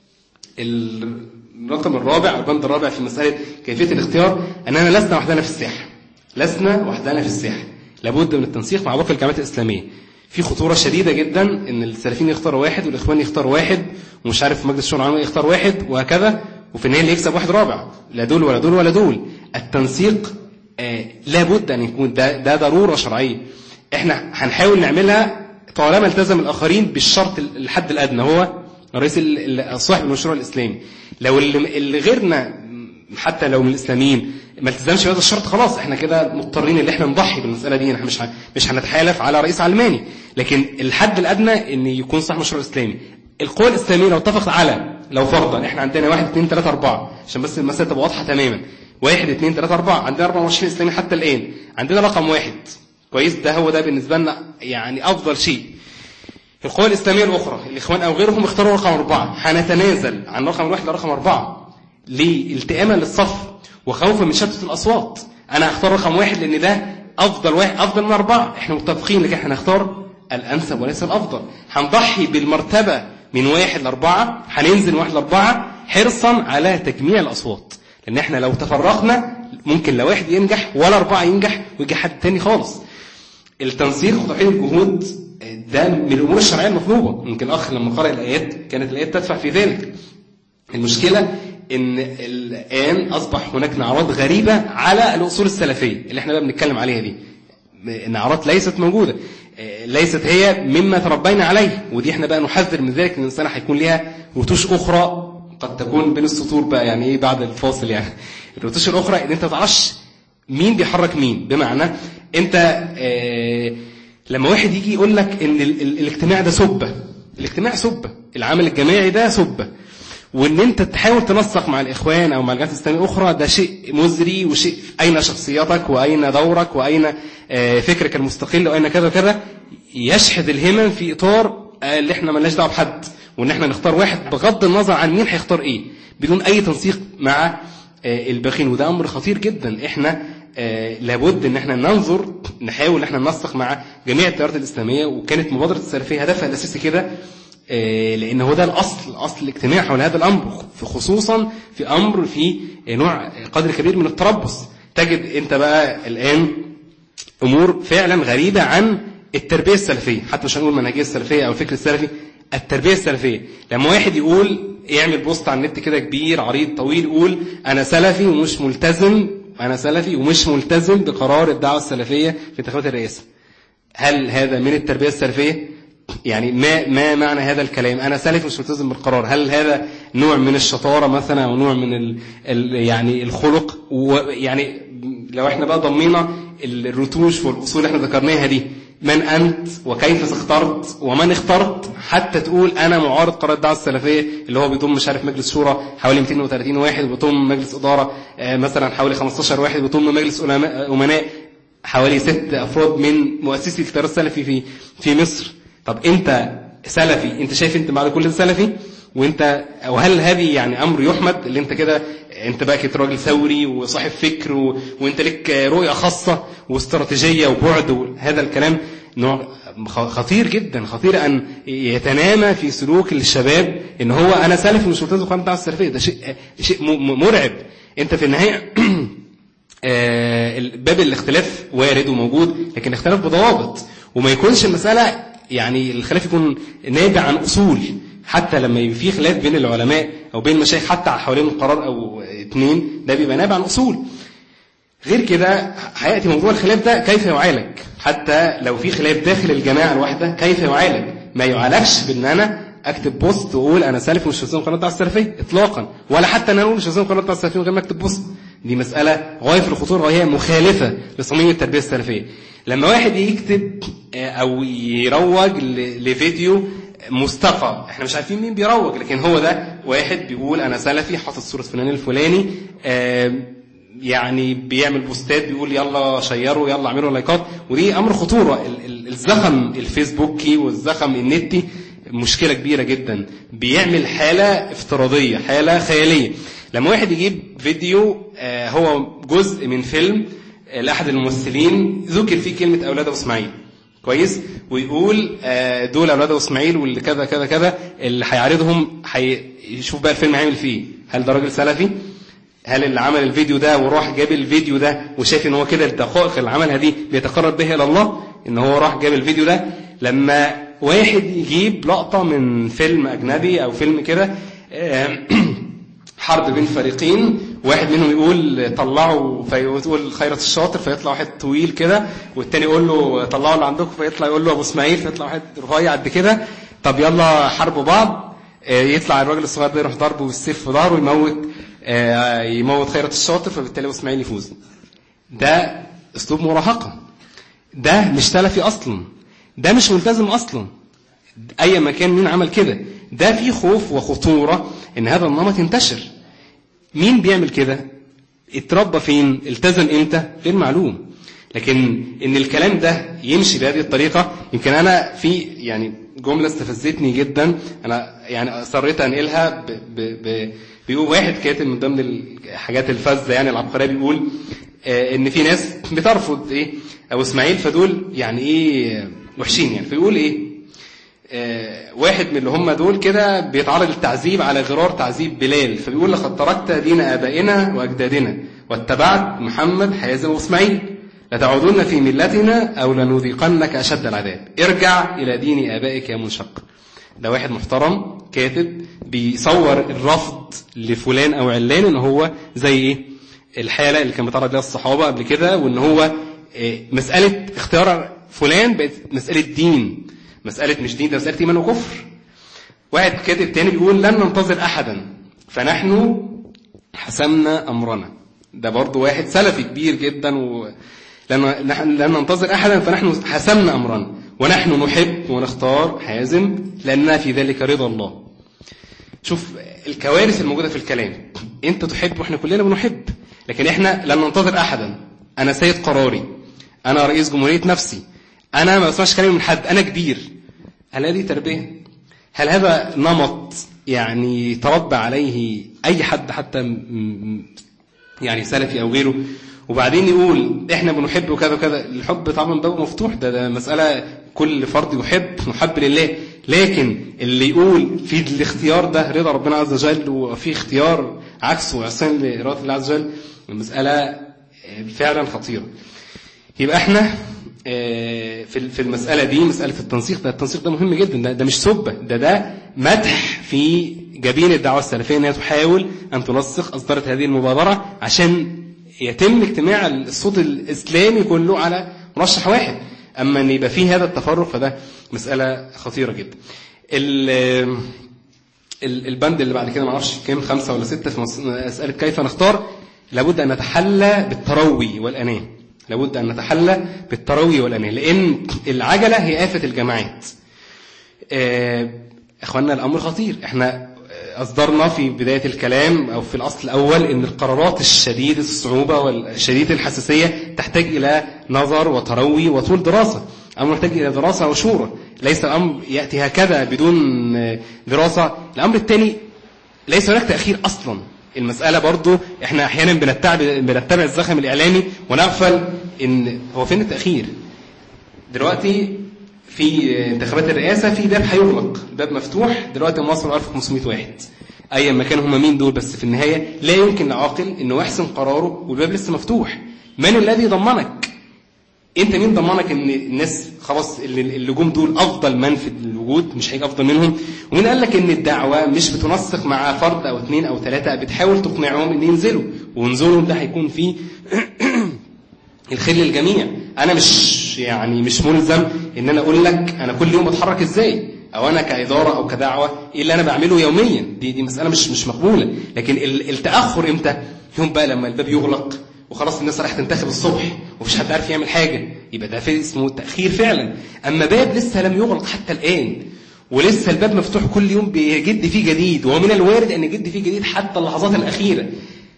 الرقم الرابع أو البند الرابع في مسألة كيفية الاختيار أننا لسنا وحدنا في الساحة لسنا وحدنا في الساحة لابد من التنسيق مع باقي الجامعات الإسلامية في خطورة شديدة جدا إن السلفيين يختاروا واحد والإخوان يختاروا واحد ومش عارف مجلس الشورى العام يختار واحد وهكذا وفي النهاية اللي يكسب واحد رابع لا دول ولا دول ولا دول التنسيق آه لابد أن يكون ده, ده ضرورة شرعية احنا هنحاول نعملها طالما التزم الآخرين بالشرط الحد الأدنى هو رئيس ال- ال- صاحب المشروع الإسلامي لو اللي اللي غيرنا حتى لو من الإسلاميين ما التزمش بهذا الشرط خلاص احنا كده مضطرين ان احنا نضحي بالمسألة دي احنا مش ه- مش هنتحالف على رئيس علماني لكن الحد الأدنى ان يكون صاحب مشروع إسلامي القوى الإسلامية لو اتفقت على لو فرضا احنا عندنا واحد اثنين ثلاثة أربعة عشان بس المسألة تبقى واضحة تماما واحد اثنين ثلاثة أربعة عندنا 24 إسلامي حتى الآن عندنا رقم واحد كويس ده هو ده بالنسبة لنا يعني أفضل شيء القوى الإسلامية الأخرى الإخوان أو غيرهم اختاروا رقم أربعة هنتنازل عن رقم واحد لرقم أربعة ليه؟ التئاما للصف وخوفا من شتت الأصوات أنا هختار رقم واحد لأن ده أفضل واحد أفضل من أربعة إحنا متفقين لكن إحنا هنختار الأنسب وليس الأفضل هنضحي بالمرتبة من واحد لأربعة هننزل من واحد لأربعة حرصا على تجميع الأصوات لأن إحنا لو تفرقنا ممكن لا واحد ينجح ولا أربعة ينجح ويجي حد تاني خالص التنسيق وتوحيد الجهود ده من الامور الشرعيه المطلوبه يمكن الاخ لما قرأ الايات كانت الايات تدفع في ذلك المشكله ان الان اصبح هناك نعرات غريبه على الاصول السلفيه اللي احنا بقى بنتكلم عليها دي نعرات ليست موجوده ليست هي مما تربينا عليه ودي احنا بقى نحذر من ذلك ان الانسان هيكون ليها رتوش اخرى قد تكون بين السطور بقى يعني ايه بعد الفاصل يعني الرتوش الاخرى ان انت ما تعرفش مين بيحرك مين بمعنى انت آه لما واحد يجي يقول لك ان ال ال الاجتماع ده سبه الاجتماع سبه العمل الجماعي ده سبه وان انت تحاول تنسق مع الاخوان او مع الجماعات الاسلاميه الاخرى ده شيء مزري وشيء اين شخصيتك واين دورك واين آه فكرك المستقل واين كذا وكذا يشحذ الهمم في اطار آه اللي احنا ملناش دعوه بحد وان احنا نختار واحد بغض النظر عن مين هيختار ايه بدون اي تنسيق مع الباقين وده امر خطير جدا احنا آه لابد ان احنا ننظر نحاول ان احنا ننسق مع جميع التيارات الاسلاميه وكانت مبادره السلفيه هدفها الاساسي كده آه لان هو ده الاصل اصل الاجتماع حول هذا الامر في خصوصا في امر في نوع قدر كبير من التربص تجد انت بقى الان امور فعلا غريبه عن التربيه السلفيه حتى مش هنقول المنهجيه السلفيه او الفكر السلفي التربيه السلفيه لما واحد يقول يعمل بوست على النت كده كبير عريض طويل يقول انا سلفي ومش ملتزم وانا سلفي ومش ملتزم بقرار الدعوه السلفيه في انتخابات الرئاسه هل هذا من التربيه السلفيه يعني ما ما معنى هذا الكلام انا سلفي مش ملتزم بالقرار هل هذا نوع من الشطاره مثلا او نوع من ال ال يعني الخلق ويعني لو احنا بقى ضمينا الرتوش والاصول اللي احنا ذكرناها دي من انت وكيف اخترت ومن اخترت حتى تقول انا معارض قرار الدعوه السلفيه اللي هو بيضم مش عارف مجلس شورى حوالي 230 واحد وبيضم مجلس اداره آه، مثلا حوالي 15 واحد وبيضم مجلس علماء- امناء حوالي ست افراد من مؤسسي التيار السلفي في في مصر طب انت سلفي انت شايف انت بعد كل ده سلفي وانت وهل هذه يعني امر يحمد اللي انت كده انت بقى كده راجل ثوري وصاحب فكر و... وانت لك رؤيه خاصه واستراتيجيه وبعد وهذا الكلام نوع خ- خطير جدا خطير ان يتنامى في سلوك الشباب ان هو انا سلفي مش ملتزم بالقانون بتاع السلفيه ده شيء شيء م- م- مرعب انت في النهايه آه، باب الاختلاف وارد وموجود لكن الاختلاف بضوابط وما يكونش المسألة يعني الخلاف يكون نابع عن أصول حتى لما يبقى في خلاف بين العلماء أو بين المشايخ حتى حوالين قرار أو اتنين ده بيبقى نابع عن أصول غير كده هيأتي موضوع الخلاف ده كيف يعالج حتى لو في خلاف داخل الجماعة الواحدة كيف يعالج ما يعالجش بان انا اكتب بوست واقول انا سلفي مش ملتزم قناه السلفيه اطلاقا ولا حتى ان انا اقول مش ملتزم قناه السلفيه من غير ما اكتب بوست دي مساله غايه في الخطوره وهي مخالفه لصميم التربيه السلفيه لما واحد يكتب آه، او يروج ل- لفيديو مستقى احنا مش عارفين مين بيروج لكن هو ده واحد بيقول انا سلفي حاطط صوره فلان الفلاني آه، يعني بيعمل بوستات بيقول يلا شيروا يلا اعملوا لايكات ودي امر خطوره ال- ال- الزخم الفيسبوكي والزخم النتي مشكله كبيره جدا بيعمل حاله افتراضيه حاله خياليه لما واحد يجيب فيديو آه، هو جزء من فيلم آه، لاحد الممثلين ذكر فيه كلمه اولاد ابو اسماعيل كويس ويقول آه، دول اولاد ابو اسماعيل واللي كذا كذا كذا اللي هيعرضهم هيشوف بقى الفيلم هيعمل فيه إيه. هل ده راجل سلفي هل اللي عمل الفيديو ده وراح جاب الفيديو ده وشايف ان هو كده الدقائق اللي عملها دي بيتقرب بها الى الله ان هو راح جاب الفيديو ده لما واحد يجيب لقطة من فيلم اجنبي او فيلم كده آه، حرب بين فريقين واحد منهم يقول طلعوا فيقول خيرة الشاطر فيطلع واحد طويل كده والتاني يقول له طلعوا اللي عندكم فيطلع يقول له ابو اسماعيل فيطلع واحد رفيع قد كده طب يلا حاربوا بعض آه، يطلع الراجل الصغير ده يروح ضربه بالسيف في ظهره ويموت آه، يموت خيرة الشاطر فبالتالي ابو اسماعيل يفوز ده اسلوب مراهقة ده مش سلفي اصلا ده مش ملتزم اصلا اي مكان مين عمل كده ده في خوف وخطورة ان هذا النمط ينتشر مين بيعمل كده اتربى فين التزم امتى غير معلوم لكن ان الكلام ده يمشي بهذه الطريقة يمكن انا في يعني جملة استفزتني جدا انا يعني اصريت انقلها ب ب ب بيقول واحد كاتب من ضمن الحاجات الفذة يعني العبقرية بيقول آه، ان في ناس بترفض ايه ابو اسماعيل فدول يعني ايه وحشين يعني فيقول ايه آه، واحد من اللي هم دول كده بيتعرض للتعذيب على غرار تعذيب بلال فبيقول لقد تركت دين آبائنا وأجدادنا واتبعت محمد حازم وإسماعيل لتعودن في ملتنا أو لنذيقنك أشد العذاب ارجع إلى دين آبائك يا منشق ده واحد محترم كاتب بيصور الرفض لفلان أو علان إن هو زي إيه الحالة اللي كان بيتعرض لها الصحابة قبل كده وإن هو آه، مسألة اختيار فلان بقت مسألة دين مسألة مش دين ده مسألة إيمان وكفر واحد كاتب تاني بيقول لن ننتظر أحدا فنحن حسمنا أمرنا ده برضو واحد سلفي كبير جدا و لن نحن لن ننتظر أحدا فنحن حسمنا أمرنا ونحن نحب ونختار حازم لأننا في ذلك رضا الله شوف الكوارث الموجودة في الكلام انت تحب واحنا كلنا بنحب لكن احنا لن ننتظر احدا انا سيد قراري انا رئيس جمهورية نفسي انا ما بسمعش كلامي من حد انا كبير هل هذه تربية هل هذا نمط يعني تربى عليه اي حد حتى م- م- يعني سلفي او غيره وبعدين يقول احنا بنحب وكذا وكذا الحب طبعا بابه مفتوح ده, ده مسألة كل فرد يحب محب لله لكن اللي يقول في الاختيار ده رضا ربنا عز وجل وفي اختيار عكسه عصيان لإرادة الله عز وجل المسألة فعلا خطيرة يبقى احنا آه، في في المسألة دي مسألة التنسيق ده التنسيق ده مهم جدا ده, ده مش سبة ده ده مدح في جبين الدعوة السلفية انها تحاول ان تنسق اصدرت هذه المبادرة عشان يتم اجتماع الصوت الاسلامي كله على مرشح واحد اما ان يبقى فيه هذا التفرق فده مساله خطيره جدا ال- ال- البند اللي بعد كده ما اعرفش كام خمسه ولا سته في مس- مساله كيف نختار لابد ان نتحلى بالتروي والاناه لابد ان نتحلى بالتروي والاناه لان العجله هي افه الجماعات آه، اخواننا الامر خطير احنا آه، اصدرنا في بدايه الكلام او في الاصل الاول ان القرارات الشديده الصعوبه والشديده الحساسيه تحتاج الى نظر وتروي وطول دراسه امر يحتاج الى دراسه وشورى ليس الامر ياتي هكذا بدون آه، دراسه الامر الثاني ليس هناك تاخير اصلا المساله برضو احنا احيانا بنتبع بنتبع الزخم الاعلامي ونغفل ان هو فين التاخير دلوقتي في انتخابات الرئاسة في باب هيغلق الباب مفتوح دلوقتي مصر 1500 واحد ايا ما كانوا هم مين دول بس في النهاية لا يمكن لعاقل انه يحسم قراره والباب لسه مفتوح من الذي ضمنك انت مين ضمنك ان الناس خلاص اللي اللي جم دول افضل من في الوجود مش هيجي افضل منهم ومين قال لك ان الدعوه مش بتنسق مع فرد او اثنين او ثلاثه بتحاول تقنعهم ان ينزلوا ونزولهم ده هيكون فيه الخير للجميع انا مش يعني مش ملزم ان انا اقول لك انا كل يوم بتحرك ازاي او انا كاداره او كدعوه ايه اللي انا بعمله يوميا دي دي مساله مش مش مقبوله لكن ال- التاخر امتى يوم بقى لما الباب يغلق وخلاص الناس راح تنتخب الصبح ومفيش حد عارف يعمل حاجه يبقى ده في اسمه تاخير فعلا اما باب لسه لم يغلق حتى الان ولسه الباب مفتوح كل يوم بيجد فيه جديد ومن الوارد ان يجد فيه جديد حتى اللحظات الاخيره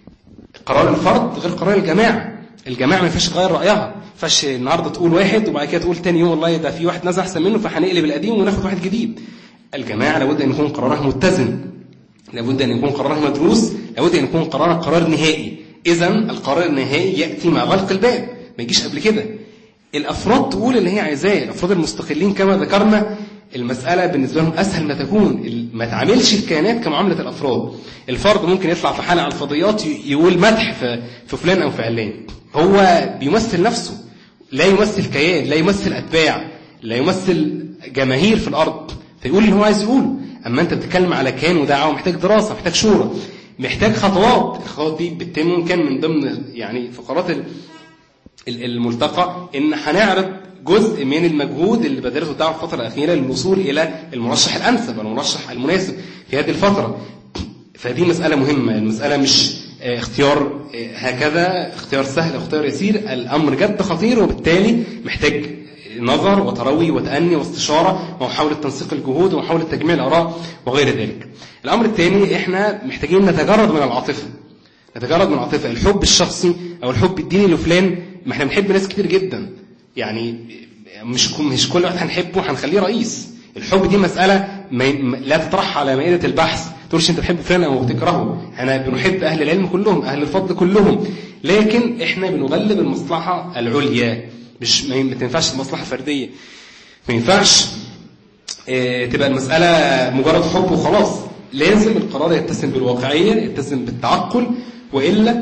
قرار الفرد غير قرار الجماعه الجماعه ما ينفعش تغير رايها ما ينفعش النهارده تقول واحد وبعد كده تقول تاني يوم والله ده في واحد ناس احسن منه فهنقلب القديم وناخد واحد جديد الجماعه لابد ان يكون قرارها متزن لابد ان يكون قرارها مدروس لابد ان يكون قرارها قرار نهائي اذا القرار النهائي ياتي مع غلق الباب ما يجيش قبل كده الافراد تقول اللي هي عايزاه الافراد المستقلين كما ذكرنا المسألة بالنسبة لهم أسهل ما تكون ال- ما تعاملش الكيانات كمعاملة الأفراد الفرد ممكن يطلع في حلقة على الفضيات ي- يقول مدح في, في فلان أو في علان هو بيمثل نفسه لا يمثل كيان لا يمثل أتباع لا يمثل جماهير في الأرض فيقول اللي هو عايز يقوله أما أنت بتتكلم على كيان ودعوة محتاج دراسة محتاج شورى محتاج خطوات الخطوات دي بتتم كان من ضمن يعني فقرات ال- ال- الملتقى ان هنعرض جزء من المجهود اللي بذلته الدعوه في الفتره الاخيره للوصول الى المرشح الانسب المرشح المناسب في هذه الفتره فدي مساله مهمه المساله مش آه، اختيار آه، هكذا اختيار سهل اختيار يسير الامر جد خطير وبالتالي محتاج نظر وتروي وتأني واستشارة ومحاولة تنسيق الجهود ومحاولة تجميع الآراء وغير ذلك. الأمر الثاني إحنا محتاجين نتجرد من العاطفة. نتجرد من العاطفة الحب الشخصي أو الحب الديني لفلان ما احنا بنحب ناس كتير جدا يعني مش مش كل واحد هنحبه هنخليه رئيس الحب دي مسألة ما ما- لا تطرح على مائدة البحث تقولش انت بتحب فلان او بتكرهه احنا بنحب اهل العلم كلهم اهل الفضل كلهم لكن احنا بنغلب المصلحة العليا مش ما ما تنفعش المصلحة الفردية ما ينفعش آه، تبقى المسألة مجرد حب وخلاص لازم القرار يتسم بالواقعية يتسم بالتعقل وإلا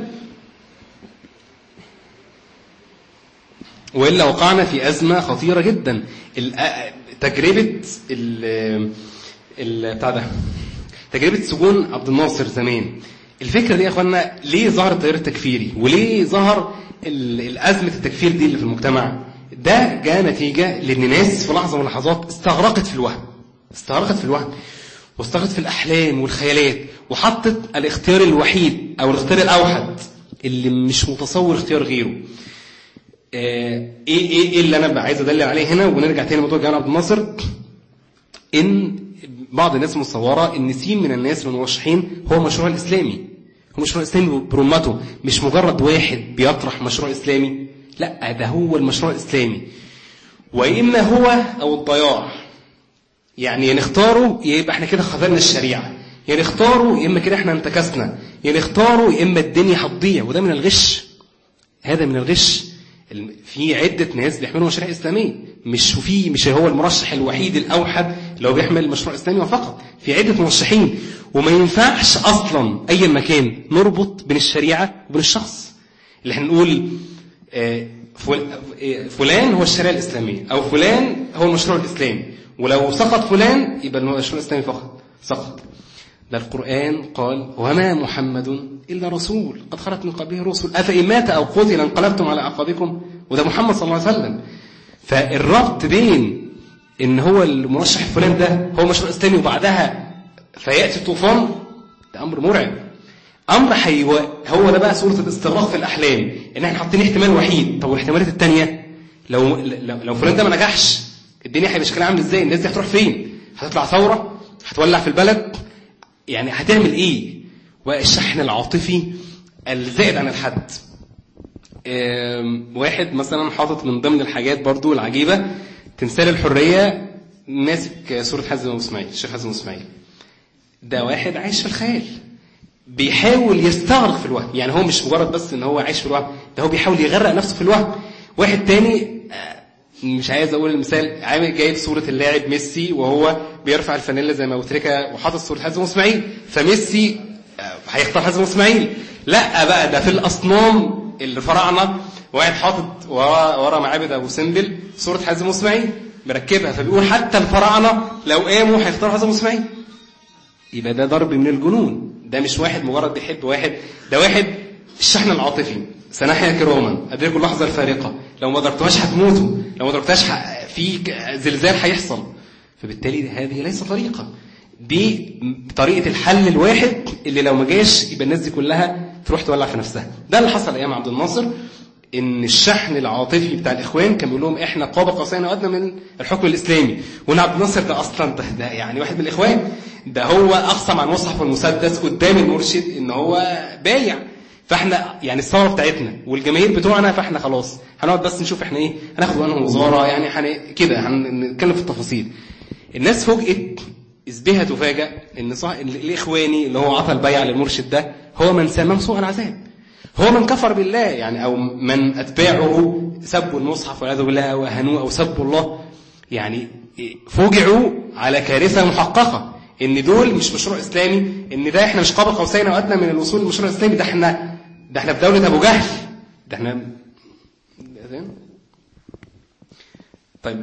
وإلا وقعنا في أزمة خطيرة جدا ال- آه، تجربة ال ال- بتاع ده تجربة سجون عبد الناصر زمان الفكرة دي يا اخوانا ليه ظهر التيار التكفيري وليه ظهر ال- الأزمة التكفير دي اللي في المجتمع ده جاء نتيجة لأن ناس في لحظة من اللحظات استغرقت في الوهم استغرقت في الوهم واستغرقت في الأحلام والخيالات وحطت الاختيار الوحيد أو الاختيار الأوحد اللي مش متصور اختيار غيره آه، ايه ايه ايه اللي انا عايز ادلل عليه هنا ونرجع تاني لموضوع جمال عبد الناصر ان بعض الناس مصوره ان سين من الناس من المرشحين هو مشروع الاسلامي هو مشروع اسلامي برمته مش مجرد واحد بيطرح مشروع اسلامي لا ده هو المشروع الاسلامي واما هو او الضياع يعني يا نختاره يا يبقى احنا كده خذلنا الشريعه يا نختاره يا اما كده احنا انتكسنا يا نختاره يا اما الدنيا هتضيع وده من الغش هذا من الغش الم- في عدة ناس بيحملوا مشاريع إسلامية مش في مش هو المرشح الوحيد الأوحد اللي هو بيحمل المشروع الإسلامي فقط في عدة مرشحين وما ينفعش أصلا أي مكان نربط بين الشريعة وبين الشخص اللي احنا نقول آه، فل- آه، فلان هو الشريعة الإسلامية أو فلان هو المشروع الإسلامي ولو سقط فلان يبقى المشروع الإسلامي فقط سقط ده القرآن قال وما محمد إلا رسول قد خلت من قبله رسل أفإن مات أو قتل انقلبتم على أعقابكم وده محمد صلى الله عليه وسلم فالربط بين إن هو المرشح الفلان ده هو مشروع إسلامي وبعدها فيأتي الطوفان ده أمر مرعب أمر حيو هو ده بقى صورة الاستغراق في الأحلام إن إحنا حاطين احتمال وحيد طب والاحتمالات التانية لو لو, لو فلان ده ما نجحش الدنيا هيبقى شكلها عامل ازاي الناس دي هتروح فين هتطلع ثوره هتولع في البلد يعني هتعمل ايه والشحن العاطفي الزائد عن الحد آم، واحد مثلا حاطط من ضمن الحاجات برضو العجيبه تمثال الحريه ماسك صوره حازم ابو اسماعيل الشيخ حازم ابو اسماعيل ده واحد عايش في الخيال بيحاول يستغرق في الوهم يعني هو مش مجرد بس ان هو عايش في الوهم ده هو بيحاول يغرق نفسه في الوهم واحد تاني آه، مش عايز اقول المثال عامل جايب صوره اللاعب ميسي وهو بيرفع الفانيلا زي ما قلت لك وحاطط صوره حازم اسماعيل فميسي آه، هيختار حازم اسماعيل لا بقى ده في الاصنام الفراعنه واحد حاطط ورا ورا معابد ابو سمبل صوره حازم اسماعيل مركبها فبيقول حتى الفراعنه لو قاموا هيختاروا حازم اسماعيل يبقى ده ضرب من الجنون ده مش واحد مجرد بيحب واحد ده واحد الشحن العاطفي سنحيا كراما ادركوا اللحظه الفارقه لو ما دركتوهاش هتموتوا لو ما دركتوهاش ح- في ك- زلزال هيحصل فبالتالي هذه ليس طريقه دي طريقه الحل الواحد اللي لو ما جاش يبقى الناس دي كلها تروح تولع في نفسها ده اللي حصل ايام عبد الناصر ان الشحن العاطفي بتاع الاخوان كان بيقول لهم احنا قاب قوسين او ادنى من الحكم الاسلامي وان عبد الناصر ده اصلا ده, ده يعني واحد من الاخوان ده هو اقسم على المصحف والمسدس قدام المرشد ان هو بايع فاحنا يعني الثوره بتاعتنا والجماهير بتوعنا فاحنا خلاص هنقعد بس نشوف احنا ايه هناخد انهم وزاره يعني هن كده هنتكلم في التفاصيل الناس فوجئت إذ بها تفاجأ ان صح... الاخواني اللي هو عطى البيع للمرشد ده هو من سامم سوء العذاب هو من كفر بالله يعني او من اتباعه سبوا المصحف والعياذ بالله او اهانوه او سبوا الله يعني فوجعوا على كارثه محققه ان دول مش مشروع اسلامي ان ده احنا مش قاب قوسين او ادنى من الوصول للمشروع الاسلامي ده احنا ده احنا في دوله ابو جهل ده احنا ده- طيب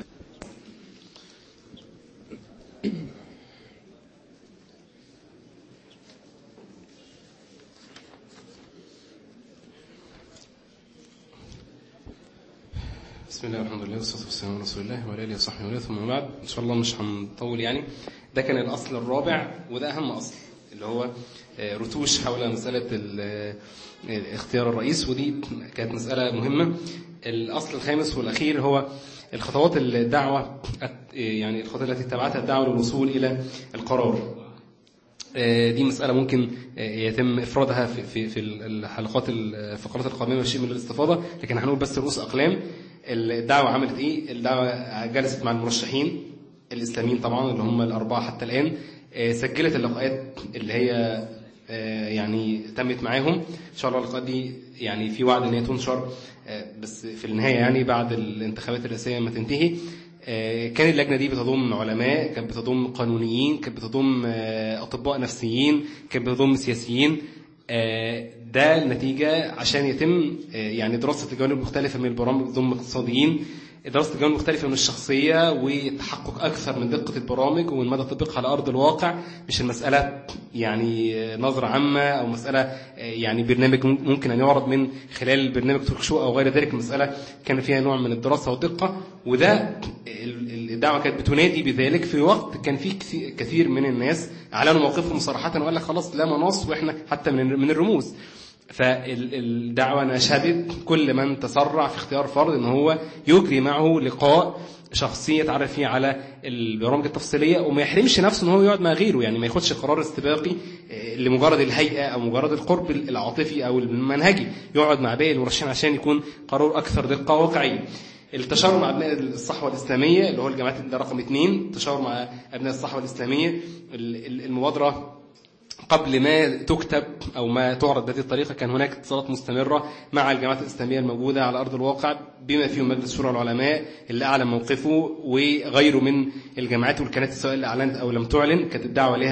بسم الله والحمد لله والصلاة والسلام على رسول الله وعلى آله وصحبه وسلم ثم بعد إن شاء الله مش هنطول يعني ده كان الأصل الرابع وده أهم أصل اللي هو آه، رتوش حول مسألة ال- آه، اختيار الرئيس ودي كانت مسألة مهمة الأصل الخامس والأخير هو الخطوات الدعوة الت- يعني الخطوات التي اتبعتها الدعوة للوصول إلى القرار آه، دي مسألة ممكن آه، يتم إفرادها في في في الحلقات الفقرات القادمة بشيء من الاستفاضة لكن هنقول بس رؤوس أقلام الدعوة عملت إيه؟ الدعوة جلست مع المرشحين الإسلاميين طبعا اللي هم الأربعة حتى الآن آه، سجلت اللقاءات اللي هي آه، يعني تمت معاهم إن شاء الله اللقاءات دي يعني في وعد إن هي تنشر آه، بس في النهاية يعني بعد الانتخابات الرئاسية ما تنتهي آه، كان اللجنة دي بتضم علماء كانت بتضم قانونيين كانت بتضم آه، أطباء نفسيين كانت بتضم سياسيين آه، ده النتيجة عشان يتم آه، يعني دراسة الجوانب المختلفة من البرامج بتضم اقتصاديين دراسة الجوانب المختلفة من الشخصية وتحقق أكثر من دقة البرامج ومن مدى تطبيقها على أرض الواقع مش المسألة يعني آه، نظرة عامة أو مسألة آه، يعني برنامج ممكن أن يعرض من خلال برنامج توك شو أو غير ذلك المسألة كان فيها نوع من الدراسة والدقة وده ال- ال- الدعوة كانت بتنادي بذلك في وقت كان فيه كثي- كثير من الناس أعلنوا موقفهم صراحة وقال لك خلاص لا مناص وإحنا حتى من من الرموز فالدعوة نشهدت كل من تسرع في اختيار فرد ان هو يجري معه لقاء شخصي يتعرف فيه على البرامج التفصيلية وما يحرمش نفسه ان هو يقعد مع غيره يعني ما ياخدش قرار استباقي آه، لمجرد الهيئة او مجرد القرب العاطفي او المنهجي يقعد مع باقي المرشحين عشان يكون قرار اكثر دقة وواقعية التشاور مع ابناء الصحوه الاسلاميه اللي هو الجماعات ده رقم اثنين التشاور مع ابناء الصحوه الاسلاميه ال- ال- المبادره قبل ما تكتب أو ما تعرض بهذه الطريقة كان هناك اتصالات مستمرة مع الجامعات الإسلامية الموجودة على أرض الواقع بما فيهم مجلس شورى العلماء اللي أعلن موقفه وغيره من الجامعات والكنائس سواء اللي أعلنت أو لم تعلن كانت الدعوة لها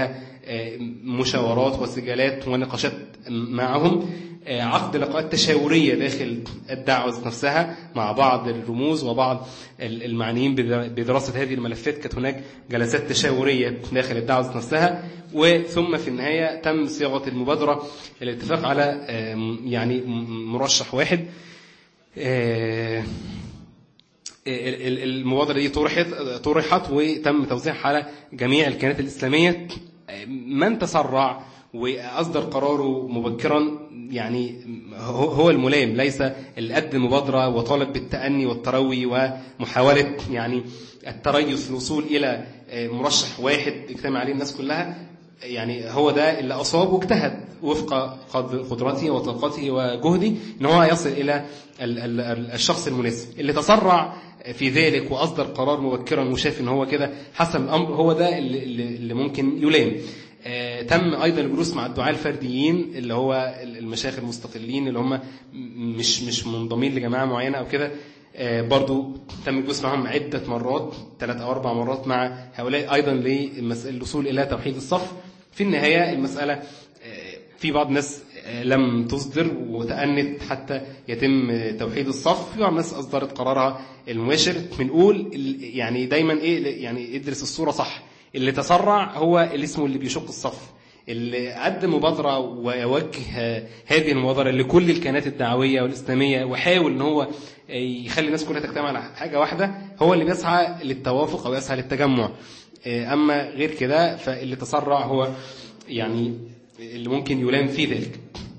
آه، مشاورات وسجالات ونقاشات معهم آه، عقد لقاءات تشاورية داخل الدعوة ذات نفسها مع بعض الرموز وبعض ال- المعنيين بدرا- بدراسة هذه الملفات كانت هناك جلسات تشاورية داخل الدعوة ذات نفسها وثم في النهاية تم صياغة المبادرة الاتفاق على آه، يعني م- مرشح واحد آه، ال- ال- المبادرة دي طرحت طرحت وتم توزيعها على جميع الكيانات الإسلامية من تسرع وأصدر قراره مبكرا يعني هو هو الملام ليس اللي قدم مبادرة وطالب بالتأني والتروي ومحاولة يعني التريث في الوصول إلى مرشح واحد يجتمع عليه الناس كلها يعني هو ده اللي أصاب واجتهد وفق قد- قدرته وطاقته وجهده ان هو يصل الى ال- ال- ال- الشخص المناسب اللي تسرع في ذلك واصدر قرار مبكرا وشاف ان هو كده حسن الامر هو ده اللي, اللي اللي ممكن يلام آه، تم ايضا الجلوس مع الدعاة الفرديين اللي هو المشايخ المستقلين اللي هم م- مش مش منضمين لجماعه معينه او كده آه، برضو تم الجلوس معهم عدة مرات ثلاث أو أربع مرات مع هؤلاء أيضا للوصول إلى توحيد الصف في النهاية المسألة آه، في بعض الناس آه، لم تصدر وتأنت حتى يتم آه، توحيد الصف في بعض الناس أصدرت قرارها المباشر بنقول ال- يعني دايما إيه يعني ادرس الصورة صح اللي تسرع هو اللي اسمه اللي بيشق الصف اللي قدم مبادرة ويوجه هذه المبادرة لكل الكيانات الدعوية والإسلامية وحاول ان هو يخلي الناس كلها تجتمع على حاجة واحدة هو اللي بيسعى للتوافق أو يسعى للتجمع أما غير كده فاللي تسرع هو يعني اللي ممكن يلام في ذلك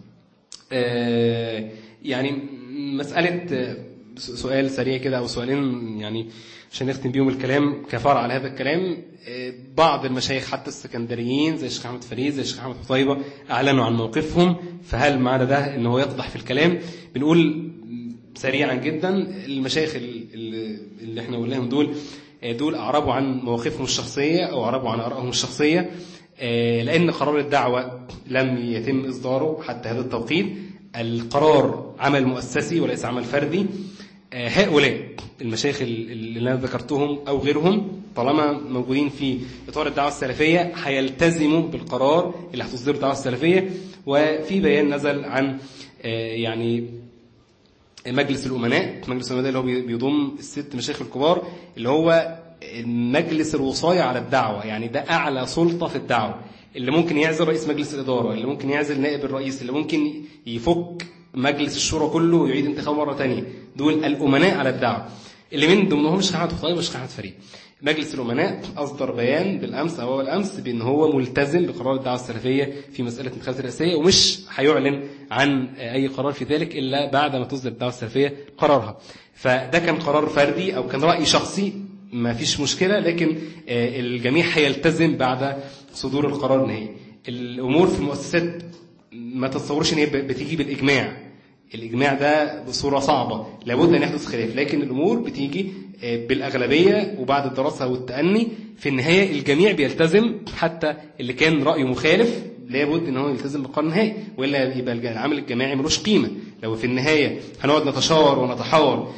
آه، يعني مسألة آه، سؤال سريع كده أو سؤالين يعني عشان نختم بيهم الكلام كفرع على هذا الكلام آه، بعض المشايخ حتى السكندريين زي الشيخ أحمد فريد زي الشيخ أحمد حطيبة أعلنوا عن موقفهم فهل معنى ده إن هو يقضح في الكلام بنقول سريعا جدا المشايخ ال- ال- اللي احنا قلناهم دول آه، دول أعربوا عن مواقفهم الشخصية أو أعربوا عن آرائهم الشخصية آه، لأن قرار الدعوة لم يتم إصداره حتى هذا التوقيت القرار عمل مؤسسي وليس عمل فردي آه، هؤلاء المشايخ ال- اللي أنا ذكرتهم أو غيرهم طالما موجودين في إطار الدعوة السلفية هيلتزموا بالقرار اللي هتصدره الدعوة السلفية وفي بيان نزل عن آه، يعني مجلس الأمناء مجلس الأمناء اللي هو بي- بيضم الست مشايخ الكبار اللي هو مجلس الوصاية على الدعوة يعني ده أعلى سلطة في الدعوة اللي ممكن يعزل رئيس مجلس الإدارة اللي ممكن يعزل نائب الرئيس اللي ممكن يفك مجلس الشورى كله ويعيد انتخابه مرة تانية دول الأمناء على الدعوة اللي من ضمنهم الشيخ أحمد خطيب والشيخ أحمد فريد مجلس الأمناء أصدر بيان بالأمس أو أول أمس بأن هو ملتزم بقرار الدعوة السلفية في مسألة انتخابات الرئاسية ومش هيعلن عن أي قرار في ذلك إلا بعد ما تصدر الدعوة السلفية قرارها فده كان قرار فردي أو كان رأي شخصي ما فيش مشكلة لكن آه، الجميع هيلتزم بعد صدور القرار النهائي الأمور في المؤسسات ما تتصورش ان هي بتيجي بالإجماع الإجماع ده بصورة صعبة لابد أن يحدث خلاف لكن الأمور بتيجي آه، بالأغلبية وبعد الدراسة والتأني في النهاية الجميع بيلتزم حتى اللي كان رأيه مخالف لابد ان هو يلتزم بالقرار النهائي والا يبقى الج- العمل الجماعي ملوش قيمه لو في النهايه هنقعد نتشاور ونتحاور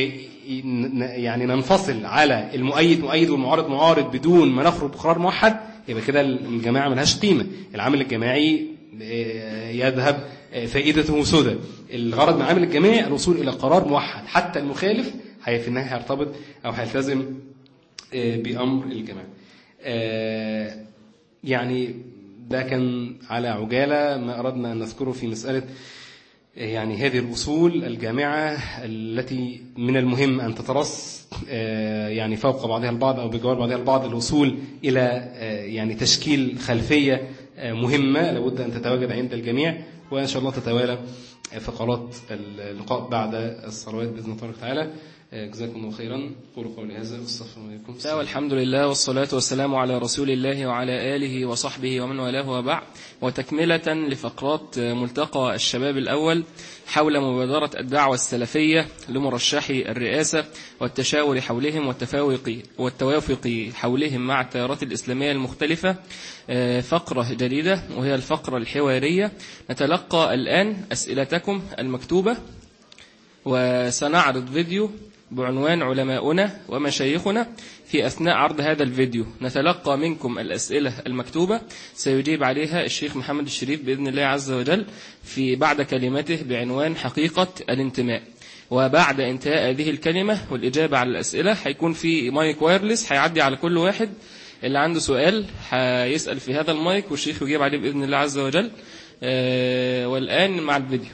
ويعني ننفصل على المؤيد مؤيد والمعارض معارض بدون ما نخرج بقرار موحد يبقى كده الجماعه ملهاش قيمه العمل الجماعي آه، يذهب آه، فائدته سدى الغرض من العمل الجماعي الوصول الى قرار موحد حتى المخالف هي في النهايه هيرتبط او هيلتزم آه، بامر الجماعه آه، يعني ده كان على عجالة ما أردنا أن نذكره في مسألة يعني هذه الأصول الجامعة التي من المهم أن تترص آه، يعني فوق بعضها البعض أو بجوار بعضها البعض الوصول إلى آه، يعني تشكيل خلفية آه، مهمة لابد أن تتواجد عند الجميع وإن شاء الله تتوالى فقرات اللقاء بعد الصلوات بإذن الله تبارك وتعالى آه، جزاكم الله خيرا قولوا قولي هذا واستغفر الله لكم لا والحمد لله والصلاة والسلام على رسول الله وعلى آله وصحبه ومن والاه وبعد وتكملة لفقرات ملتقى الشباب الأول حول مبادرة الدعوة السلفية لمرشحي الرئاسة والتشاور حولهم والتفاوق والتوافق حولهم مع التيارات الإسلامية المختلفة آه، فقرة جديدة وهي الفقرة الحوارية نتلقى الآن أسئلتكم المكتوبة وسنعرض فيديو بعنوان علماؤنا ومشايخنا في أثناء عرض هذا الفيديو نتلقى منكم الأسئلة المكتوبة سيجيب عليها الشيخ محمد الشريف بإذن الله عز وجل في بعد كلمته بعنوان حقيقة الانتماء وبعد انتهاء هذه الكلمة والإجابة على الأسئلة هيكون في مايك وايرلس هيعدي على كل واحد اللي عنده سؤال هيسأل في هذا المايك والشيخ يجيب عليه بإذن الله عز وجل آه، والآن مع الفيديو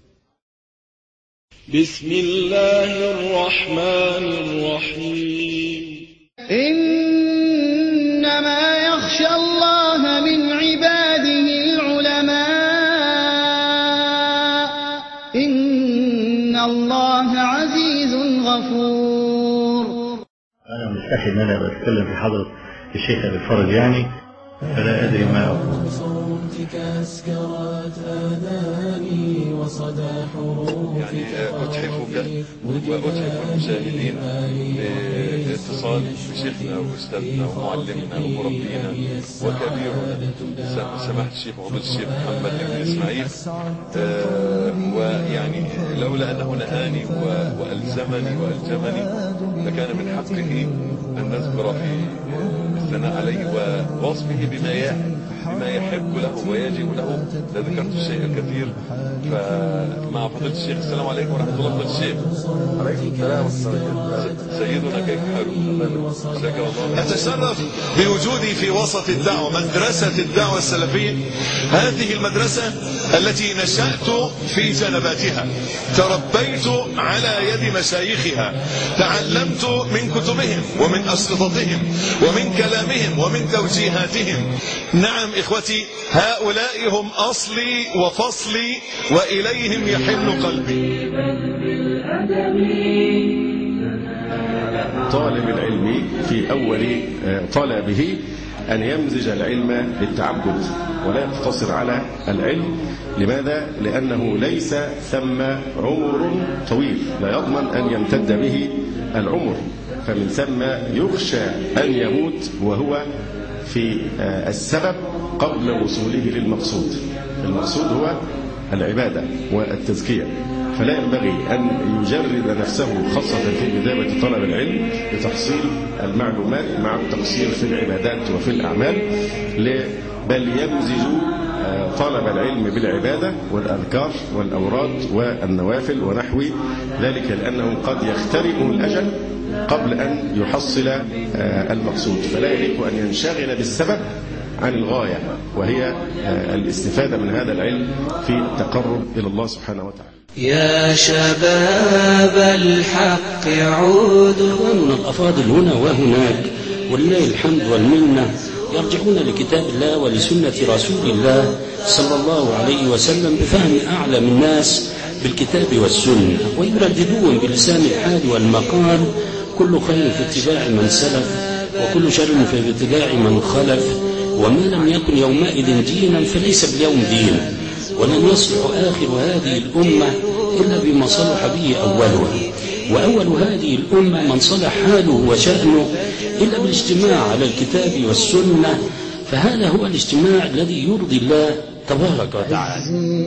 بسم الله الرحمن الرحيم إنما يخشى الله من عباده العلماء إن الله عزيز غفور أنا مستحي إن أنا بتكلم في حضرة الشيخ أبي الفرج يعني فلا أدري ما أقول صوتك أسكرت آذاني وصدى حروفك يعني أتحفك وأتحف المشاهدين بالاتصال بشيخنا وأستاذنا ومعلمنا ومربينا وكبيرنا س- سماحة الشيخ وفضيلة الشيخ محمد بن إسماعيل آه، ويعني لولا أنه نهاني و- وألزمني وألجمني لكان من حقه أن نذكر في الثناء عليه ووصفه بما يحب بما يحب له ويجب له لذكرت الشيء الكثير فمع فضيلة الشيخ السلام عليكم ورحمة الله فضيلة الشيخ عليكم السلام سيدنا كيف حالك؟ جزاك الله أتشرف بوجودي في وسط الدعوة مدرسة الدعوة السلفية هذه المدرسة التي نشأت في جنباتها تربيت على يد مشايخها تعلمت من كتبهم ومن أشرطتهم ومن كلامهم ومن توجيهاتهم نعم إخوتي هؤلاء هم أصلي وفصلي وإليهم يحن قلبي طالب العلم في أول آه، طلبه أن يمزج العلم بالتعبد ولا يقتصر على العلم لماذا؟ لأنه ليس ثم عمر طويل لا يضمن أن يمتد به العمر فمن ثم يخشى أن يموت وهو في آه، السبب قبل وصوله للمقصود المقصود هو العبادة والتزكية فلا ينبغي أن يجرد نفسه خاصة في بداية طلب العلم لتحصيل المعلومات مع التقصير في العبادات وفي الأعمال ل- بل يمزج آه، طلب العلم بالعبادة والأذكار والأوراد والنوافل ونحو ذلك لأنه قد يخترقه الأجل قبل أن يحصل آه، المقصود فلا يليق أن ينشغل بالسبب عن الغاية وهي آه، الاستفادة من هذا العلم في التقرب إلى الله سبحانه وتعالى يا شباب الحق عودوا من الأفاضل هنا وهناك ولله الحمد والمنة يرجعون لكتاب الله ولسنة رسول الله صلى الله عليه وسلم بفهم أعلم الناس بالكتاب والسنة ويرددون بلسان الحال والمقال كل خير في اتباع من سلف وكل شر في اتباع من خلف وما لم يكن يومئذ دينا فليس باليوم دينا ولن يصلح آخر هذه الأمة إلا بما صلح به أولها وأول هذه الأمة من صلح حاله وشأنه إلا بالاجتماع على الكتاب والسنة فهذا هو الاجتماع الذي يرضي الله تبارك وتعالى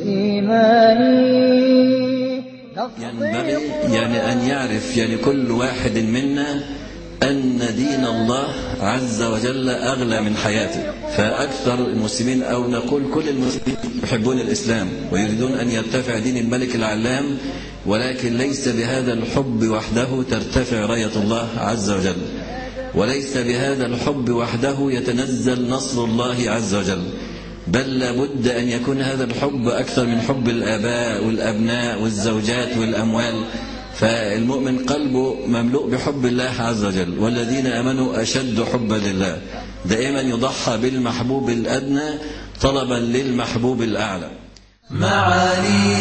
ينبغي يعني أن يعرف يعني كل واحد منا أن دين الله عز وجل أغلى من حياته فأكثر المسلمين أو نقول كل المسلمين يحبون الإسلام ويريدون أن يرتفع دين الملك العلام ولكن ليس بهذا الحب وحده ترتفع راية الله عز وجل وليس بهذا الحب وحده يتنزل نصر الله عز وجل بل لابد أن يكون هذا الحب أكثر من حب الآباء والأبناء والزوجات والأموال فالمؤمن قلبه مملوء بحب الله عز وجل والذين آمنوا أشد حبا لله دائما يضحى بالمحبوب الأدنى طلبا للمحبوب الأعلى معاني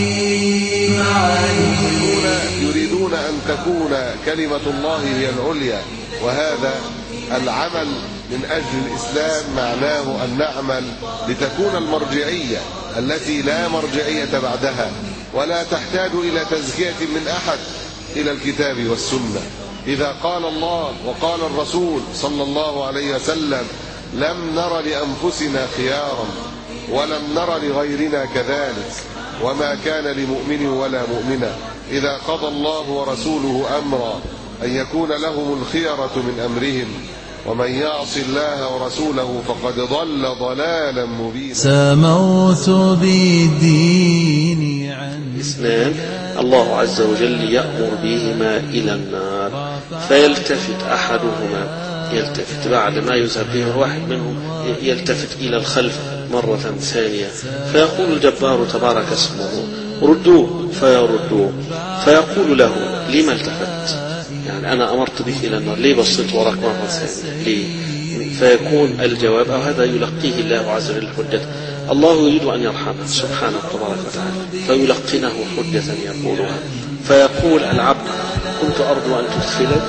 يريدون, يريدون أن تكون كلمة الله هي العليا وهذا العمل من أجل الإسلام معناه أن نعمل لتكون المرجعية التي لا مرجعية بعدها ولا تحتاج إلى تزكية من أحد إلى الكتاب والسنة إذا قال الله وقال الرسول صلى الله عليه وسلم لم نر لأنفسنا خيارا ولم نر لغيرنا كذلك وما كان لمؤمن ولا مؤمنة إذا قضى الله ورسوله أمرا أن يكون لهم الخيرة من أمرهم ومن يعص الله ورسوله فقد ضل ضلالا مبينا سموت بالدين عن اثنان الله عز وجل يأمر بهما إلى النار فيلتفت أحدهما يلتفت بعد ما يذهب به الواحد منهم يلتفت إلى الخلف مرة ثانية فيقول الجبار تبارك اسمه ردوه فيردوه فيقول له لما التفت يعني أنا أمرت بك إلى النار ليه بصيت وراك مرة ثانية ليه فيكون الجواب أو هذا يلقيه الله عز وجل حجة الله يريد أن يرحمه سبحانه تبارك وتعالى فيلقنه حجة يقولها فيقول العبد كنت أرجو أن تدخلني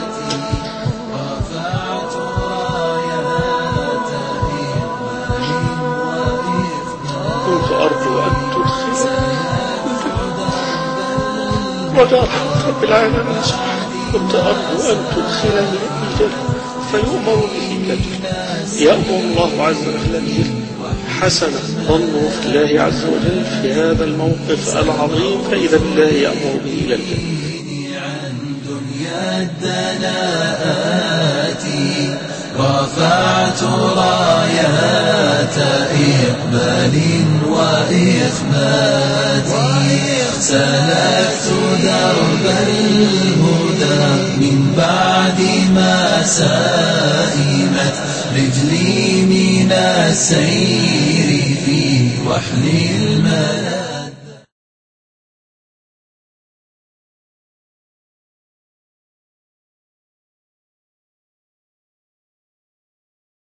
كنت أرجو أن تدخلني رجاء رب العالمين سبحانه كنت أرجو أن تدخلني الجنة فيؤمر به الجنة يأمر الله عز وجل به حسنا ظنوا في الله عز وجل في هذا الموقف العظيم فإذا بالله يأمر به إلى الجنة الدناءات رفعت رايات إقبال وإثبات سلكت درب الهدى من بعد ما سائمت رجلي من السير في وحل المنام